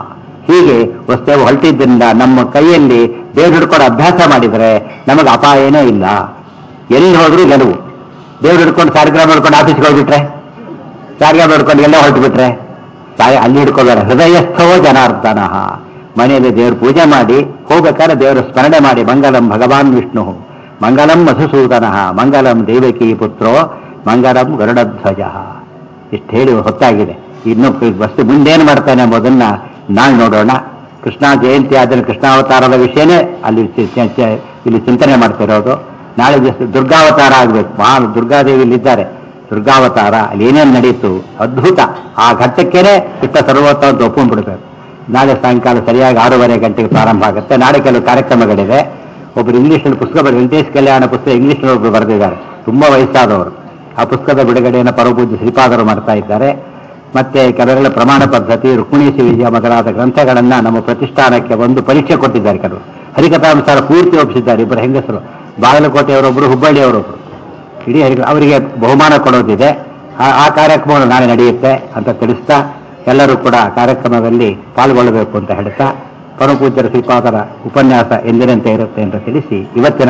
ಹೀಗೆ ವಸ್ತೇವು ಹೊರಟಿದ್ದರಿಂದ ನಮ್ಮ ಕೈಯಲ್ಲಿ ದೇವ್ರು ಹಿಡ್ಕೊಂಡು ಅಭ್ಯಾಸ ಮಾಡಿದರೆ ನಮಗೆ ಅಪಾಯನೇ ಇಲ್ಲ ಎಲ್ಲಿ ಹೋದ್ರೂ ಗೆಲುವು ದೇವ್ರು ಹಿಡ್ಕೊಂಡು ಸಾರಿಗ್ರಾಮ ಹಿಡ್ಕೊಂಡು ಆಫೀಸ್ಗೆ ಹೋಗ್ಬಿಟ್ರೆ ಸಾರಿಗ್ರಾಮ ಹಿಡ್ಕೊಂಡು ಎಲ್ಲ ಹೊರಟು ಬಿಟ್ರೆ ಸಾಯ ಅಲ್ಲಿ ಹಿಡ್ಕೋಬೇಡ ಹೃದಯಸ್ಥೋ ಜನಾರ್ದನ ಮನೆಯಲ್ಲಿ ದೇವ್ರ ಪೂಜೆ ಮಾಡಿ ಹೋಗ್ಬೇಕಾದ್ರೆ ದೇವರ ಸ್ಮರಣೆ ಮಾಡಿ ಮಂಗಲಂ ಭಗವಾನ್ ವಿಷ್ಣು ಮಂಗಲಂ ಮಧುಸೂದನ ಮಂಗಲಂ ದೇವಕಿ ಪುತ್ರೋ ಮಂಗಲಂ ಗರುಡಧ್ವಜ ಇಷ್ಟು ಹೇಳಿ ಹೊತ್ತಾಗಿದೆ ಇನ್ನು ವಸ್ತು ಮುಂದೇನು ಮಾಡ್ತಾನೆ ಎಂಬುದನ್ನ ನಾಳೆ ನೋಡೋಣ ಕೃಷ್ಣ ಜಯಂತಿ ಆದ್ರೆ ಕೃಷ್ಣಾವತಾರದ ವಿಷಯನೇ ಅಲ್ಲಿ ಚಿ- ಚಿ- ಚಿ- ಇಲ್ಲಿ ಚಿಂತನೆ ಮಾಡ್ತಿರೋದು ನಾಳೆ ದಿವಸ ದುರ್ಗಾವತಾರ ಆಗ್ಬೇಕು ಮಹಾ ದುರ್ಗಾದೇವಿ ಇಲ್ಲಿದ್ದಾರೆ ದುರ್ಗಾವತಾರ ಅಲ್ಲಿ ಏನೇನು ನಡೀತು ಅದ್ಭುತ ಆ ಘಟ್ಟಕ್ಕೇನೆ ಕೃಷ್ಣ ಸರ್ವೋತ್ತ ಅಂತ ಒಪ್ಕೊಂಡ್ಬಿಡ್ಬೇಕು ನಾಳೆ ಸಾಯಂಕಾಲ ಸರಿಯಾಗಿ ಆರೂವರೆ ಗಂಟೆಗೆ ಪ್ರಾರಂಭ ಆಗುತ್ತೆ ನಾಳೆ ಕೆಲವು ಕಾರ್ಯಕ್ರಮಗಳಿದೆ ಒಬ್ರು ಇಂಗ್ಲಿಷ್ನಲ್ಲಿ ಪುಸ್ತಕ ಬರೆದ ವೆಂಕಟೇಶ್ ಕಲ್ಯಾಣ ಪುಸ್ತಕ ಇಂಗ್ಲಿಷ್ನಲ್ಲಿ ಒಬ್ರು ಬರೆದಿದ್ದಾರೆ ತುಂಬಾ ವಯಸ್ಸಾದವರು ಆ ಪುಸ್ತಕದ ಬಿಡುಗಡೆಯನ್ನು ಪರಪೂಜ್ಯ ಶ್ರೀಪಾದರು ಮಾಡ್ತಾ ಇದ್ದಾರೆ ಮತ್ತೆ ಕೆಲವೆಲ್ಲ ಪ್ರಮಾಣ ಪದ್ಧತಿ ರುಕ್ಮಿಣಿ ವಿಜಯ ಮೊದಲಾದ ಗ್ರಂಥಗಳನ್ನ ನಮ್ಮ ಪ್ರತಿಷ್ಠಾನಕ್ಕೆ ಒಂದು ಪರೀಕ್ಷೆ ಕೊಟ್ಟಿದ್ದಾರೆ ಕೆಲವರು ಹರಿಕಥಾನುಸಾರ ಪೂರ್ತಿ ಒಪ್ಪಿಸಿದ್ದಾರೆ ಇಬ್ಬರು ಹೆಂಗಸರು ಬಾಗಲಕೋಟೆಯವರೊಬ್ಬರು ಹುಬ್ಬಳ್ಳಿಯವರೊಬ್ಬರು ಇಡೀ ಹರಿ ಅವರಿಗೆ ಬಹುಮಾನ ಕೊಡೋದಿದೆ ಆ- ಆ ಕಾರ್ಯಕ್ರಮಗಳು ನಾಳೆ ನಡೆಯುತ್ತೆ ಅಂತ ತಿಳಿಸ್ತಾ ಎಲ್ಲರೂ ಕೂಡ ಕಾರ್ಯಕ್ರಮದಲ್ಲಿ ಪಾಲ್ಗೊಳ್ಳಬೇಕು ಅಂತ ಹೇಳ್ತಾ ಪರಮಪೂಜ್ಯರ ಶ್ರೀಪಾದರ ಉಪನ್ಯಾಸ ಎಂದಿನಂತೆ ಇರುತ್ತೆ ಅಂತ ತಿಳಿಸಿ ಇವತ್ತಿನ